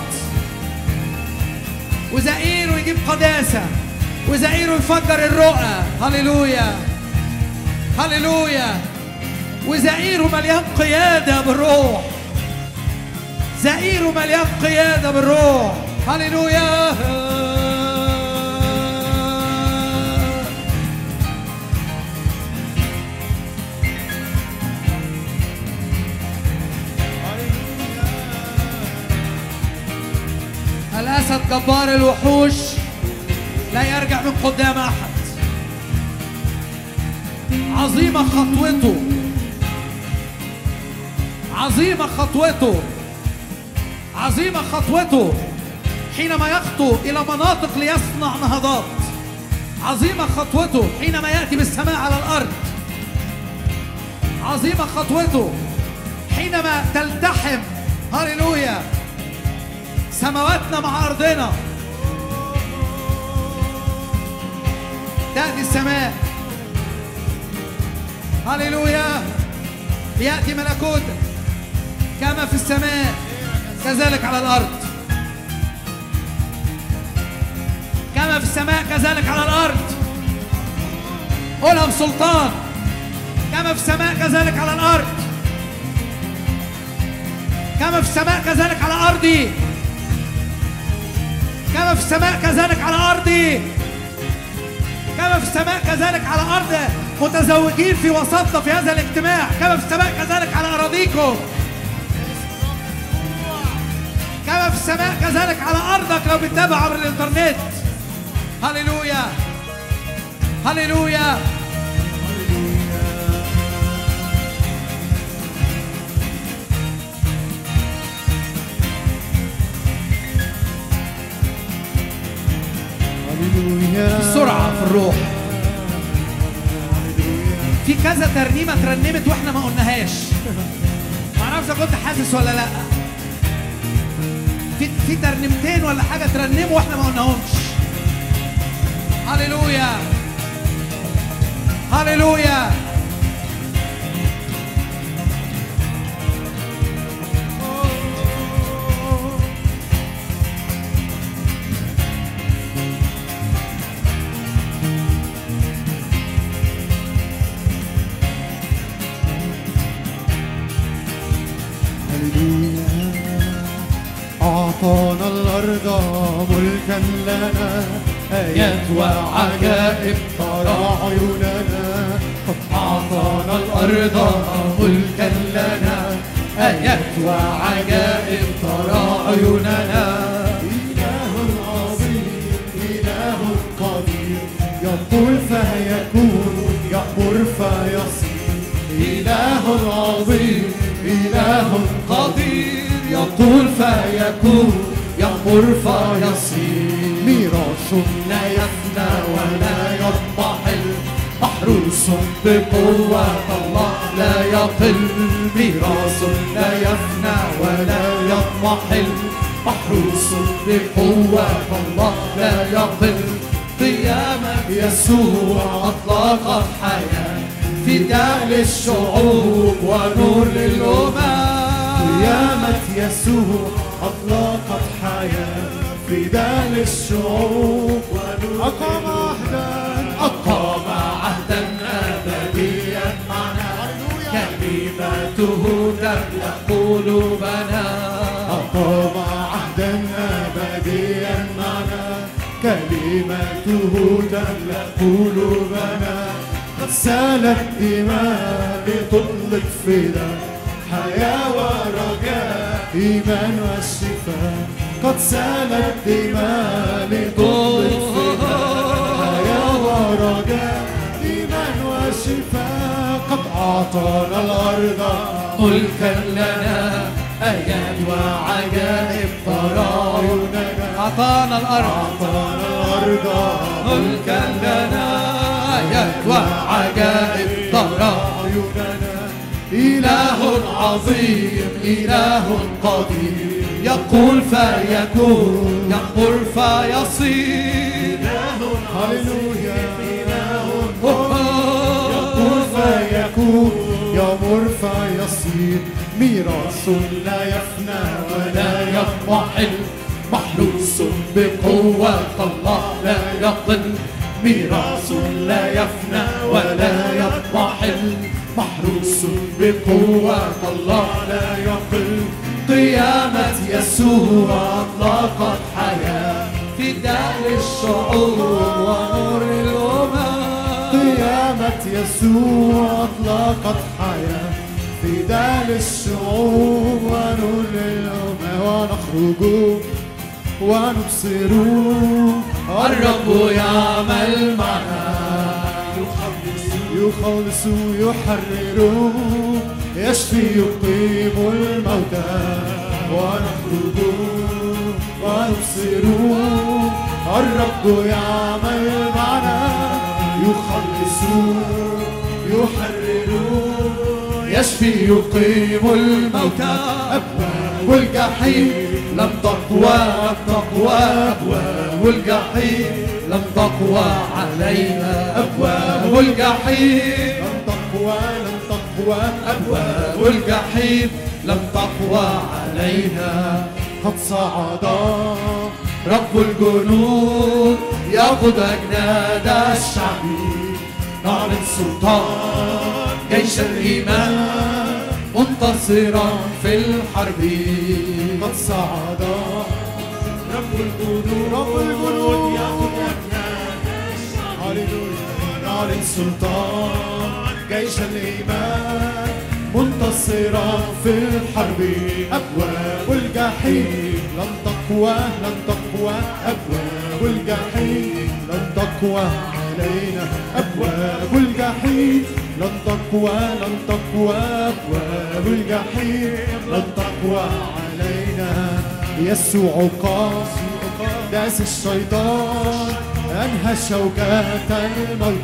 وزئيره يجيب قداسه وزئيره يفجر الرؤى هللويا هللويا وزئيره مليان قياده بالروح زئيره مليان قياده بالروح هللويا الأسد جبار الوحوش لا يرجع من قدام أحد عظيمة خطوته عظيمة خطوته عظيمة خطوته حينما يخطو إلى مناطق ليصنع نهضات عظيمة خطوته حينما يأتي بالسماء على الأرض عظيمة خطوته حينما تلتحم هللويا سماواتنا مع أرضنا تأتي السماء هللويا يأتي ملكوتك كما في السماء كذلك على الأرض كما في السماء كذلك على الأرض قولها بسلطان كما في السماء كذلك على الأرض كما في السماء كذلك على أرضي كما في السماء كذلك على أرضي كما في السماء كذلك على أرض متزوجين في وسطنا في هذا الاجتماع كما في السماء كذلك على أراضيكم كما في السماء كذلك على أرضك لو بتتابع عبر الإنترنت هللويا هللويا في سرعة في الروح في كذا ترنيمة اترنمت واحنا ما قلناهاش ما اعرفش إذا كنت حاسس ولا لا في في ترنيمتين ولا حاجة ترنموا واحنا ما قلناهمش هللويا هللويا هللويا أعطانا الأرض ملكا لنا آيات وعجائب ترى عيوننا أعطانا الأرض ملكا لنا آيات وعجائب ترى عيوننا إله عظيم إله قدير يقول فيكون يأمر فيصير إله عظيم إله قدير يقول فيكون يأمر فيصير ميراث لا يفنى ولا يضمحل محروس بقوة الله لا يقل ميراث لا يفنى ولا يضمحل محروس بقوة الله لا يقل قيامة يسوع أطلق الحياة فداء للشعوب ونور للأمم قيامة يسوع أطلقت حياة فداء للشعوب ونور أقام عهدا أقام عهدا أبديا معنا كلمته تملأ قلوبنا أقام عهدا أبديا معنا كلمته تملأ قلوبنا قد سالت دماء لتطلق فدا حياة ورجاء إيمان والشفاء قد سالت دماء لتطلق فدا حياة ورجاء إيمان والشفاء قد أعطانا الأرض ملكا لنا آيات وعجائب ترى عيوننا أعطانا الأرض أعطانا الأرض ملكا لنا آيات وعجائب ترى عيوننا إله عظيم إله قدير يقول فيكون يقول فيصير هللويا يقول فيكون يأمر فيصير ميراث لا يفنى ولا يضمحل محروس بقوة الله لا يقل ميراث لا يفنى ولا يضمحل محروس بقوة الله لا يقل قيامة يسوع أطلقت حياة فداء الشعوب ونور الأمم قيامة يسوع أطلقت حياة في دال الشعوب ونور للأمة ونخرج ونبصر الرب يعمل معنا يخلص يحرر يشفي يقيم الموتى ونخرج ونبصر الرب يعمل معنا يخلص يحرر يشفي يقيم الموتى أبواب الجحيم لم تقوى تقوى أبواب الجحيم لم تقوى علينا أبواب الجحيم لم تقوى لم تقوى أبواب أبواب الجحيم لم تقوى علينا قد صعد رب الجنود يقود أجناد الشعب نعلن سلطان جيش الإيمان منتصرا في الحرب قد صعد رب الجنود رب الجنود هللويا نعلن سلطان جيش الإيمان منتصرا في الحرب أبواب الجحيم لن تقوى لن تقوى أبواب الجحيم لن تقوى علينا أبواب الجحيم لن تقوى لن تقوى أبواب الجحيم لن تقوى علينا يسوع قاسي داس الشيطان أنهى شوكات الموت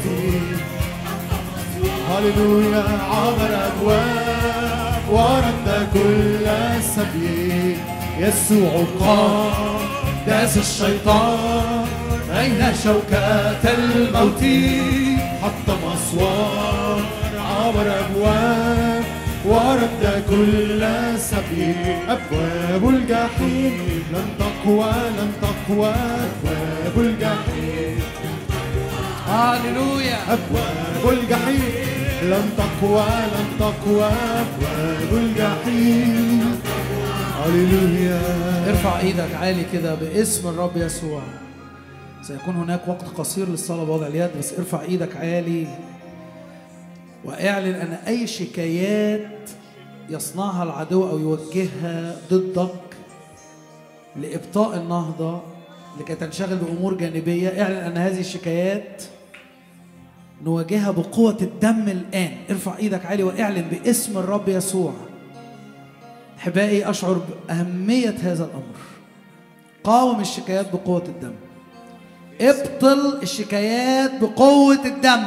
هللويا عبر أبواب ورد كل سبي يسوع قام داس الشيطان أين شوكات الموت حطم أسوار عبر أبواب ورد كل سبي أبواب الجحيم لن تقوى لن تقوى أبواب الجحيم هاليلويا أبواب الجحيم لن تقوى لن تقوى أبواب الجحيم هللويا ارفع ايدك عالي كده باسم الرب يسوع سيكون هناك وقت قصير للصلاة بوضع اليد بس ارفع ايدك عالي واعلن ان اي شكايات يصنعها العدو او يوجهها ضدك لابطاء النهضة لكي تنشغل بامور جانبية اعلن ان هذه الشكايات نواجهها بقوة الدم الآن ارفع ايدك عالي واعلن باسم الرب يسوع احبائي اشعر باهميه هذا الامر قاوم الشكايات بقوه الدم ابطل الشكايات بقوه الدم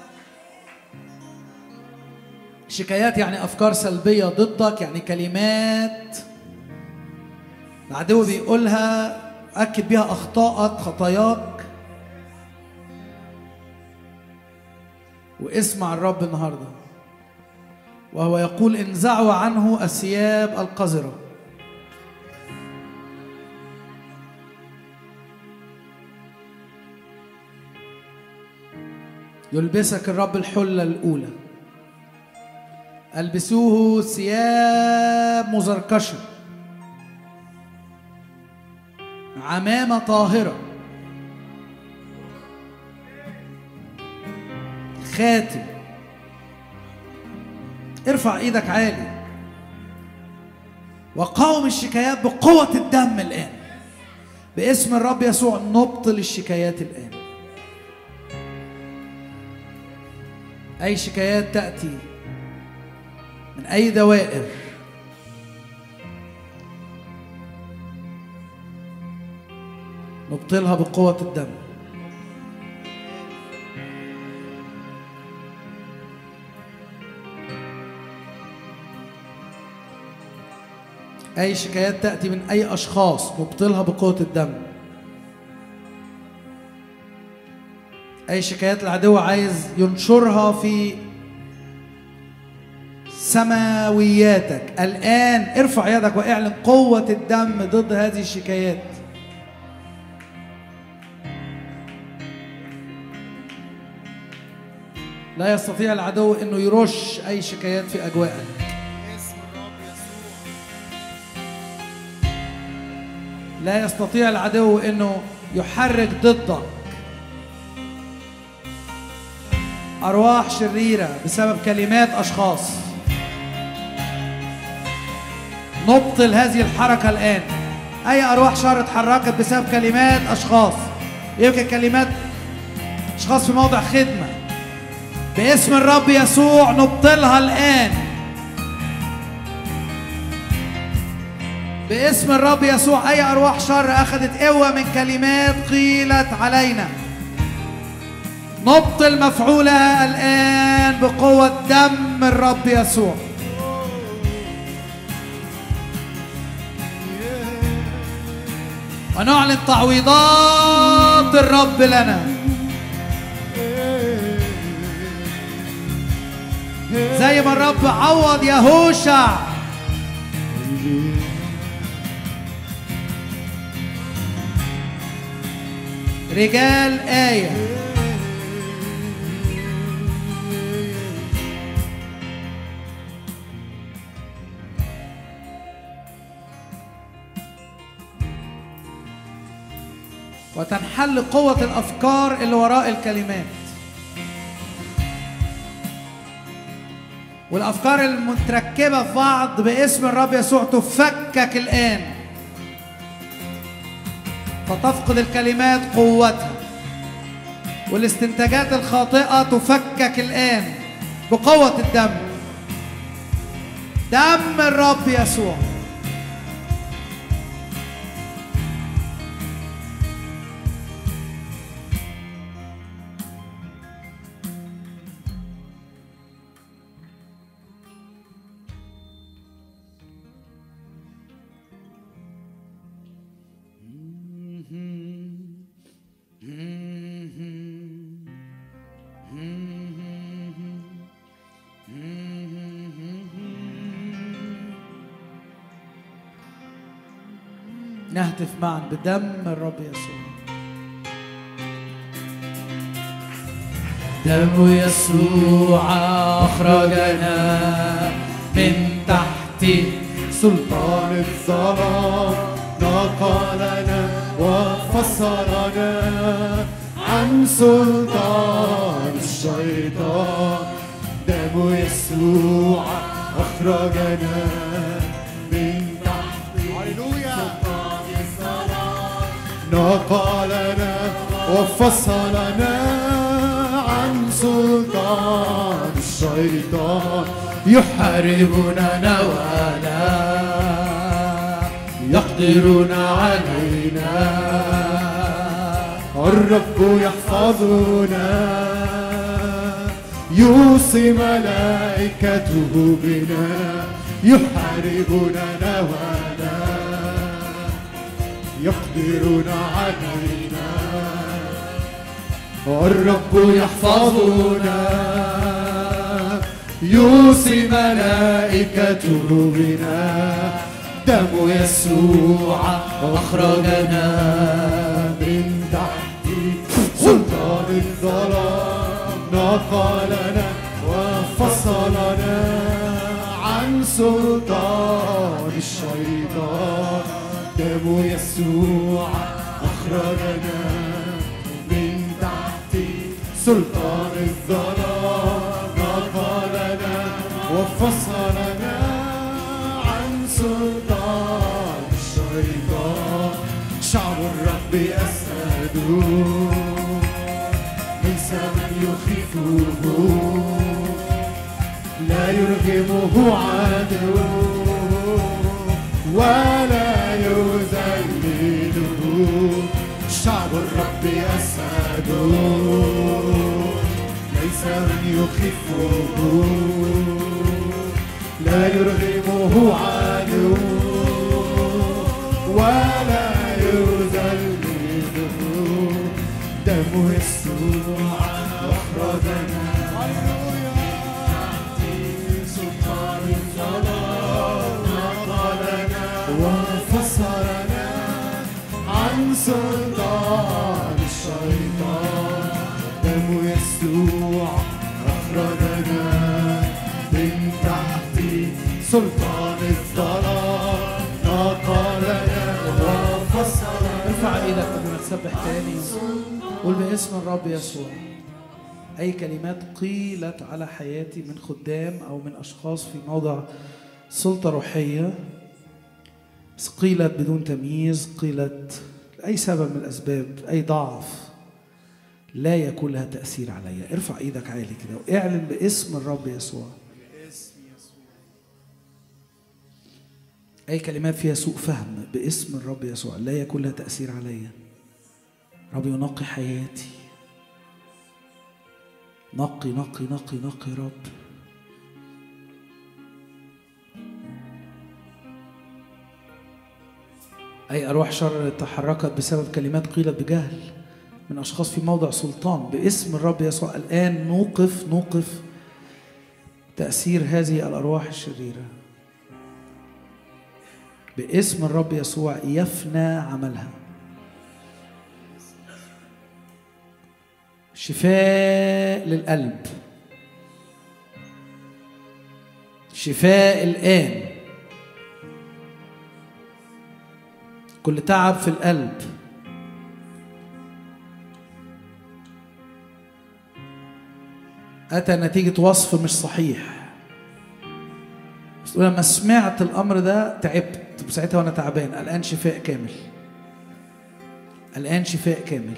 شكايات يعني افكار سلبيه ضدك يعني كلمات العدو بيقولها اكد بيها اخطائك خطاياك واسمع الرب النهارده وهو يقول انزعوا عنه الثياب القذرة يلبسك الرب الحلة الأولى ألبسوه ثياب مزركشة عمامة طاهرة خاتم ارفع ايدك عالي وقاوم الشكايات بقوة الدم الآن باسم الرب يسوع نبطل الشكايات الآن أي شكايات تأتي من أي دوائر نبطلها بقوة الدم أي شكايات تأتي من أي أشخاص نبطلها بقوة الدم أي شكايات العدو عايز ينشرها في سماوياتك الآن ارفع يدك واعلن قوة الدم ضد هذه الشكايات لا يستطيع العدو انه يرش اي شكايات في اجواءك لا يستطيع العدو انه يحرك ضدك ارواح شريره بسبب كلمات اشخاص نبطل هذه الحركه الان اي ارواح شر اتحركت بسبب كلمات اشخاص يمكن كلمات اشخاص في موضع خدمه باسم الرب يسوع نبطلها الان باسم الرب يسوع اي ارواح شر اخذت قوه من كلمات قيلت علينا نبطل مفعولها الان بقوه دم الرب يسوع ونعلن تعويضات الرب لنا زي ما الرب عوض يهوشع رجال آية وتنحل قوة الأفكار اللي وراء الكلمات والأفكار المتركبة في بعض باسم الرب يسوع تفكك الآن فتفقد الكلمات قوتها والاستنتاجات الخاطئة تفكك الآن بقوة الدم دم الرب يسوع نهتف معا بدم الرب يسوع دم يسوع أخرجنا من تحت سلطان الظلام نقلنا وفصلنا عن سلطان الشيطان دم يسوع أخرجنا من تحت سلطان الظلام نقلنا وفصلنا عن سلطان الشيطان يحاربنا نوانا يقدرون علينا الرب يحفظنا يوصي ملائكته بنا يحاربنا نوانا يقدرون علينا الرب يحفظنا يوصي ملائكته بنا دم يسوع أخرجنا من تحت سلطان الظلام نقلنا وفصلنا عن سلطان الشيطان دم يسوع أخرجنا من تحت سلطان الظلام نقلنا وفصلنا عن سلطان الشيطان شعب الرب أسعد ليس من يخيفه لا يرغمه عدو ولا يذلله شعب الرب أسعد ليس من يخفه لا يرغمه عدو ولا يذلله دم يسوع أخرجنا سلطان الظلام نقلنا وفصلنا عن سلطان الشيطان دم يسوع أخرجنا من تحت سلطان الظلام نقلنا وفصلنا ارفع ايدك قبل ما تسبح تاني قول باسم الرب يسوع اي كلمات قيلت على حياتي من خدام او من اشخاص في موضع سلطه روحيه بس قيلت بدون تمييز قيلت لاي سبب من الاسباب اي ضعف لا يكون لها تاثير عليا ارفع ايدك عالي كده واعلن باسم الرب يسوع أي كلمات فيها سوء فهم باسم الرب يسوع لا يكون لها تأثير عليا رب ينقي حياتي نقي نقي نقي نقي رب أي أرواح شر تحركت بسبب كلمات قيلت بجهل من أشخاص في موضع سلطان باسم الرب يسوع الآن نوقف نوقف تأثير هذه الأرواح الشريرة باسم الرب يسوع يفنى عملها شفاء للقلب شفاء الآن كل تعب في القلب أتى نتيجة وصف مش صحيح بس تقول لما سمعت الامر ده تعبت وساعتها وانا تعبان الان شفاء كامل الان شفاء كامل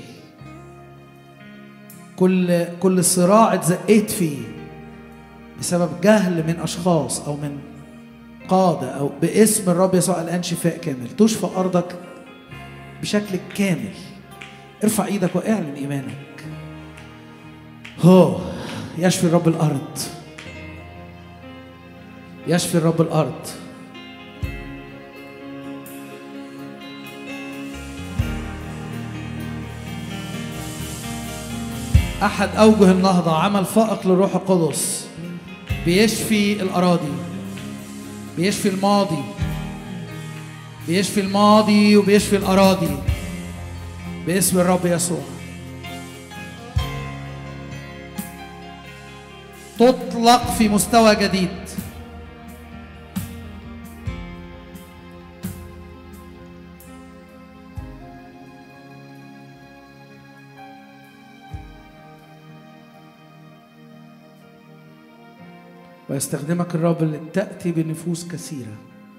كل كل صراع اتزقيت فيه بسبب جهل من اشخاص او من قاده او باسم الرب يسوع الان شفاء كامل تشفى ارضك بشكل كامل ارفع ايدك واعلن ايمانك هو يشفي الرب الارض يشفي الرب الارض احد اوجه النهضه عمل فائق للروح القدس بيشفي الاراضي بيشفي الماضي بيشفي الماضي وبيشفي الاراضي باسم الرب يسوع تطلق في مستوى جديد ويستخدمك الرب لتأتي بنفوس كثيرة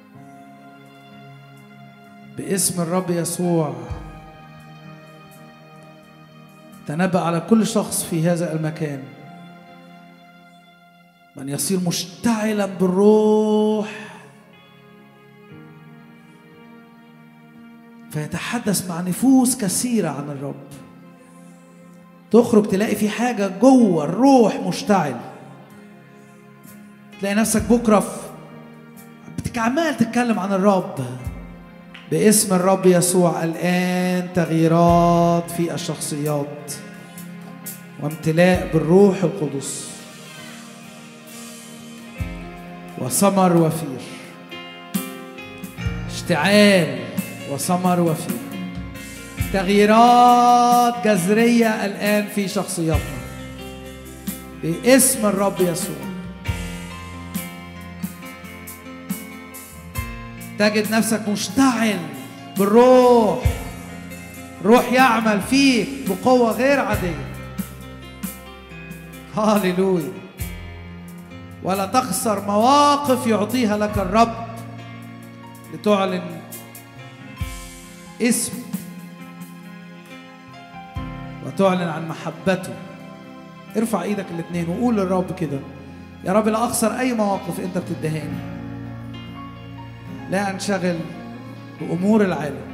باسم الرب يسوع تنبأ على كل شخص في هذا المكان من يصير مشتعلا بالروح فيتحدث مع نفوس كثيرة عن الرب تخرج تلاقي في حاجة جوه الروح مشتعل تلاقي نفسك بكرة في بتك- عمال تتكلم عن الرب باسم الرب يسوع الآن تغييرات في الشخصيات وامتلاء بالروح القدس وثمر وفير اشتعال وثمر وفير تغييرات جذرية الآن في شخصياتنا باسم الرب يسوع تجد نفسك مشتعل بالروح روح يعمل فيك بقوة غير عادية هاليلويا ولا تخسر مواقف يعطيها لك الرب لتعلن اسم وتعلن عن محبته ارفع ايدك الاثنين وقول للرب كده يا رب لا اخسر اي مواقف انت بتدهاني لا انشغل بامور العالم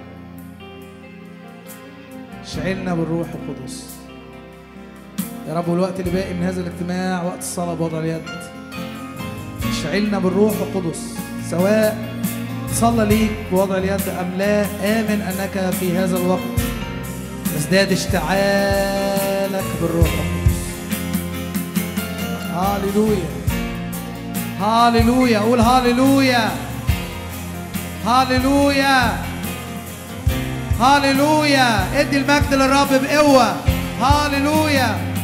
شعلنا بالروح القدس يا رب والوقت اللي باقي من هذا الاجتماع وقت الصلاه بوضع اليد اشعلنا بالروح القدس سواء صلى ليك بوضع اليد أم لا آمن أنك في هذا الوقت ازداد اشتعالك بالروح القدس هاليلويا هاليلويا قول هاليلويا هاليلويا هاليلويا ادي المجد للرب بقوة هاليلويا